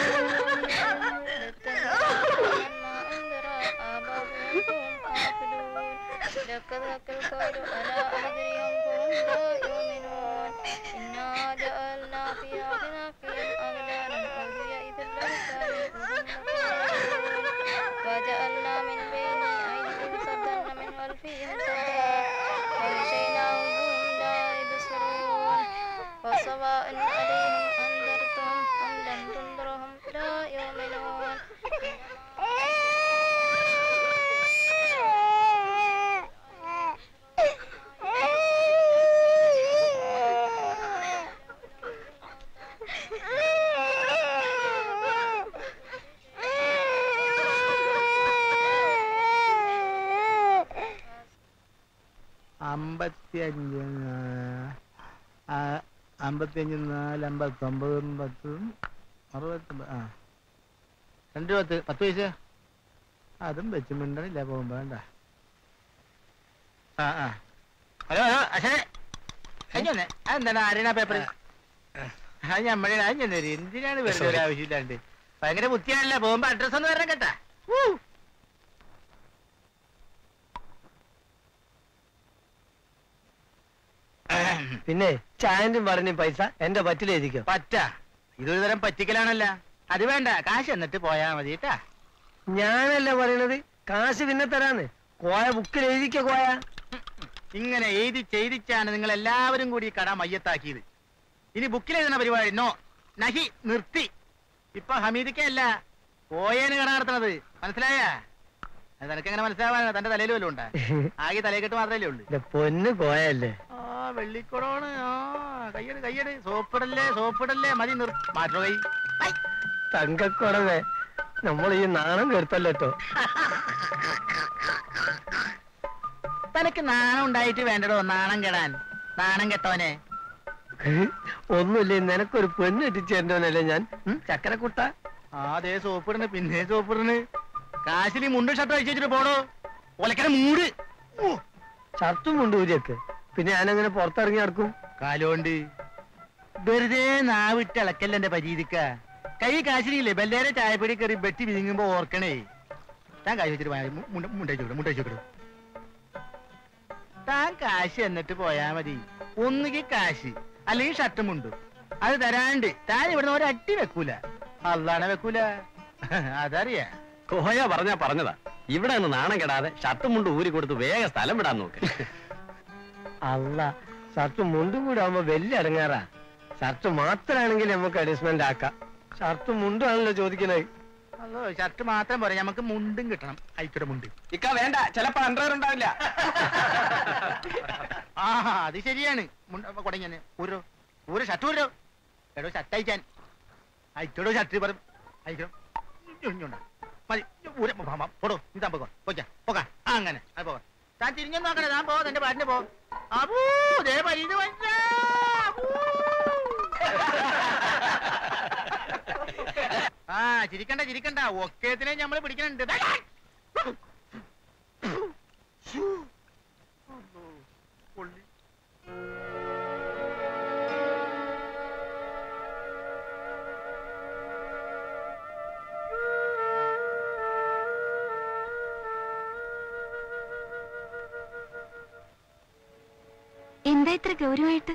لتنزل ما أنذر آباؤهم فهم غافلون لك ذاك القول على أهدرهم فهم لا يؤمنون إنا جعلنا في أعناقهم أغلالا أولياء الأغلال وجعلنا من بين أيديهم سدا ومن خلفهم سدا وغشيناهم فهم لا يبصرون وسواء عليهم أنذرتهم أم لم تنذرهم لا يؤمنون അമ്പത്തി അഞ്ച് അമ്പത്തി അഞ്ച് നാല് അമ്പത്തൊമ്പതും പത്തും അറുപത്തൊമ്പത് ആ രണ്ട് പത്ത് പത്ത് പൈസ അതും വെച്ച് മിണ്ടണില്ല പോകുമ്പോ വേണ്ട ആ ആ ഹലോ ഹലോ അച്ഛനെ അഞ്ഞൊന്നെ അതെന്താണ് ആരെയാണ് പേപ്പർ അത് ഞമ്മടെ അത് ഞാൻ തരും എന്തിനാണ് വെറുതെ ഒരു ആവശ്യമില്ലാണ്ട് ഭയങ്കര ബുദ്ധിയാണല്ലോ പോകുമ്പോ അഡ്രസ് ഒന്ന് വരണം കേട്ടാ ഊ. പിന്നെ ചായന്റും പറഞ്ഞ പൈസ എന്റെ പറ്റിലെഴുതിക്കോ പറ്റ ഇതൊരു തരം പറ്റിക്കലാണല്ല അത് വേണ്ട കാശ് എന്നിട്ട് പോയാ മതി കേട്ടാ ഞാനല്ല പറയണത് കാശ് പിന്നെ തരാന്ന് കോയ ബുക്കിൽ എഴുതിക്കോ കോയ ഇങ്ങനെ എഴുതി ചെയ്തിച്ചാണ് നിങ്ങൾ എല്ലാവരും കൂടി ഈ കട മയ്യത്താക്കിയത് ഇനി ബുക്കിൽ എഴുതുന്ന പരിപാടി നോ നഹി നിർത്തി ഇപ്പൊ ഹമീദിക്കല്ല പോയേന് കട നടത്തണത് മനസ്സിലായ അത് നിനക്ക് എങ്ങനെ മനസ്സിലാവാനാ തന്റെ തലയിൽ വല്ലതും ഉണ്ടാ ആകെ തലയെക്കെട്ട് മാത്രമല്ലേ ഉള്ളൂ എന്റെ പൊന്ന് കോയല്ലേ ആ വെള്ളിക്കുടമാണ് ആ കയ്യട് കയ്യട് സോപ്പിടല്ലേ സോപ്പിടല്ലേ മതി നിർ മാറ്റോ കൈ തങ്കക്കുടവേ നമ്മൾ ഈ നാണം കെടുത്തല്ലോ ട്ടോ. തനക്ക് നാണം ഉണ്ടായിട്ട് വേണ്ടടോ നാണം കെടാൻ നാണം കെട്ടവനെ ഒന്നുമില്ലേ നിനക്കൊരു പെണ്ണ് ഇട്ടിച്ചേരണ്ടോനല്ലേ ഞാൻ ഉം, ചക്കരക്കുട്ട ആ അതേ സോപ്പിടണ് പിന്നെ സോപ്പിടണ് കാശിൽ മുണ്ട് ഷർട്ട് അഴിച്ചു വെച്ചിട്ട് പോടോ ഒലക്കര മൂട് ഷർട്ടും മുണ്ടൂരിയൊക്കെ പിന്നെ ഞാനങ്ങനെ പുറത്തിറങ്ങി നടക്കും കാലോണ്ട് വെറുതെ നാവിട്ട് ഇളക്കല്ല എന്റെ പരീതിക്ക കൈ കാശിനില്ലേ ബല്ലേരെ ചായപ്പൊടി കയറി വെട്ടി വിഴുങ്ങുമ്പോ ഓർക്കണേ താൻ കാശ് വെച്ചിട്ട് പോയാ മതി. മു- മുണ്ടഴിച്ചു വിടും മുണ്ടഴിച്ചു വിടും താൻ കാശ് എന്നിട്ട് പോയാ മതി ഒന്നുകിൽ കാശ് അല്ലെങ്കിൽ ഷർട്ട് മുണ്ടും അത് തരാണ്ട് താൻ ഇവിടുന്ന് ഒരു അട്ടി വെക്കൂല അള്ളാണെ വെക്കൂല അതറിയാ കോയ പറഞ്ഞാ പറഞ്ഞതാ ഇവിടെ നിന്ന് നാണം കെടാതെ ഷർട്ടും മുണ്ട് ഊരി കൊടുത്ത് വേഗം സ്ഥലം വിടാൻ നോക്ക് അല്ല ഷർട്ട് മുണ്ടും കൂടെ ആവുമ്പോ വലിയ അടങ്ങാറാ ഷർട്ട് മാത്രമാണെങ്കിൽ നമുക്ക് അഡ്ജസ്റ്റ്മെന്റ് ആക്കാം ഷർട്ട് മുണ്ടാണല്ലോ ചോദിക്കണേ അല്ലോ ഷർട്ട് മാത്രം പോരാ നമുക്ക് മുണ്ടും കിട്ടണം അയക്കട മുണ്ട് ഇക്ക വേണ്ട ചിലപ്പോ അണ്ടർവെയർ ഉണ്ടാവില്ല ആ അത് ശരിയാണ് കൊടങ്ങനെ ഊരോ ഊരോ ഷർട്ട് ഊരോ എടോ ഷർട്ട് അയക്കാൻ അയക്കടോ ഷർട്ട് പറ അയക്കണം ഇഞ്ഞുണ്ടാ മതി ഊര പോടോ നീ താൻ പോകോ പോക്കാ പോകാ ആ അങ്ങനെ അത് പോകാം താൻ തിരിഞ്ഞു നോക്കണേ താൻ പോ എന്റെ പാട്ടിന് പോ അബൂ ദേ പരീത് വന്നാ. അബൂ. ആ ചിരിക്കണ്ട ചിരിക്കണ്ട ഒക്കേത്തിനെ ഞമ്മള് പിടിക്കണുണ്ട് ദാ. ശ്ശൂ. അല്ലോ, പൊള്ളി. എന്താ ഇത്ര ഗൗരവമായിട്ട്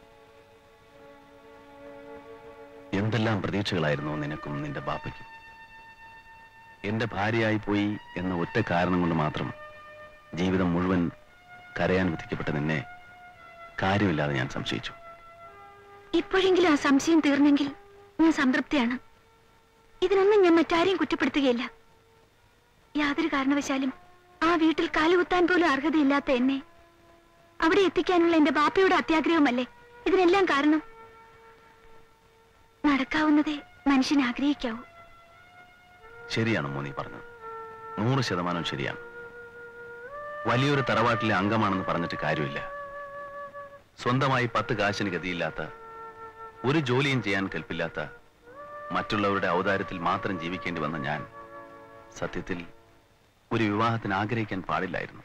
എന്തെല്ലാം പ്രതീക്ഷകളായിരുന്നു നിനക്കും നിന്റെ ബാപ്പയ്ക്കും എന്റെ ഭാര്യയായി പോയി എന്ന ഒറ്റ കാരണം കൊണ്ട് മാത്രം ജീവിതം മുഴുവൻ കരയാൻ വിധിക്കപ്പെട്ട നിന്നെ കാര്യമില്ലാതെ ഞാൻ സംശയിച്ചു ഇപ്പോഴെങ്കിലും ആ സംശയം തീർന്നെങ്കിൽ ഞാൻ സംതൃപ്തിയാണ് ഇതിനൊന്നും ഞാൻ മറ്റാരെയും കുറ്റപ്പെടുത്തുകയില്ല യാതൊരു കാരണവശാലും ആ വീട്ടിൽ കാലുകുത്താൻ പോലും അർഹതയില്ലാത്ത എന്നെ അവിടെ എത്തിക്കാനുള്ള എന്റെ ബാപ്പയുടെ അത്യാഗ്രഹമല്ലേ ഇതിനെല്ലാം കാരണം നടക്കാവുന്നതേ മനുഷ്യൻ ആഗ്രഹിക്കാവൂ ശരിയാണ് മോനി പറഞ്ഞത് നൂറ് ശതമാനം ശരിയാണ് വലിയൊരു തറവാട്ടിലെ അംഗമാണെന്ന് പറഞ്ഞിട്ട് കാര്യമില്ല സ്വന്തമായി പത്ത് കാശിന് ഗതിയില്ലാത്ത ഒരു ജോലിയും ചെയ്യാൻ കൽപ്പില്ലാത്ത മറ്റുള്ളവരുടെ ഔദാര്യത്തിൽ മാത്രം ജീവിക്കേണ്ടി വന്ന ഞാൻ സത്യത്തിൽ ഒരു വിവാഹത്തിന് ആഗ്രഹിക്കാൻ പാടില്ലായിരുന്നു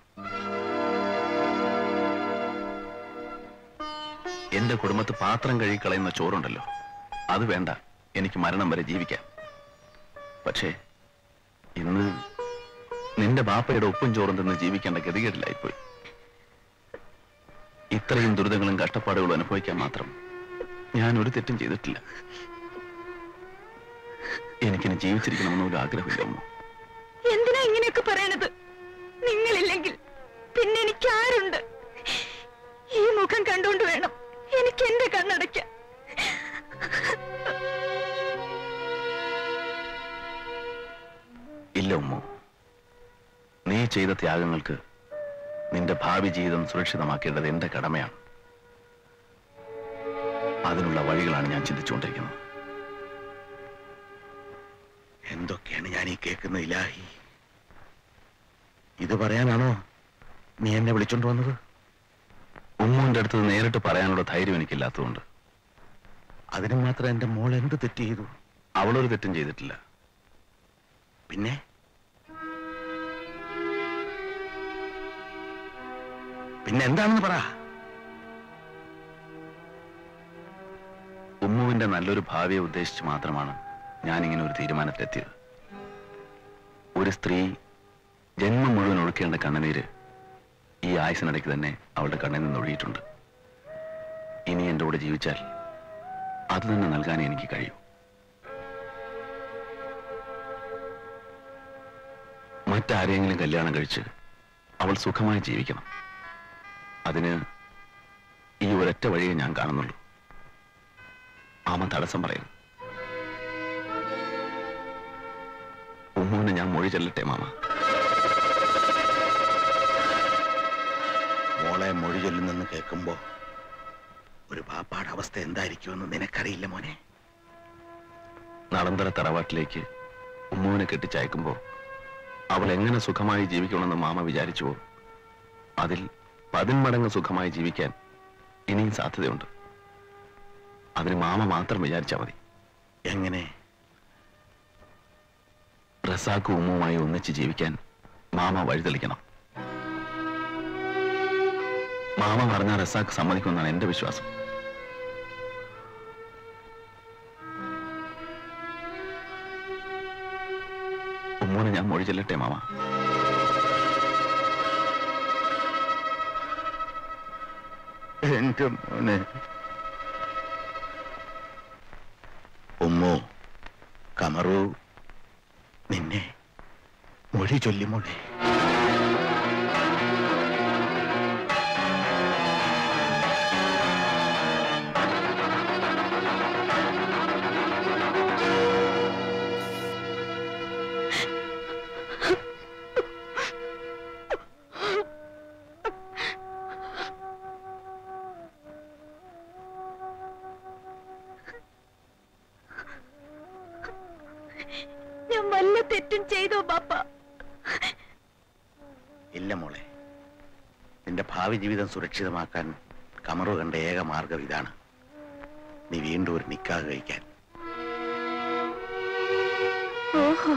എന്റെ കുടുംബത്ത് പാത്രം കഴുകിക്കളയുന്ന ചോറുണ്ടല്ലോ അത് വേണ്ട എനിക്ക് മരണം വരെ ജീവിക്കാം പക്ഷേ ഇന്ന് നിന്റെ ബാപ്പയുടെ ഉപ്പും ചോറും തിന്ന് ജീവിക്കേണ്ട ഗതികേടിലായിപ്പോയി ഇത്രയും ദുരിതങ്ങളും കഷ്ടപ്പാടുകളും അനുഭവിക്കാൻ മാത്രം ഞാൻ ഒരു തെറ്റും ചെയ്തിട്ടില്ല എനിക്കിനി ജീവിച്ചിരിക്കണമെന്ന് ഒരു ആഗ്രഹമില്ല അമ്മ എന്തിനാ ഇങ്ങനെയൊക്കെ പറയണത് നിങ്ങളില്ലെങ്കിൽ പിന്നെ എനിക്ക് ആരുണ്ട് ഈ മുഖം കണ്ടുകൊണ്ട് വേണം എനിക്ക് എന്റെ കണ്ണടയ്ക്കാൻ ഇല്ല ഉമ്മ നീ ചെയ്ത ത്യാഗങ്ങൾക്ക് നിന്റെ ഭാവി ജീവിതം സുരക്ഷിതമാക്കേണ്ടത് എന്റെ കടമയാണ് അതിനുള്ള വഴികളാണ് ഞാൻ ചിന്തിച്ചുകൊണ്ടിരിക്കുന്നത് എന്തൊക്കെയാണ് ഞാൻ ഈ കേൾക്കുന്ന ഇലാഹി ഇത് പറയാനാണോ നീ എന്നെ വിളിച്ചോണ്ട് വന്നത് ഉമ്മുവിന്റെ അടുത്ത് നേരിട്ട് പറയാനുള്ള ധൈര്യം എനിക്കില്ലാത്തതുകൊണ്ട് അതിന് മാത്രം എന്റെ മോൾ എന്ത് തെറ്റ് ചെയ്തു അവളൊരു തെറ്റും ചെയ്തിട്ടില്ല പിന്നെ പിന്നെ എന്താണെന്ന് പറ ഉമ്മുവിന്റെ നല്ലൊരു ഭാവിയെ ഉദ്ദേശിച്ച് മാത്രമാണ് ഞാൻ ഇങ്ങനെ ഒരു തീരുമാനത്തിലെത്തിയത് ഒരു സ്ത്രീ ജന്മം മുഴുവൻ ഒഴുക്കേണ്ട കണ്ണുനീര് ഈ ആയുസിനിടയ്ക്ക് തന്നെ അവളുടെ കണ്ണിൽ നിന്ന് ഒഴുകിയിട്ടുണ്ട് ഇനി എൻ്റെ കൂടെ ജീവിച്ചാൽ അത് തന്നെ നൽകാനേ എനിക്ക് കഴിയൂ മറ്റാരെങ്കിലും കല്യാണം കഴിച്ച് അവൾ സുഖമായി ജീവിക്കണം അതിന് ഈ ഒരൊറ്റ വഴിയെ ഞാൻ കാണുന്നുള്ളൂ മാമ തടസ്സം പറയും ഉമ്മുവിനെ ഞാൻ മൊഴി ചെല്ലട്ടെ മാമ മോളെ മൊഴി ചൊല്ലുന്നെന്ന് കേൾക്കുമ്പോ ഒരു പാപ്പാടെ അവസ്ഥ എന്തായിരിക്കുമെന്ന് നിനക്കറിയില്ല മോനെ നടന്തര തറവാട്ടിലേക്ക് ഉമ്മുവിനെ കെട്ടിച്ചയക്കുമ്പോ അവൾ എങ്ങനെ സുഖമായി ജീവിക്കണമെന്ന് മാമ വിചാരിച്ചുവോ അതിൽ പതിന്മടങ്ങ് സുഖമായി ജീവിക്കാൻ ഇനിയും സാധ്യതയുണ്ട് അതിന് മാമ മാത്രം വിചാരിച്ചാൽ മതി എങ്ങനെ റസാഖ് ഉമ്മുമായി ഒന്നിച്ച് ജീവിക്കാൻ മാമ വഴിതെളിക്കണം മാമ പറഞ്ഞ റസാഖ് സമ്മതിക്കുമെന്നാണ് എന്റെ വിശ്വാസം ഉമ്മൂനെ ഞാൻ മൊഴി ചെല്ലട്ടെ മാമ എന്റെ മോനെ ഉമ്മു കമറു നിന്നെ മൊഴി ചൊല്ലി മോളെ ഞാൻ വല്ല തെറ്റും ചെയ്തോ ബാപ്പ ഇല്ല മോളെ നിന്റെ ഭാവി ജീവിതം സുരക്ഷിതമാക്കാൻ കമറു കണ്ട ഏക മാർഗം ഇതാണ് നീ വീണ്ടും ഒരു നിക്കാഹ് കഴിക്കാൻ ഓഹോ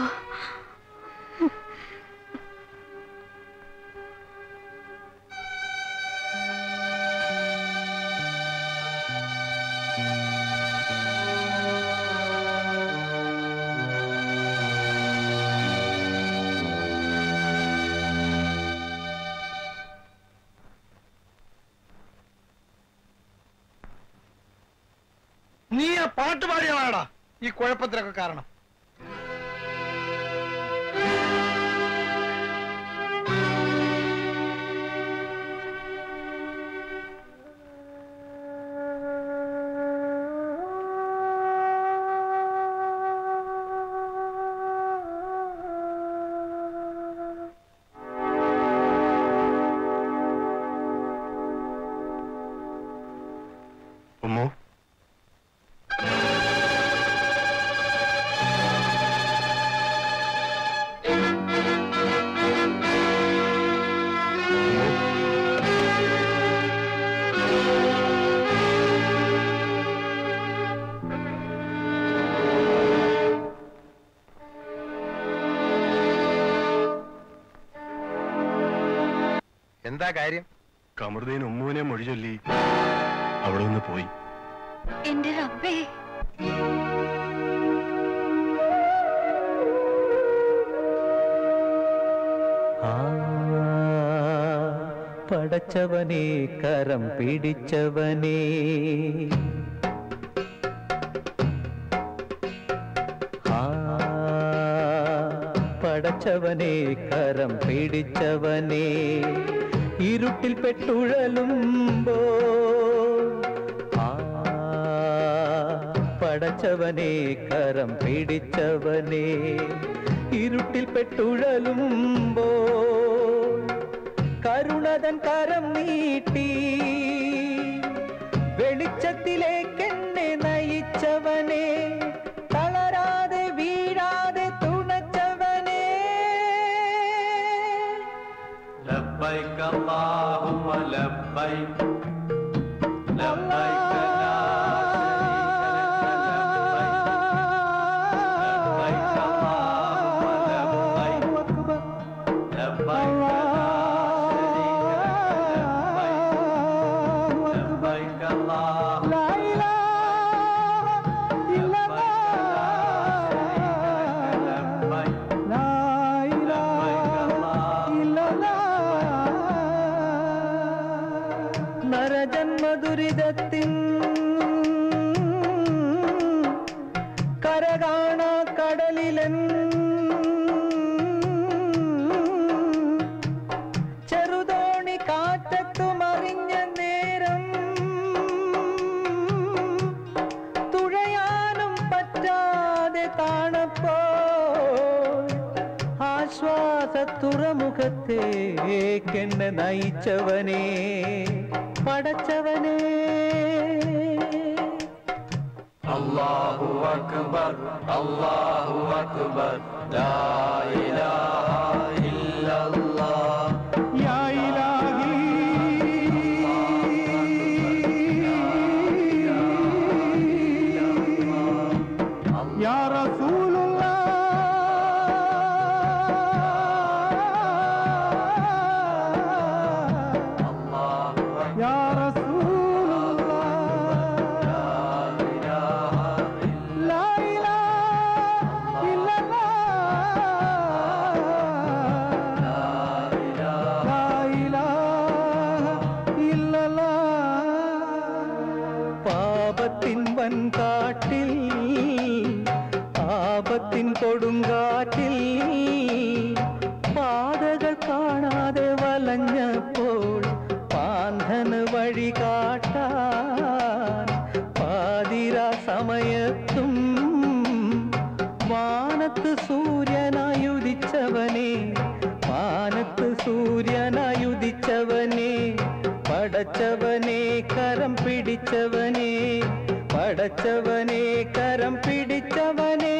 നീ ആ പാട്ട് പാടിയതാടാ ഈ കുഴപ്പത്തിലൊക്കെ കാരണം ഉമ്മു എന്താ കാര്യം കമറുദ്ദീൻ ഉമ്മുവിനെ മൊഴി ചൊല്ലി അവിടെ നിന്ന് പോയി എന്റെ റബ്ബേ ആ പടച്ചവനെ കരം പിടിച്ചവനെ ആ പടച്ചവനെ കരം പിടിച്ചവനെ ഇരുട്ടിൽ പെട്ടുഴലുമ്പോ ആ പടച്ചവനെ കരം പിടിച്ചവനെ ഇരുട്ടിൽ പെട്ടുഴലുമ്പോ കരുണതൻ കരം നീട്ടി വെളിച്ചത്തിലേക്കെന്നെ നയിച്ചവനെ തളരാതെ വീഴാതെ തുണച്ചവനെ لبيك اللهم لبيك താണപ്പോ ആശ്വാസ തുറമുഖത്തേക്കെന്നെ നയിച്ചവനെ പടച്ചവനെ അല്ലാഹു അക്ബർ അല്ലാഹു അക്ബർ ലാ ഇലാഹ ഇല്ലല്ലാഹ് യാ ഇലാഹി യാ റസൂലുള്ളാഹ് യാ റസൂലുള്ളാഹ് ലാ ഇലാഹ ഇല്ലല്ലാഹ് ലാ ഇലാഹ ഇല്ലല്ലാഹ് പാപത്തിൻ വൻകാട്ടിൽ ആപത്തിൻ കൊടുങ്കാറ്റിൽ പാതകൾ കാണാതെ വലഞ്ഞപ്പോൾ പാന്തന് വഴി കാട്ടാൻ പാതിര സമയത്തും വാനത്ത് സൂര്യനായുദിച്ചവനെ വാനത്ത് സൂര്യനായുദിച്ചവനെ പടച്ചവനെ കരം പിടിച്ചവനെ പടച്ചവനെ കരം പിടിച്ചവനെ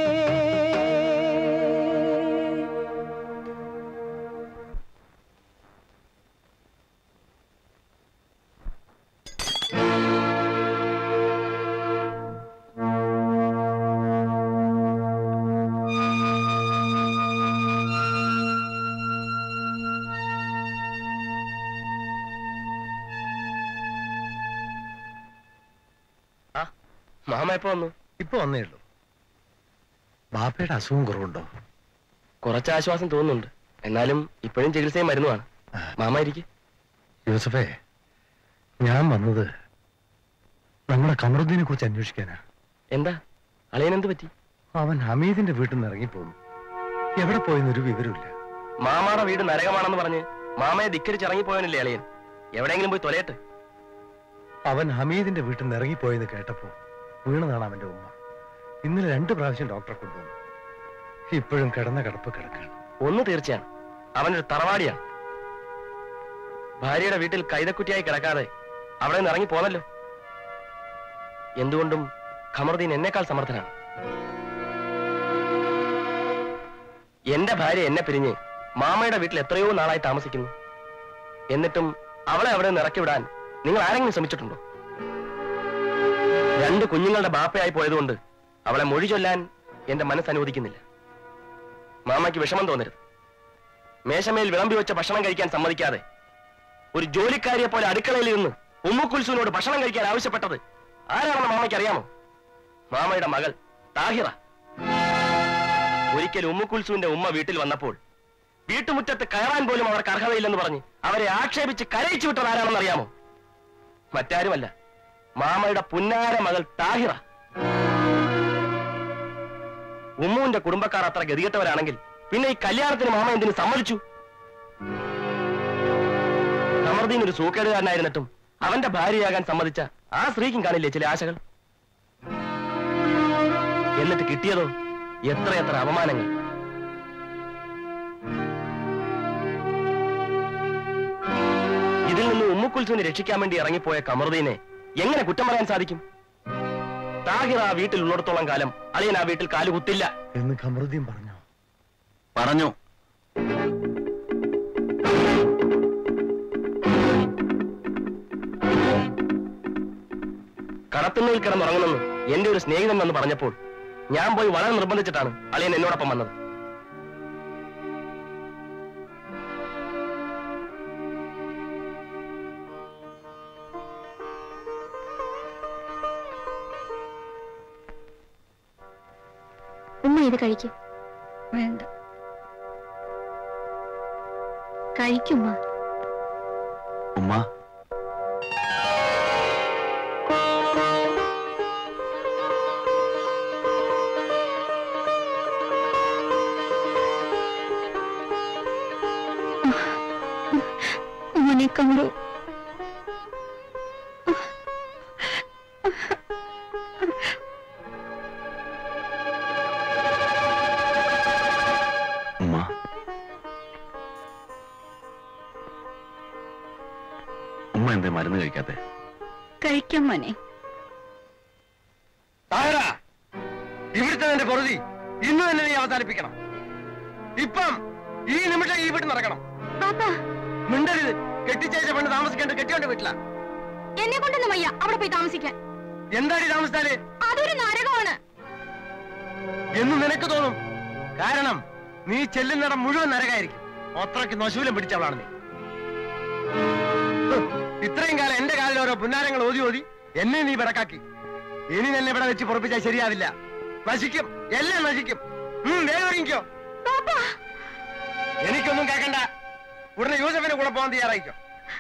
മാമ എപ്പോ വന്നു ഇപ്പൊ വന്നേ ഉള്ളൂ ബാപ്പയുടെ അസുഖം കുറവുണ്ടോ കുറച്ച് ആശ്വാസം തോന്നുന്നുണ്ട് എന്നാലും ഇപ്പോഴും ചികിത്സയും മരുന്നുമാണ് മാമ ഇരിക്കെ യൂസഫേ ഞാൻ വന്നത് നമ്മുടെ കമറുദ്ദീനെ കുറിച്ച് അന്വേഷിക്കാനാ എന്താ അളിയൻ എന്ത് പറ്റി അവൻ ഹമീദിന്റെ വീട്ടിൽ നിന്ന് ഇറങ്ങിപ്പോന്നു എവിടെ പോയെന്നൊരു വിവരമില്ല മാമാടെ വീട് നരകമാണെന്ന് പറഞ്ഞ് മാമയെ ധിക്കരിച്ചിറങ്ങിപ്പോയനല്ലേ അളിയൻ എവിടെയെങ്കിലും പോയി തൊലയട്ടെ അവൻ ഹമീദിന്റെ വീട്ടിൽ നിന്ന് ഇറങ്ങിപ്പോയെന്ന് കേട്ടപ്പോ വീണതാണ് അവന്റെ ഉമ്മ ഇന്നലെ രണ്ട് പ്രാവശ്യം ഡോക്ടറെ കൊണ്ടുവന്നു ഇപ്പോഴും കിടന്ന കിടപ്പ് കിടക്കാണ് ഒന്ന് തീർച്ചയാണ് അവനൊരു തറവാടിയാണ് ഭാര്യയുടെ വീട്ടിൽ കൈതക്കുറ്റിയായി കിടക്കാതെ അവിടെ നിന്ന് ഇറങ്ങി പോന്നല്ലോ എന്തുകൊണ്ടും ഖമറുദ്ദീൻ എന്നെക്കാൾ സമർത്ഥനാണ് എന്റെ ഭാര്യ എന്നെ പിരിഞ്ഞ് മാമയുടെ വീട്ടിൽ എത്രയോ നാളായി താമസിക്കുന്നു എന്നിട്ടും അവളെ അവിടെ നിന്ന് ഇറക്കി വിടാൻ നിങ്ങൾ ആരെങ്കിലും ശ്രമിച്ചിട്ടുണ്ടോ രണ്ട് കുഞ്ഞുങ്ങളുടെ ബാപ്പയായി പോയതുകൊണ്ട് അവളെ മൊഴി ചൊല്ലാൻ എന്റെ മനസ്സ് അനുവദിക്കുന്നില്ല മാമയ്ക്ക് വിഷമം തോന്നരുത് മേശമേൽ വിളമ്പി വെച്ച ഭക്ഷണം കഴിക്കാൻ സമ്മതിക്കാതെ ഒരു ജോലിക്കാരിയെ പോലെ അടുക്കളയിൽ നിന്ന് ഉമ്മുക്കുൽസുവിനോട് ഭക്ഷണം കഴിക്കാൻ ആവശ്യപ്പെട്ടത് ആരാണെന്ന് മാമയ്ക്ക് അറിയാമോ മാമയുടെ മകൾ താഹിറ ഒരിക്കൽ ഉമ്മുക്കുൽസുവിന്റെ ഉമ്മ വീട്ടിൽ വന്നപ്പോൾ വീട്ടുമുറ്റത്ത് കയറാൻ പോലും അവർക്ക് അർഹതയില്ലെന്ന് പറഞ്ഞ് അവരെ ആക്ഷേപിച്ച് കരയിച്ചു വിട്ടത് ആരാണെന്ന് അറിയാമോ മറ്റാരുമല്ല മാമയുടെ പുന്നാര മകൾ താഹിറ ഉമ്മുവിന്റെ കുടുംബക്കാർ അത്ര ഗതികെട്ടവരാണെങ്കിൽ പിന്നെ ഈ കല്യാണത്തിന് മാമ എന്തിനു സമ്മതിച്ചു അമർദീൻ ഒരു സൂക്കേടുകാരനായിരുന്നിട്ടും അവന്റെ ഭാര്യയാകാൻ സമ്മതിച്ച ആ സ്ത്രീക്കും കാണില്ലേ ചില ആശകൾ എന്നിട്ട് കിട്ടിയതോ എത്രയെത്ര അപമാനങ്ങൾ ഇതിൽ നിന്ന് ഉമ്മുക്കുൽസുവിനെ രക്ഷിക്കാൻ വേണ്ടി ഇറങ്ങിപ്പോയ കമറുദ്ദീനെ എങ്ങനെ കുറ്റം പറയാൻ സാധിക്കും താഹിർ ആ വീട്ടിൽ ഉള്ളിടത്തോളം കാലം അളിയൻ ആ വീട്ടിൽ കാലുകുത്തില്ല എന്ന് കമറുദ്ദീൻ പറഞ്ഞോ പറഞ്ഞു കടത്തുന്നതിൽ കിടന്നുറങ്ങുമെന്ന് എന്റെ ഒരു സ്നേഹിതൻ എന്ന് പറഞ്ഞപ്പോൾ ഞാൻ പോയി വളരെ നിർബന്ധിച്ചിട്ടാണ് അളിയൻ എന്നോടൊപ്പം വന്നത് ഉമ്മ ഇത് കഴിക്കും വേണ്ട കഴിക്കുമ്മ ഉമ്മ മോനെ കമറു മരുന്ന് കഴിക്കാത്തെ കഴിക്കാം മോനെ താഴ ഇവിടുത്തെ നിന്റെ പൊറുതി ഇന്ന് തന്നെ നീ അവസാനിപ്പിക്കണം ഇപ്പം ഈ നിമിഷം ഈ വീട്ടിൽ നടക്കണം മിണ്ടരുത് കെട്ടിച്ചേച്ച പെണ്ണ് താമസിക്കേണ്ട കെട്ടിയോണ്ട് വീട്ടില എന്നെ കൊണ്ടൊന്നും വയ്യ അവിടെ പോയി താമസിക്കാൻ എന്താടി താമസിച്ചാല് അതൊരു നരകമാണ് എന്ന് നിനക്ക് തോന്നും കാരണം നീ ചെല്ലുന്നിടം മുഴുവൻ നരകായിരിക്കും അത്രയ്ക്ക് നശൂലം പിടിച്ചവളാണ് നീ ഹ്, ഇത്രയും കാലം എന്റെ കാലിൽ ഓരോ പുന്നാരങ്ങൾ ഓതി ഓതി എന്നെ നീ പിടക്കാക്കി ഇനി തന്നെ ഇവിടെ വെച്ച് പൊറപ്പിച്ചാൽ ശരിയാവില്ല നശിക്കും എല്ലാം നശിക്കും ഉം, വേഗം ഒരുങ്ങിക്കോ എനിക്കൊന്നും കേൾക്കണ്ട ഉടനെ യൂസഫിന്റെ കൂടെ പോകാൻ തയ്യാറായിക്കോ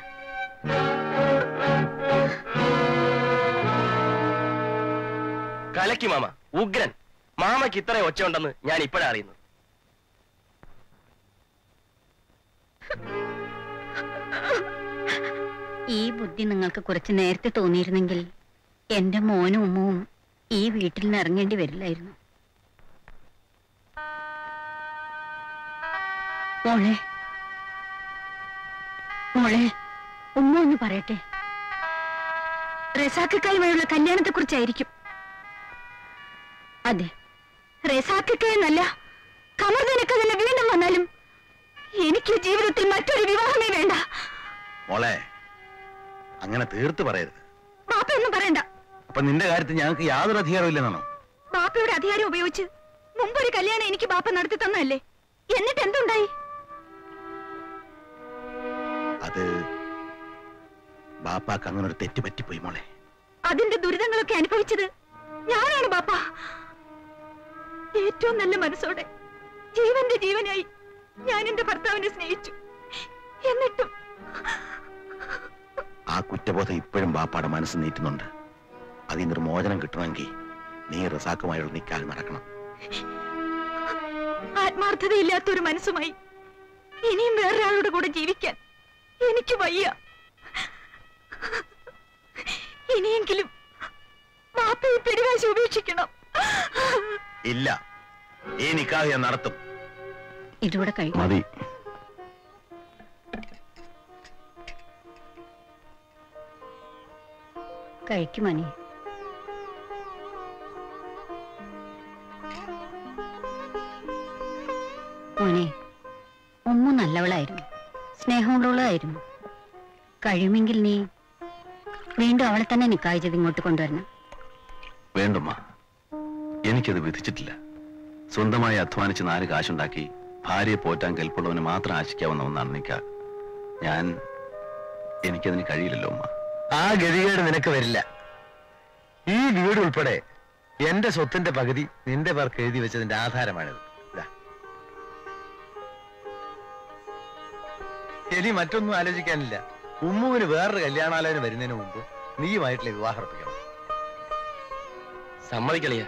കലക്കി മാമ ഉഗ്രൻ മാമയ്ക്ക് ഇത്ര ഒച്ച ഉണ്ടെന്ന് ഞാൻ ഇപ്പോഴാ അറിയുന്നത് ഈ ബുദ്ധി നിങ്ങൾക്ക് കുറച്ച് നേരത്തെ തോന്നിയിരുന്നെങ്കിൽ എന്റെ മോനും ഉമ്മവും ഈ വീട്ടിൽ നിന്ന് ഇറങ്ങേണ്ടി വരില്ലായിരുന്നു മോളെ മോളെ ഉമ്മ ഒന്ന് പറയട്ടെ റസാക്കുമായുള്ള കല്യാണത്തെ കുറിച്ചായിരിക്കും അതെ റസാക്കയെന്നല്ല കമർദനക്ക് തന്നെ വീണ്ടും വന്നാലും എനിക്ക് ജീവിതത്തിൽ മറ്റൊരു വിവാഹമേ വേണ്ട മോളെ അങ്ങനെ തീർത്ത് പറയരുത് ബാപ്പ ഒന്നും പറയണ്ട അപ്പൊ നിന്റെ കാര്യത്തിൽ ഞങ്ങൾക്ക് യാതൊരു അധികാരവും ഇല്ലെന്നാണോ ബാപ്പയുടെ അധികാരം ഉപയോഗിച്ച് മുമ്പൊരു കല്യാണം എനിക്ക് ബാപ്പ നടത്തി തന്നല്ലേ എന്നിട്ട് എന്തുണ്ടായി അത് ബാപ്പാക്ക് അങ്ങനെ ഒരു തെറ്റ് പറ്റിപ്പോയി മോളെ അതിന്റെ ദുരിതങ്ങളൊക്കെ അനുഭവിച്ചത് ഞാനാണ് ബാപ്പ ഏറ്റവും നല്ല മനസ്സോടെ ജീവന്റെ ജീവനായി ഞാൻ എന്റെ ഭർത്താവിനെ സ്നേഹിച്ചു എന്നിട്ടും ആ കുറ്റബോധം ഇപ്പോഴും ബാപ്പാടെ മനസ്സ് നീറ്റുന്നുണ്ട് അതിനൊരു മോചനം കിട്ടണമെങ്കിൽ നീ റസാക്കുമായുള്ള നിക്കാഹ് നടക്കണം ആത്മാർത്ഥതയില്ലാത്ത ഒരു മനസ്സുമായി ഇനിയും വേറൊരാളുടെ കൂടെ ജീവിക്കാൻ എനിക്ക് വയ്യ ഇനിയെങ്കിലും ബാപ്പയെ പിടിവാശി ഉപേക്ഷിക്കണം ഇല്ല ഈ നിക്കാഹ് ഞാൻ നടത്തും ഇതുകൂടെ കഴിക്കും മതി കഴിക്കുമണി മോനെ ഉമ്മ നല്ലവളായിരുന്നു സ്നേഹമുള്ളവളായിരുന്നു കഴിയുമെങ്കിൽ നീ വീണ്ടും അവളെ തന്നെ നിക്കായ് ചെയ്ത് ഇങ്ങോട്ട് കൊണ്ടുവരണം വേണ്ടുമ്മ എനിക്കത് വിധിച്ചിട്ടില്ല സ്വന്തമായി അധ്വാനിച്ച് നാല് കാശുണ്ടാക്കി ഭാര്യയെ പോറ്റാൻ കെൽപ്പുള്ളവന് മാത്രം ആശിക്കാവുന്ന ഒന്നാണ് നിക്ക ഞാൻ എനിക്കതിന് കഴിയില്ലല്ലോ ഉമ്മ ആ ഗതികേട് നിനക്ക് വരില്ല ഈ വീട് ഉൾപ്പെടെ എന്റെ സ്വത്തിന്റെ പകുതി നിന്റെ പേർക്ക് എഴുതി വെച്ചതിന്റെ ആധാരമാണിത് ഇതാ. ഇനി മറ്റൊന്നും ആലോചിക്കാനില്ല ഉമ്മുവിന് വേറൊരു കല്യാണാലോചന വരുന്നതിന് മുമ്പ് നീയുമായിട്ടുള്ള വിവാഹം ഉറപ്പിക്കണം സമ്മതിക്കളിയ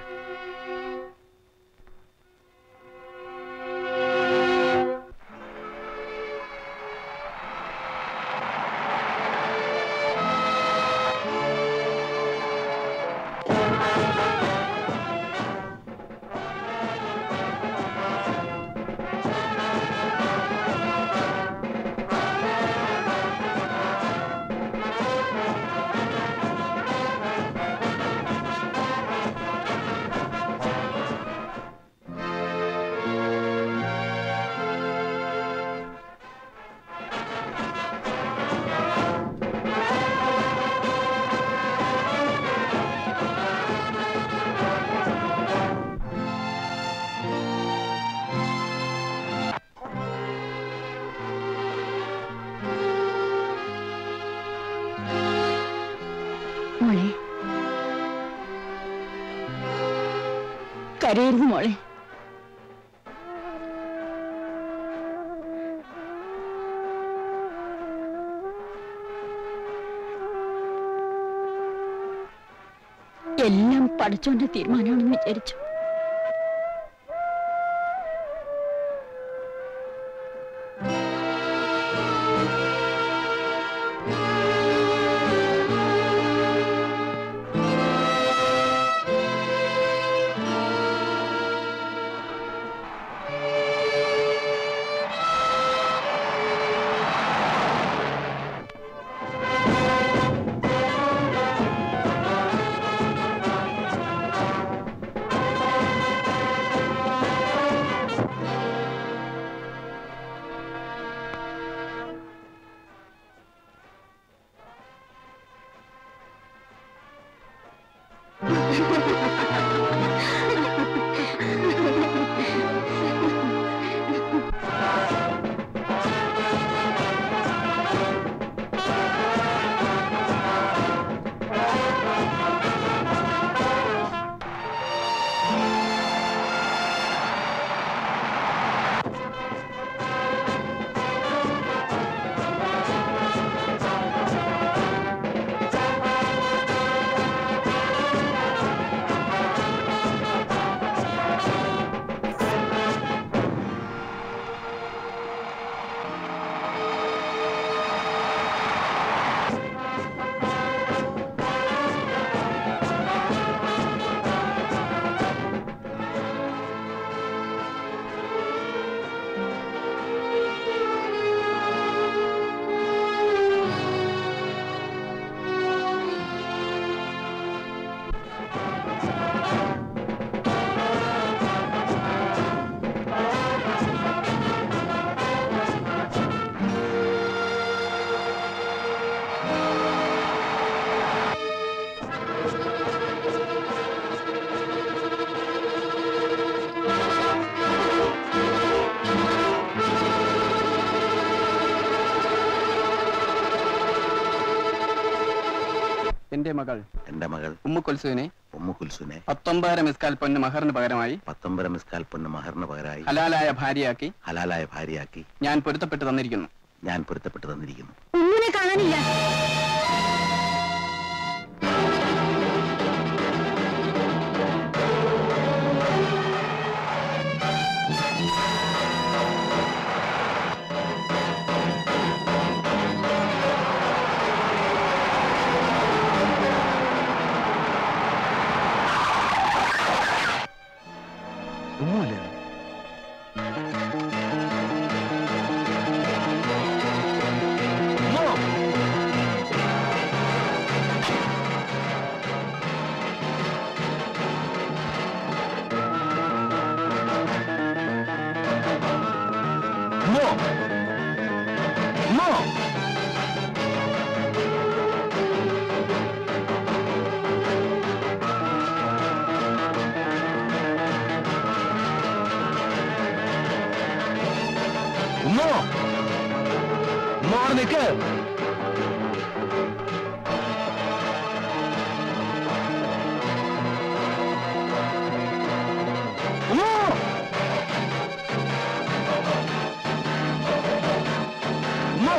മോളെ കരയരുത് മോളെ എല്ലാം പഠിച്ചോന്റെ തീരുമാനമാണെന്ന് വിചാരിച്ചു ആ എന്റെ മകൾ എന്റെ മകൾ ഉമ്മു കുൽസുവിനെ ഉമ്മു കുൽസുനെ പത്തൊമ്പതര മിസ്കാൽ പൊന്ന് മഹറിന് പകരമായി പത്തൊമ്പത് മിസ്കാൽ പൊന്ന് മഹറിന് പകരമായി ഹലാലായ ഭാര്യയാക്കി ഹലാലായ ഭാര്യയാക്കി ഞാൻ പൊരുത്തപ്പെട്ട് തന്നിരിക്കുന്നു ഞാൻ പൊരുത്തപ്പെട്ട് തന്നിരിക്കുന്നു ഉമ്മിനെ കാണാനില്ല ഉമ്മുല്ലേ ഉമ്മോ ഉമ്മ അവിടെ നിൽക്ക് ഉമ്മോ ഉമ്മോ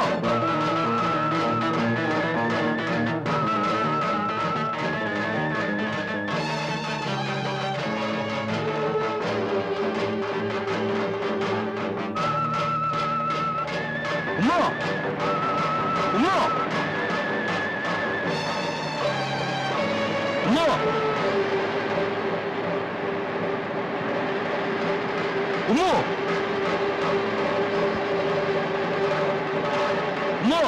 ഉമ്മോ ഉമ്മോ ഉമ്മോ ഉമ്മോ ഉമ്മോ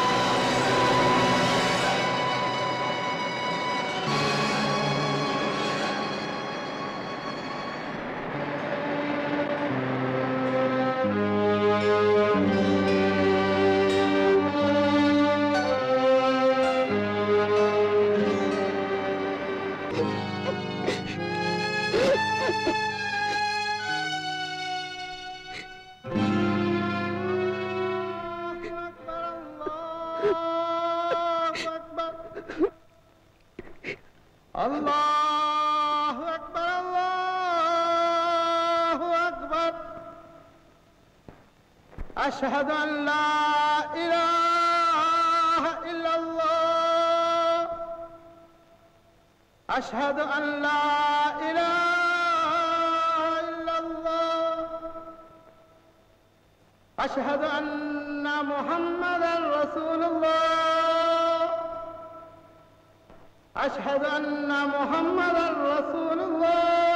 الله أكبر الله أكبر أشهد أن لا إله إلا الله أشهد أن لا إله إلا الله أشهد أن محمدا رسول الله أشهد أن محمدا رسول الله